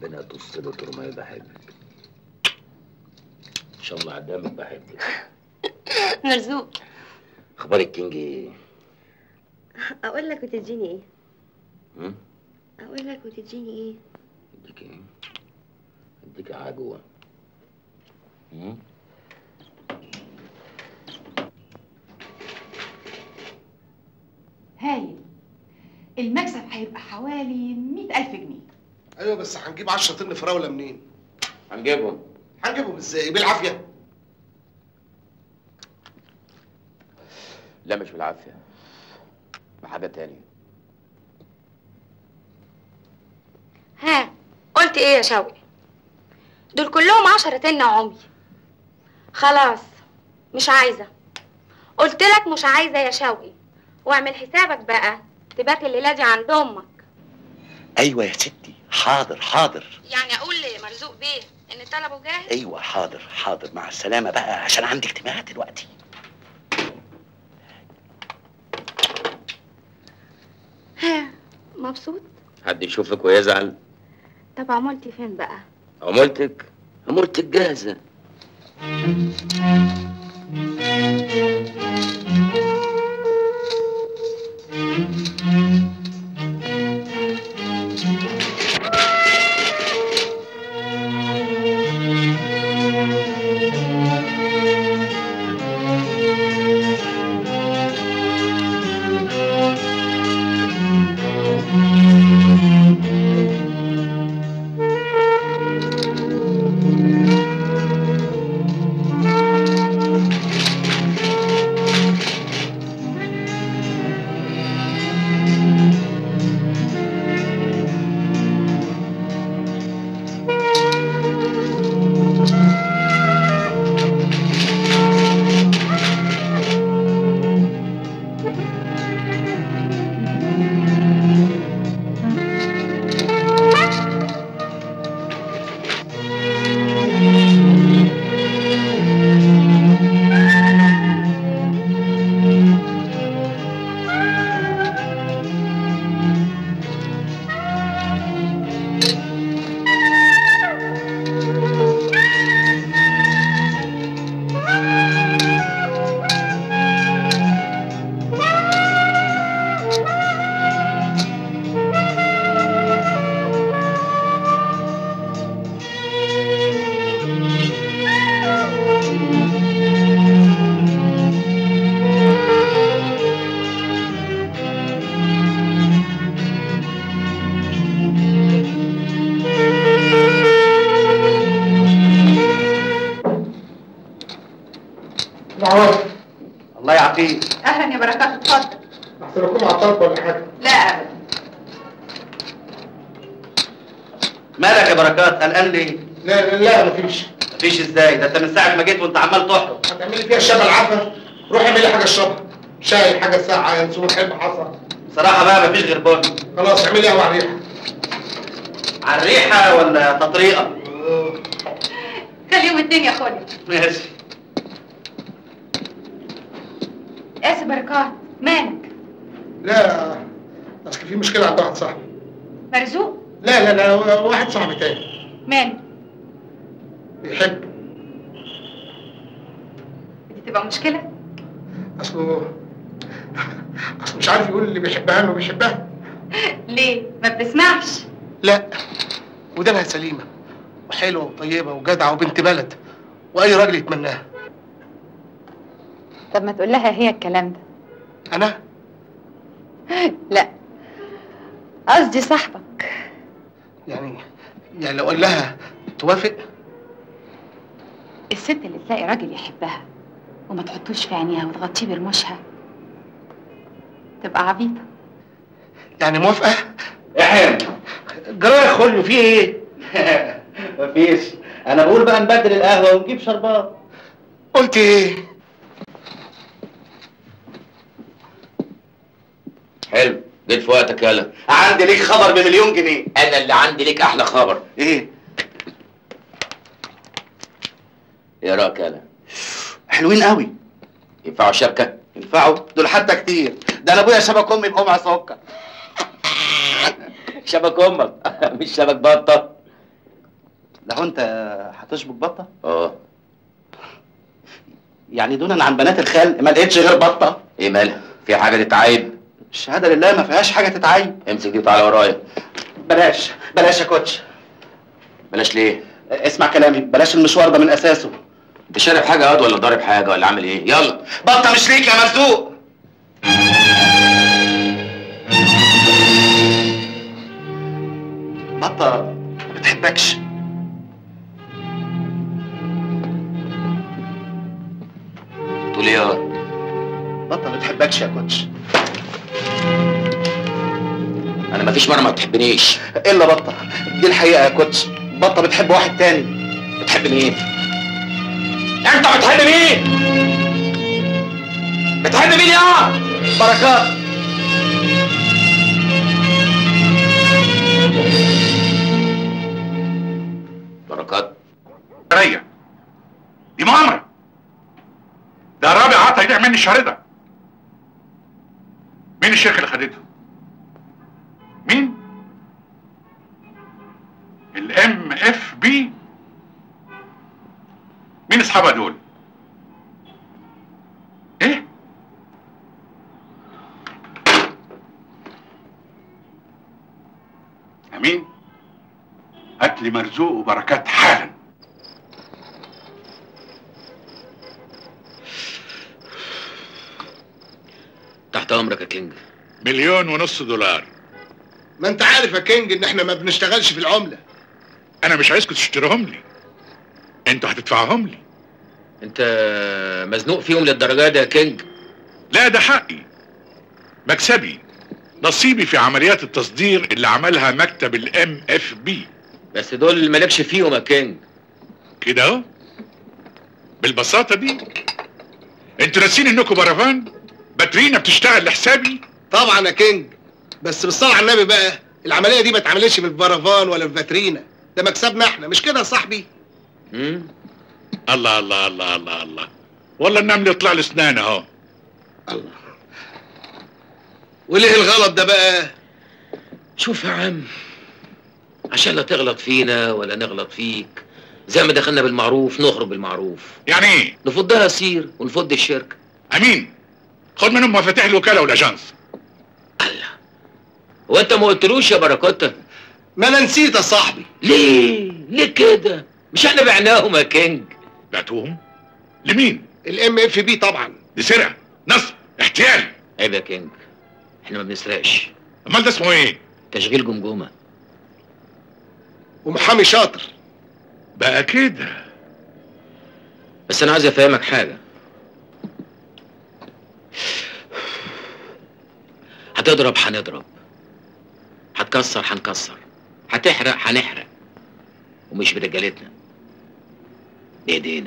ربنا يطص له طول ما بحبك ان شاء الله قدامك بحبك مرزوق اخبار الكينج ايه؟ اقول لك وتديني ايه هم؟ اقول لك وتديني ايه اديك ايه؟ اديك عجوه هم؟ هايل المكسب هيبقى حوالي مئة ألف جنيه ايوه بس هنجيب 10 طن فراوله منين؟ هنجيبهم هنجيبهم ازاي؟ بالعافيه لا مش بالعافيه بحاجه تانية ها قلت ايه يا شوقي دول كلهم عشرة تن عمي خلاص مش عايزة قلت لك مش عايزة يا شوقي واعمل حسابك بقى تبات الليلة دي عند امك ايوه يا ستي حاضر حاضر يعني اقول لمرزوق بيه ان طلبه جاهز ايوه حاضر حاضر مع السلامه بقى عشان عندي اجتماع دلوقتي ها مبسوط حد يشوفك ويزعل طب عملتي فين بقى عمولتك عمولتك جاهزه دعوات الله يعافيك أهلا يا بركات اتفضل احسن اكون عطلت ولا حاجه لا أبدا مالك يا بركات قلقان ليه؟ لا لا مفيش مفيش ازاي ده انت من ساعه ما جيت وانت عمال تحرق هتعملي فيها الشبه العفن روح اعملي حاجه اشربها شاي حاجه ساقعه ينسون حلم حصى بصراحه بقى مفيش غير بن خلاص اعملي قهوه على الريحه على الريحه ولا تطريقه؟ خليهم الدنيا خدي ماشي اسف بركات مالك لا اصل في مشكله عند واحد صاحبي مرزوق لا لا لا واحد صاحبي تاني مالك بيحب دي تبقى مشكلة اصله اصله مش عارف يقول اللي بيحبها انه بيحبها ليه ما بتسمعش لا ودانها سليمه وحلوه وطيبه وجدعه وبنت بلد واي راجل يتمناها طب ما تقول لها هي الكلام ده انا لا قصدي صاحبك يعني يعني لو قال لها توافق الست اللي تلاقي راجل يحبها وما تحطوش في عينيها وتغطيه برموشها تبقى عبيطة يعني موافقه احنا جرايه خلو في ايه مفيش انا بقول بقى نبدل القهوه ونجيب شربات قلت ايه حلو جيت في وقتك يالا عندي ليك خبر بمليون جنيه انا اللي عندي ليك احلى خبر ايه ايه رايك يالا حلوين قوي ينفعوا شبكه ينفعوا دول حتى كتير ده انا ابويا شبك امي بقمع سكر شبك امك مش شبك بطه لو انت هتشبك بطه اه يعني دونا عن بنات الخال ما لقيتش غير بطه ايه مالها في حاجه تتعيب الشهاده لله ما فيهاش حاجه تتعيب امسك دي وتعالى ورايا بلاش بلاش يا كوتش بلاش ليه اسمع كلامي بلاش المشوار ده من اساسه انت شارب حاجه ياض ولا ضارب حاجه ولا عامل ايه يلا بطه مش ليك يا مرزوق بطه ما بتحبكش تقول ايه ياض بطه ما بتحبكش يا كوتش انا مفيش مره ما بتحبنيش الا بطه دي الحقيقه يا كوتش بطه بتحب واحد تاني بتحب مين انت بتحب مين بتحب مين يا بركات بركات ريا دي مؤامرة ده رابع عطا يبيع مني الشهر ده مين الشركة اللي خدته؟ مين؟ الام اف بي مين اصحابها دول؟ ايه؟ امين هات لي مرزوق وبركات حالا تحت امرك يا كينج مليون ونص دولار ما انت عارف يا كينج ان احنا ما بنشتغلش في العمله انا مش عايزكم تشتريهم لي انتوا هتدفعوهم لي انت مزنوق فيهم للدرجه دي يا كينج لا ده حقي مكسبي نصيبي في عمليات التصدير اللي عملها مكتب الام اف بي بس دول مالكش فيهم يا كينج كده اهو بالبساطه دي انتوا ناسين انكم برافان باترينا بتشتغل لحسابي طبعا يا كينج بس بالصلاه على النبي بقى العمليه دي ما اتعملتش في البرافان ولا في فاترينا ده مكسبنا احنا مش كده يا صاحبي الله الله الله الله الله والله النمل يطلع له اسنان اهو وليه الغلط ده بقى شوف يا عم عشان لا تغلط فينا ولا نغلط فيك زي ما دخلنا بالمعروف نخرج بالمعروف يعني ايه نفضها سير ونفض الشركه امين خد منهم مفاتيح الوكاله والاجانس هو انت ما قلتلوش يا بركات ما انا نسيت يا صاحبي ليه ليه كده مش احنا بعناهم يا كينج بعتوهم لمين الام اف بي طبعا دي سرقه نصب احتيال عيب يا كينج احنا ما بنسرقش امال ده اسمه ايه تشغيل جمجمه ومحامي شاطر بقى كده بس انا عايز افهمك حاجه هتضرب هنضرب هتكسر هنكسر هتحرق هنحرق ومش برجالتنا بايدينا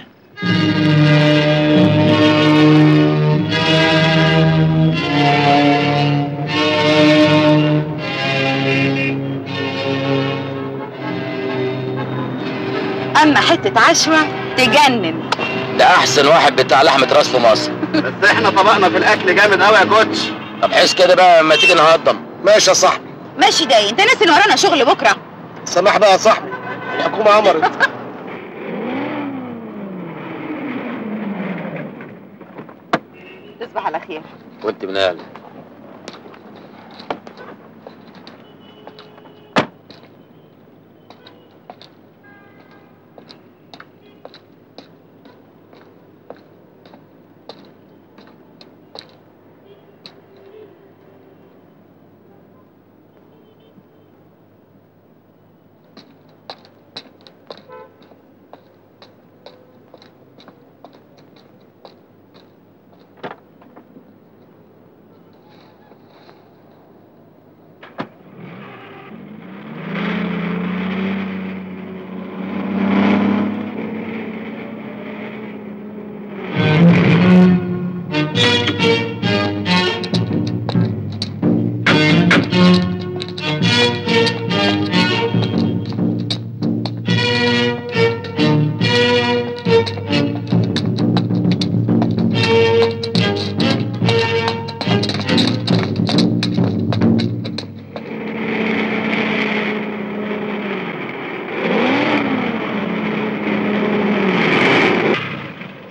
اما حته عشوه تجنن ده احسن واحد بتاع لحمه راس في مصر بس احنا طبقنا في الاكل جامد قوي يا كوتش طب حس كده بقى لما تيجي نهضم ماشي يا صاحبي ماشي داي انت ناسي ان ورانا شغل بكره سماح بقى يا صاحبي الحكومه امرت تصبح على خير وانت من اهل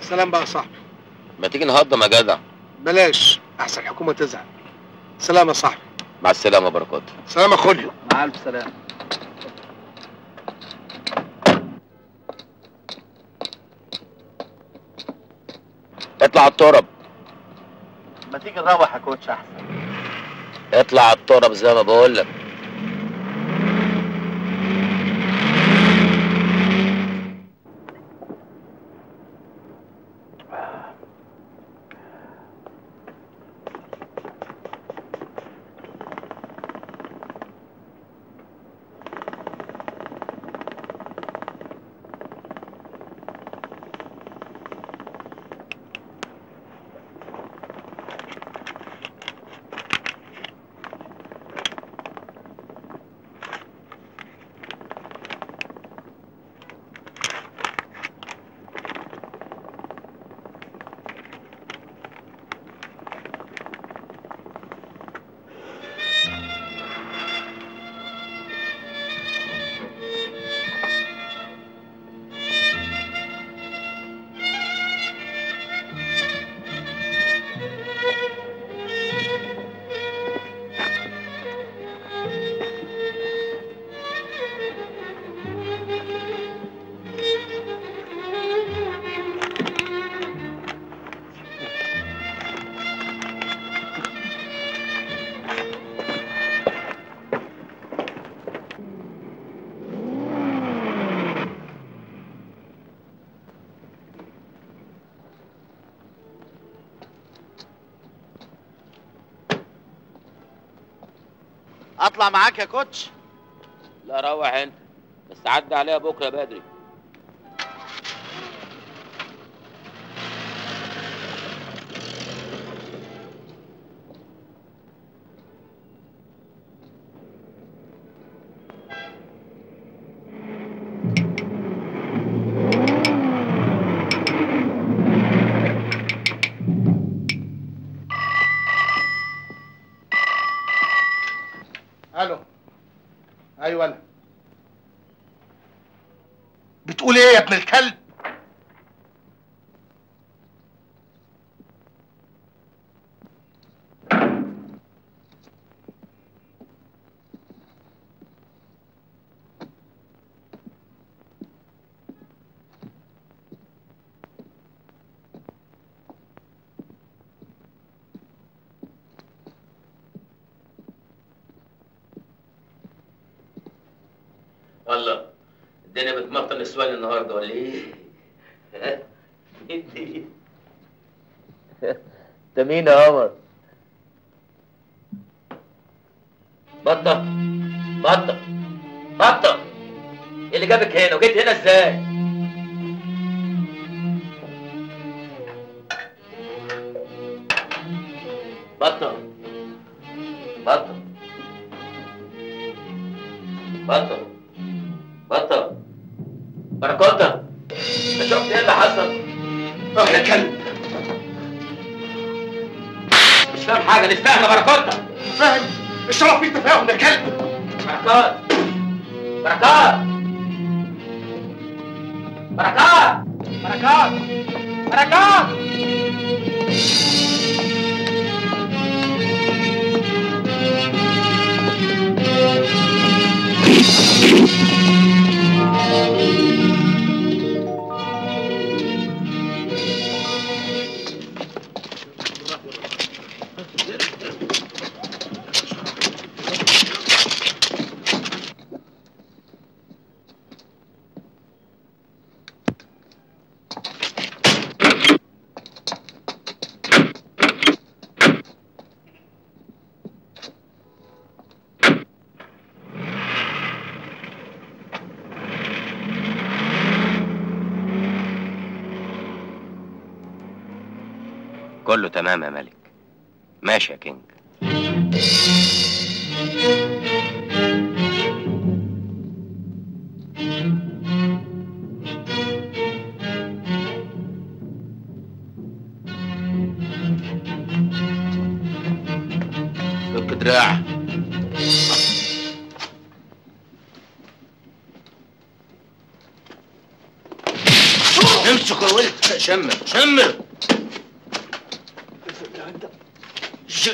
سلام بقى يا صاحبي ما تيجي نهضم يا جدع بلاش احسن الحكومه تزعل سلام يا صاحبي مع السلامه بركات سلام يا خوليو مع الف سلامه اطلع على الترب ما تيجي نروح يا كوتش احسن اطلع على الترب زي ما بقول لك اطلع معاك يا كوتش لا روح انت بس عدى عليها بكره بدري الو ايوه انا بتقول ايه يا ابن الكلب الله الدنيا بتمطر نسوان النهارده ولا ايه؟ ها؟ انت انت مين يا قمر؟ بطة بطة بطة ايه اللي جابك هنا وجيت هنا ازاي؟ بطة بطة بطة بطة بركوتة انت شفت ايه اللي حصل؟ اه يا كلب مش فاهم حاجة مش فاهم يا بركوتة فاهم الشرف فيه تفاهم يا كلب بركات بركات بركات بركات بركات كله تمام يا ملك ماشي يا كينج فك دراع امشي امسك يا ولد شمر شمر ش...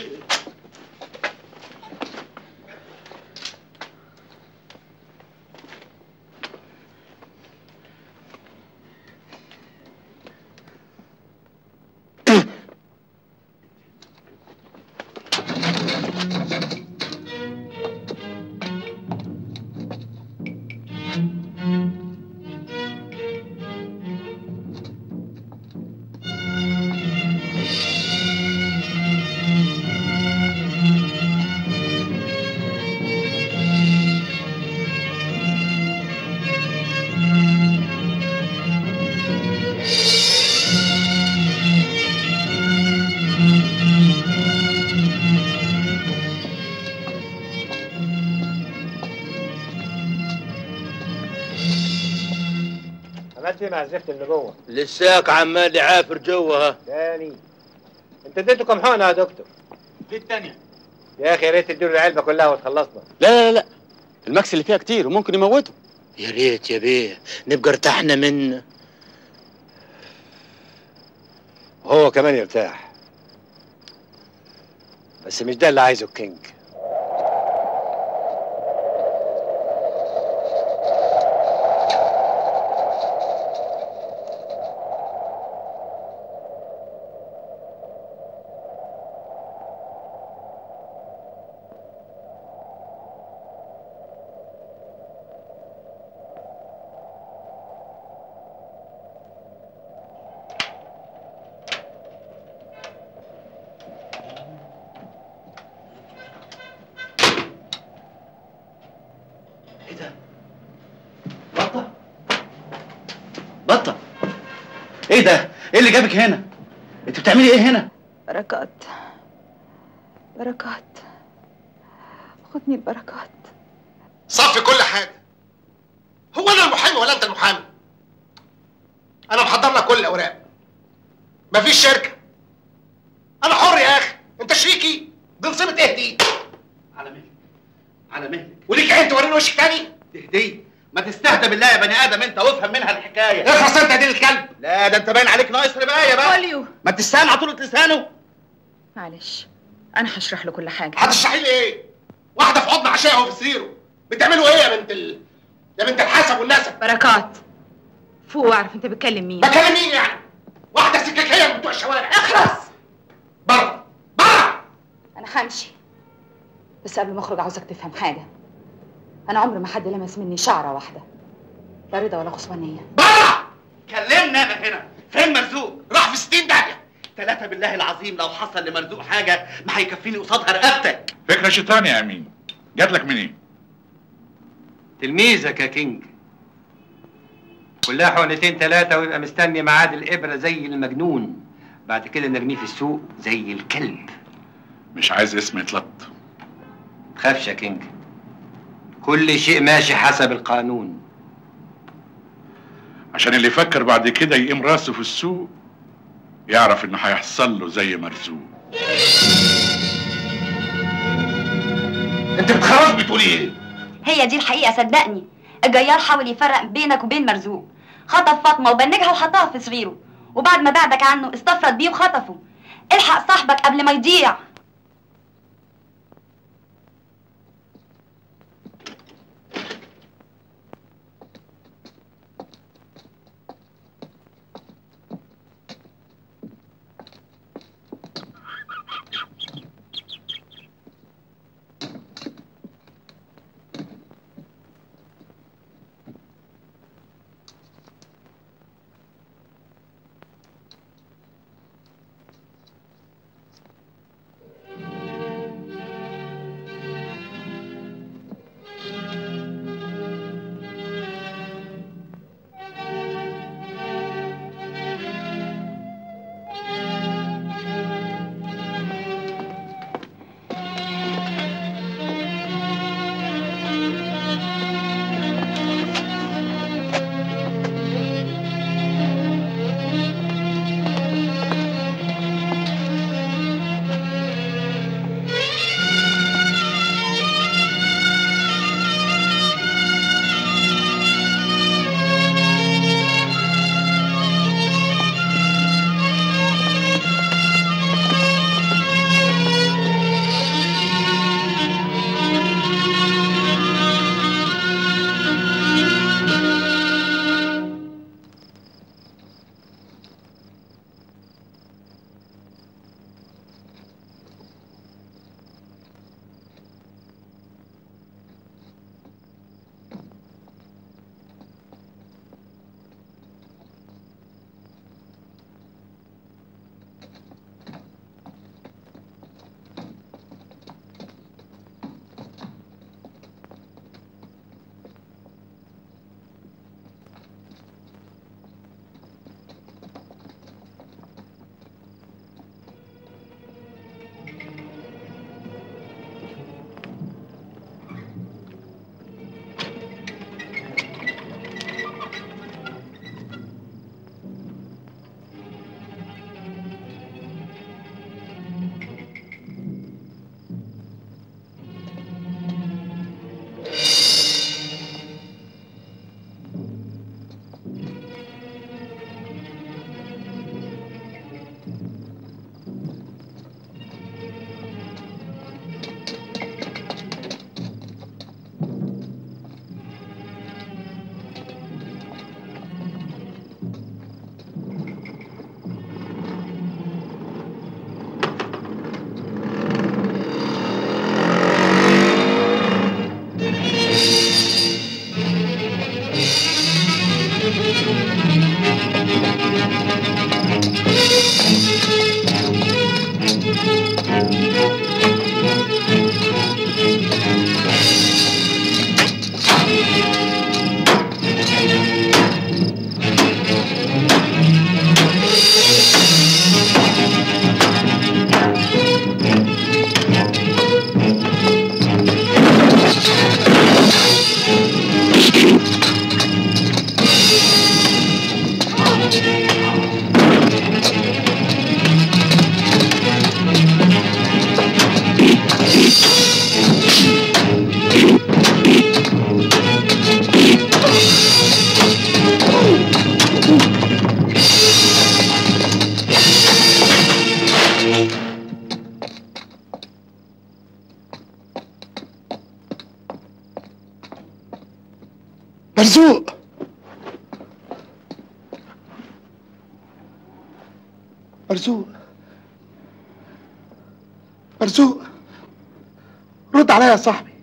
عملت ايه مع الزفت اللي جوه؟ لساك عمال يعافر جوه ها تاني انت اديته كام حقنه يا دكتور؟ دي التانية يا اخي يا ريت تديله العلبه كلها وتخلصنا لا لا لا الماكس اللي فيها كتير وممكن يموته يا ريت يا بيه نبقى ارتحنا منه وهو كمان يرتاح بس مش ده اللي عايزه الكينج بطة ايه ده؟ ايه اللي جابك هنا؟ انت بتعملي ايه هنا؟ بركات بركات خدني البركات صفي كل حاجه هو انا المحامي ولا انت المحامي انا محضر لك كل الاوراق مفيش شركه انا حر يا اخي انت شريكي دي نصيبه ايه دي على مهلك على مهلك وليك عين توريني وشك تاني تهدي ما تستهدى بالله يا بني ادم انت وافهم منها الحكايه اخلص انت يا دين الكلب لا ده انت باين عليك ناقص ربايه بقى خوليو ما تستاهل طولة لسانه معلش انا هشرح له كل حاجه هتشرحي لي ايه واحده في حضن عشاها وفي سريره بتعملوا ايه يا بنت ال... يا بنت الحسب والنسب بركات فوق واعرف انت بتكلم مين بكلم مين يعني واحده سكاكيه من بتوع الشوارع اخلص بره انا همشي بس قبل ما اخرج عاوزك تفهم حاجه انا عمري ما حد لمس مني شعره واحده لا رضا ولا خصوانيه كلمنا انا هنا فين مرزوق راح في 60 داهيه ثلاثة بالله العظيم لو حصل لمرزوق حاجة ما هيكفيني قصادها رقبتك فكره شيطان يا امين جات لك منين؟ تلميذك يا كينج كلها حقنتين ثلاثة ويبقى مستني ميعاد الإبرة زي المجنون بعد كده نرميه في السوق زي الكلب مش عايز اسم يتلط تخافش يا كينج كل شيء ماشي حسب القانون عشان اللي يفكر بعد كده يقيم راسه في السوق يعرف انه هيحصل له زي مرزوق انت بتخرج بتقولي ايه؟ هي دي الحقيقة صدقني الجيار حاول يفرق بينك وبين مرزوق خطف فاطمة وبنجها وحطها في صغيره وبعد ما بعدك عنه استفرد بيه وخطفه الحق صاحبك قبل ما يضيع مرزوق مرزوق رد عليا يا صاحبي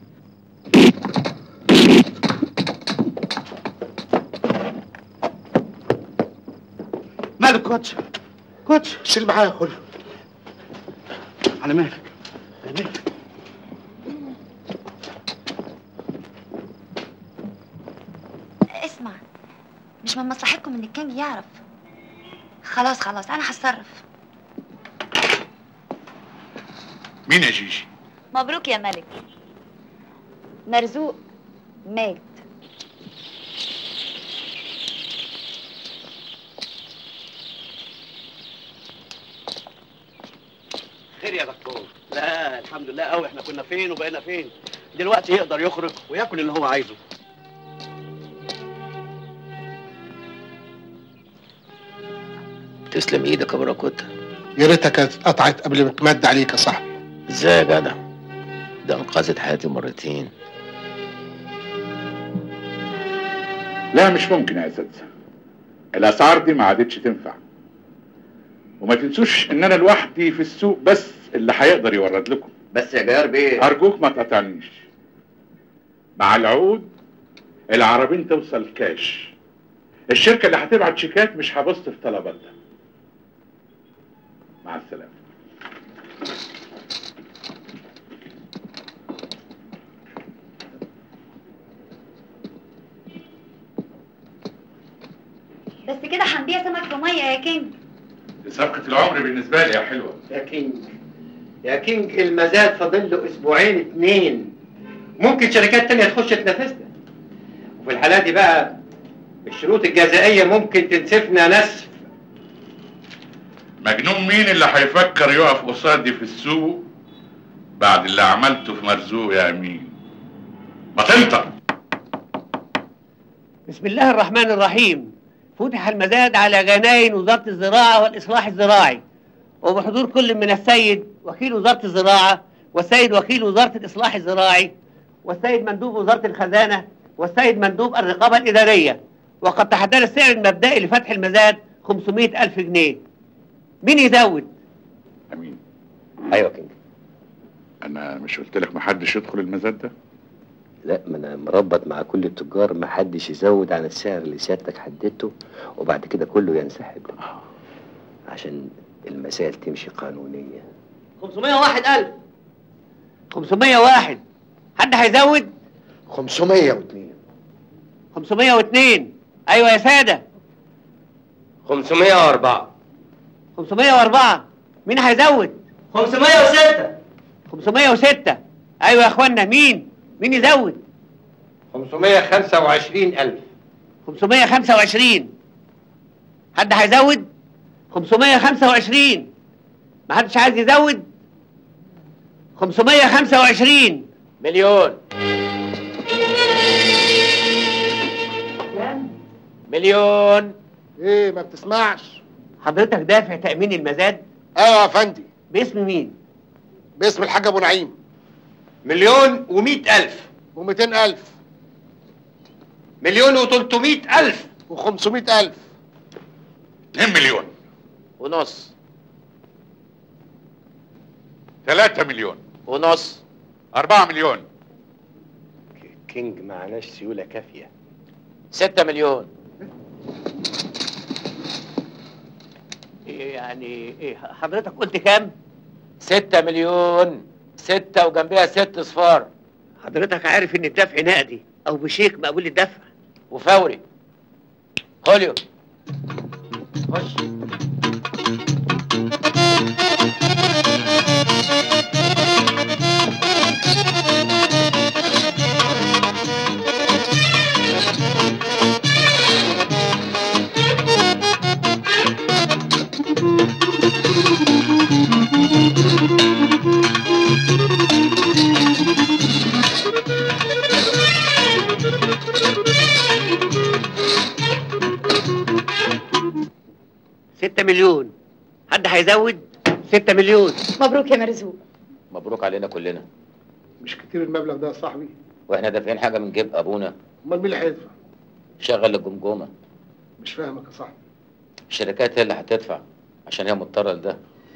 مالك كوتش كوتش شيل معايا كله على مالك على مالك اسمع مش من مصلحتكم ان الكينج يعرف خلاص خلاص انا هتصرف مين يا جيجي مبروك يا ملك مرزوق مات خير يا دكتور لا الحمد لله قوي احنا كنا فين وبقينا فين دلوقتي يقدر يخرج وياكل اللي هو عايزه تسلم ايدك يا براكوتا يا ريتها كانت اتقطعت قبل ما تمد عليك يا صاحبي ازاي يا جدع ده انقذت حياتي مرتين لا مش ممكن يا اساتذه الاسعار دي ما عادتش تنفع وما تنسوش ان انا لوحدي في السوق بس اللي هيقدر يورد لكم بس يا جيار بيه ارجوك ما تقاطعنيش مع العقود العربين توصل كاش الشركه اللي هتبعت شيكات مش هبص في طلباتها مع السلامه بس كده هنبيع سمك في ميه يا كينج دي صفقه العمر بالنسبه لي يا حلوه يا كينج يا كينج المزاد فاضل له اسبوعين اتنين ممكن شركات تانية تخش تنافسنا وفي الحالة دي بقى الشروط الجزائية ممكن تنسفنا نسف مجنون مين اللي هيفكر يقف قصادي في السوق بعد اللي عملته في مرزوق يا امين ما تنطق بسم الله الرحمن الرحيم فتح المزاد على جناين وزارة الزراعة والإصلاح الزراعي وبحضور كل من السيد وكيل وزارة الزراعة والسيد وكيل وزارة الإصلاح الزراعي والسيد مندوب وزارة الخزانة والسيد مندوب الرقابة الإدارية وقد تحدد السعر المبدئي لفتح المزاد 500 ألف جنيه مين يزود؟ امين ايوه كينج انا مش قلت لك محدش يدخل المزاد ده لا ما انا مربط مع كل التجار ما حدش يزود عن السعر اللي سيادتك حددته وبعد كده كله ينسحب عشان المسائل تمشي قانونيه 501 ألف 501 حد هيزود؟ 502 502 أيوة يا سادة 504 504 مين هيزود؟ 506 506 أيوة يا إخوانا مين؟ مين يزود؟ 525 ألف 525 حد هيزود؟ 525 ما حدش عايز يزود؟ 525 مليون مليون ايه ما بتسمعش حضرتك دافع تأمين المزاد؟ ايوه يا فندي باسم مين؟ باسم الحاج ابو نعيم مليون ومئة ألف ومئتين ألف مليون وتلتمائة ألف وخمسمائة ألف 2 مليون ونص 3 مليون ونص 4 مليون كينج معناش سيولة كافية ستة مليون إيه يعني ايه حضرتك قلت كام؟ ستة مليون ستة وجنبها ست صفار حضرتك عارف ان الدفع نقدي او بشيك مقبول الدفع وفوري خوليو خش ستة مليون حد هيزود ستة مليون مبروك يا مرزوق مبروك علينا كلنا مش كتير المبلغ ده يا صاحبي واحنا دافعين حاجه من جيب ابونا امال مين اللي هيدفع شغل الجمجمه مش فاهمك يا صاحبي الشركات هي اللي هتدفع عشان هي مضطره لده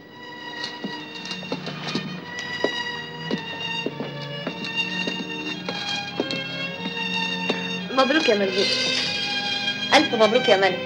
مبروك يا مرزوق ألف مبروك يا ملك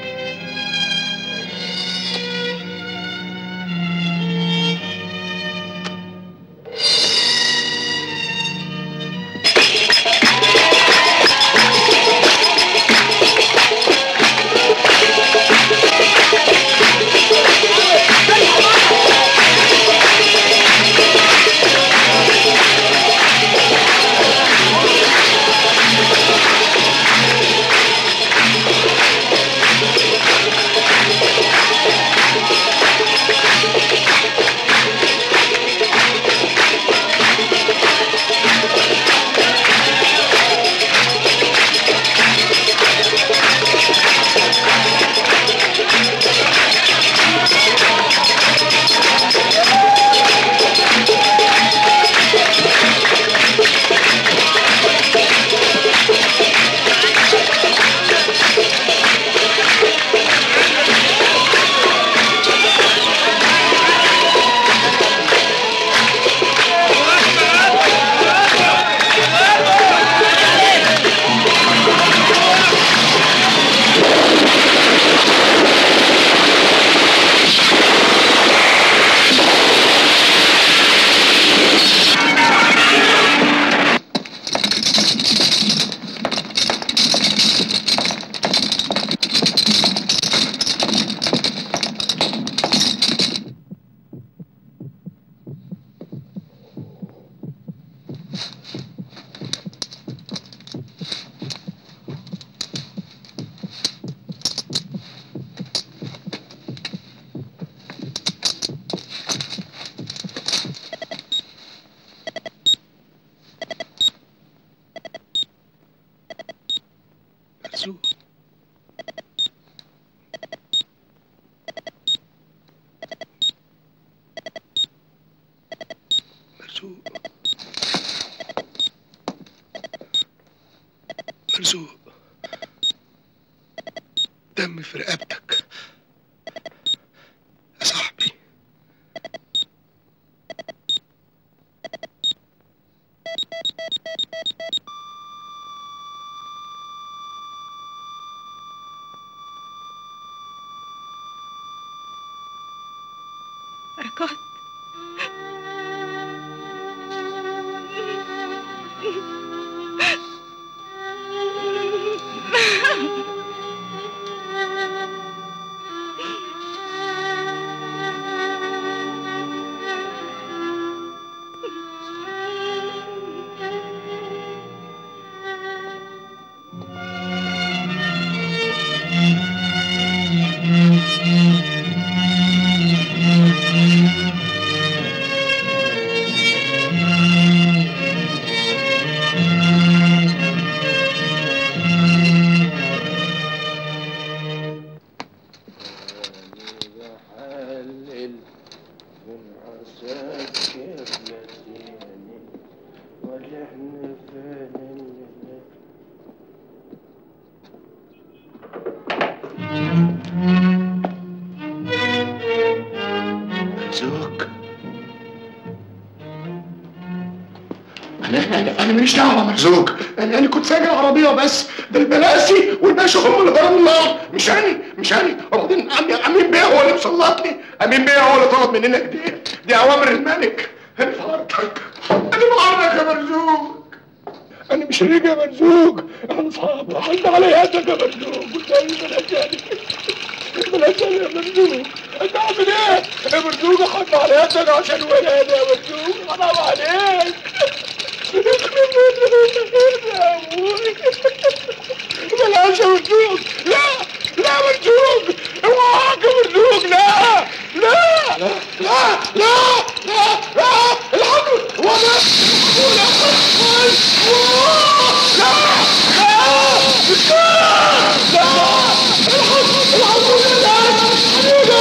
مرزوق مرزوق مرزوق دم في رقبتك يا صاحبي بركات مرزوق انا انا انا ماليش دعوه مرزوق انا انا كنت سايق العربيه بس ده البلاسي والباشا هم اللي ضربوا النار مش انا مش انا وبعدين أمي- امين بيه هو اللي مسلطني امين بيه هو اللي طلب مننا كده دي اوامر الملك انا في عرضك انا في عرضك يا مرزوق انا مش رجع يا مرزوق انا اصحاب عملت علي يدك يا مرزوق قلت لي بلاش يعني بلاش يعني يا مرزوق انت عامل ايه يا مرزوق اخدت على يدك عشان ولاد يا مرزوق حرام عليك بلاش يا مرزوق لا لا يا مرزوق اوعاك يا مرزوق لا لا لا لا لا لا لا الحمد ولا ولا لا لا لا الحمد الحمد لله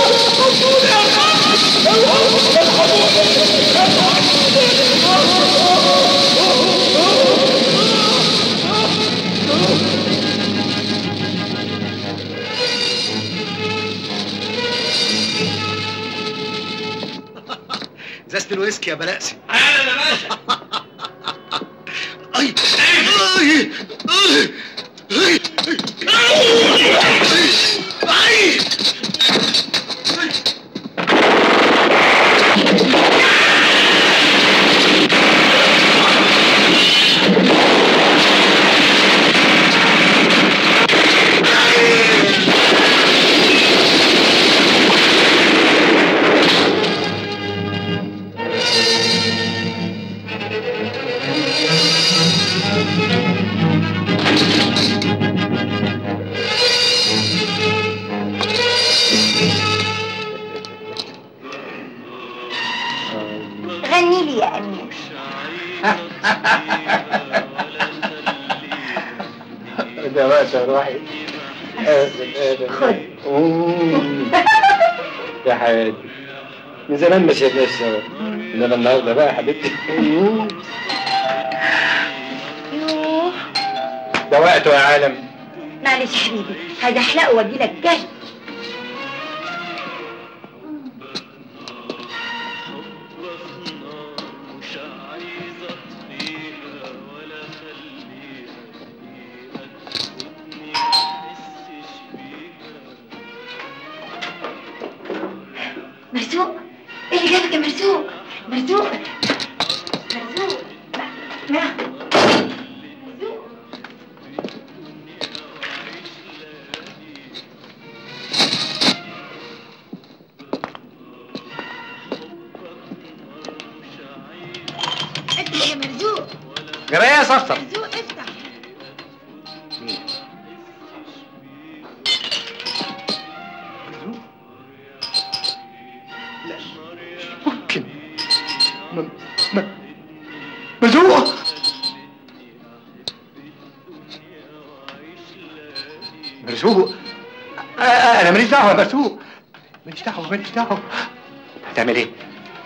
ازازه الويسكي يا بلاسي انا يا باشا اي اي اي اي غني لي يا امير ده وقت يا روحي خد يا حياتي من زمان ما شفناش سوا انما النهارده بقى يا حبيبتي يوه ده وقته يا عالم معلش حبيبي هدحلقه واجي لك جاي مرزوق ايه اللي جابك يا مرزوق مرزوق مرزوق نعم افتح يا مرزوق جرايه يا صفصف مرزوق افتح ممكن م... م... مرزوق مرزوق آه، آه، انا ماليش دعوه يا مرزوق ماليش دعوه ماليش دعوه هتعمل ايه؟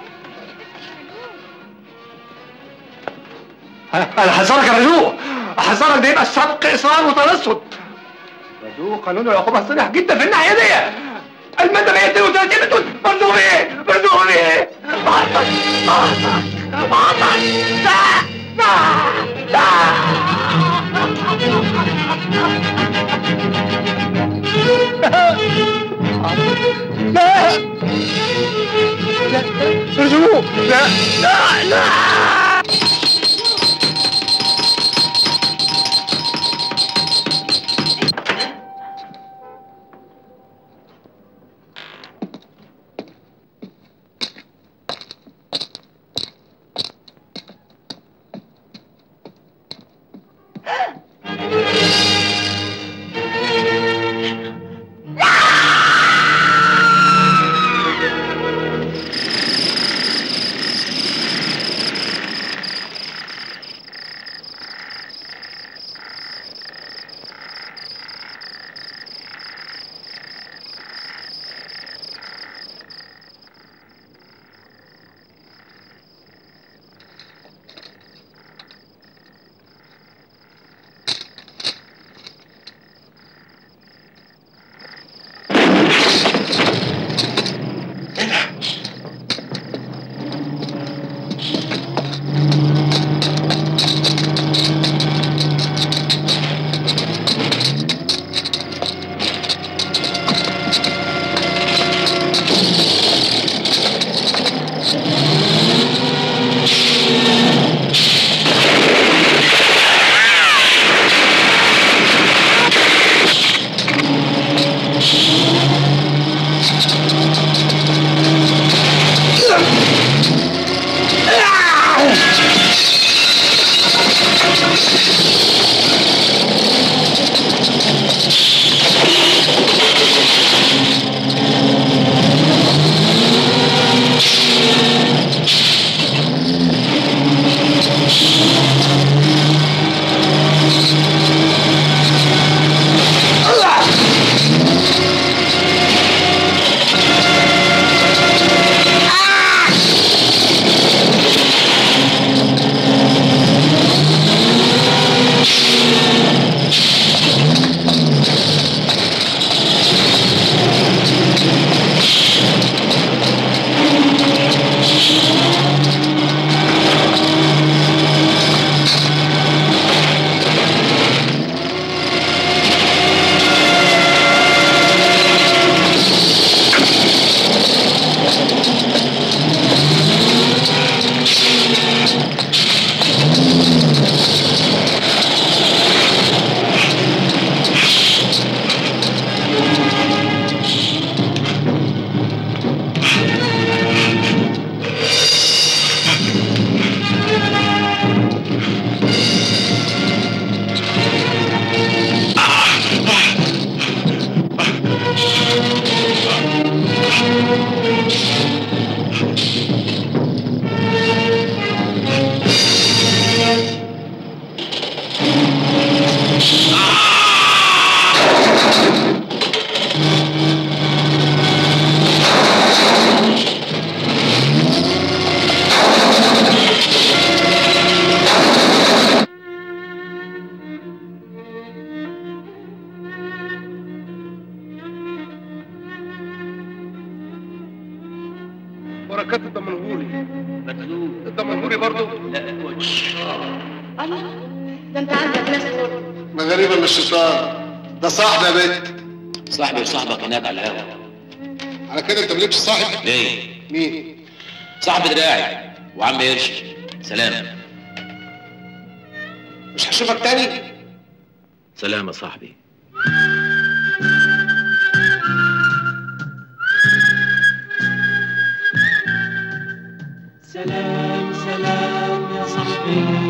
ها، انا هحذرك يا مرزوق احذرك ده يبقى سبق اصرار وترصد مرزوق قانون العقوبه صريح جدا في الناحيه دي المادة 132 بتقول مرزوق ايه؟ مرزوق ايه؟ بعطك بعطك بعطك لا لا لا لا مرزوق لا لا لا بركات الدمنهوري الدمنهوري برضه لا كوتش الله ده انت عندك ناس كل ما غريبة من الشيطان ده صاحبي يا بنت صاحبي وصاحبك هناك على الهوا على كده انت مالكش صاحب ليه؟ مين؟ صاحب دراعي وعم قرش سلام مش هشوفك تاني سلام يا صاحبي سلام سلام يا صاحبي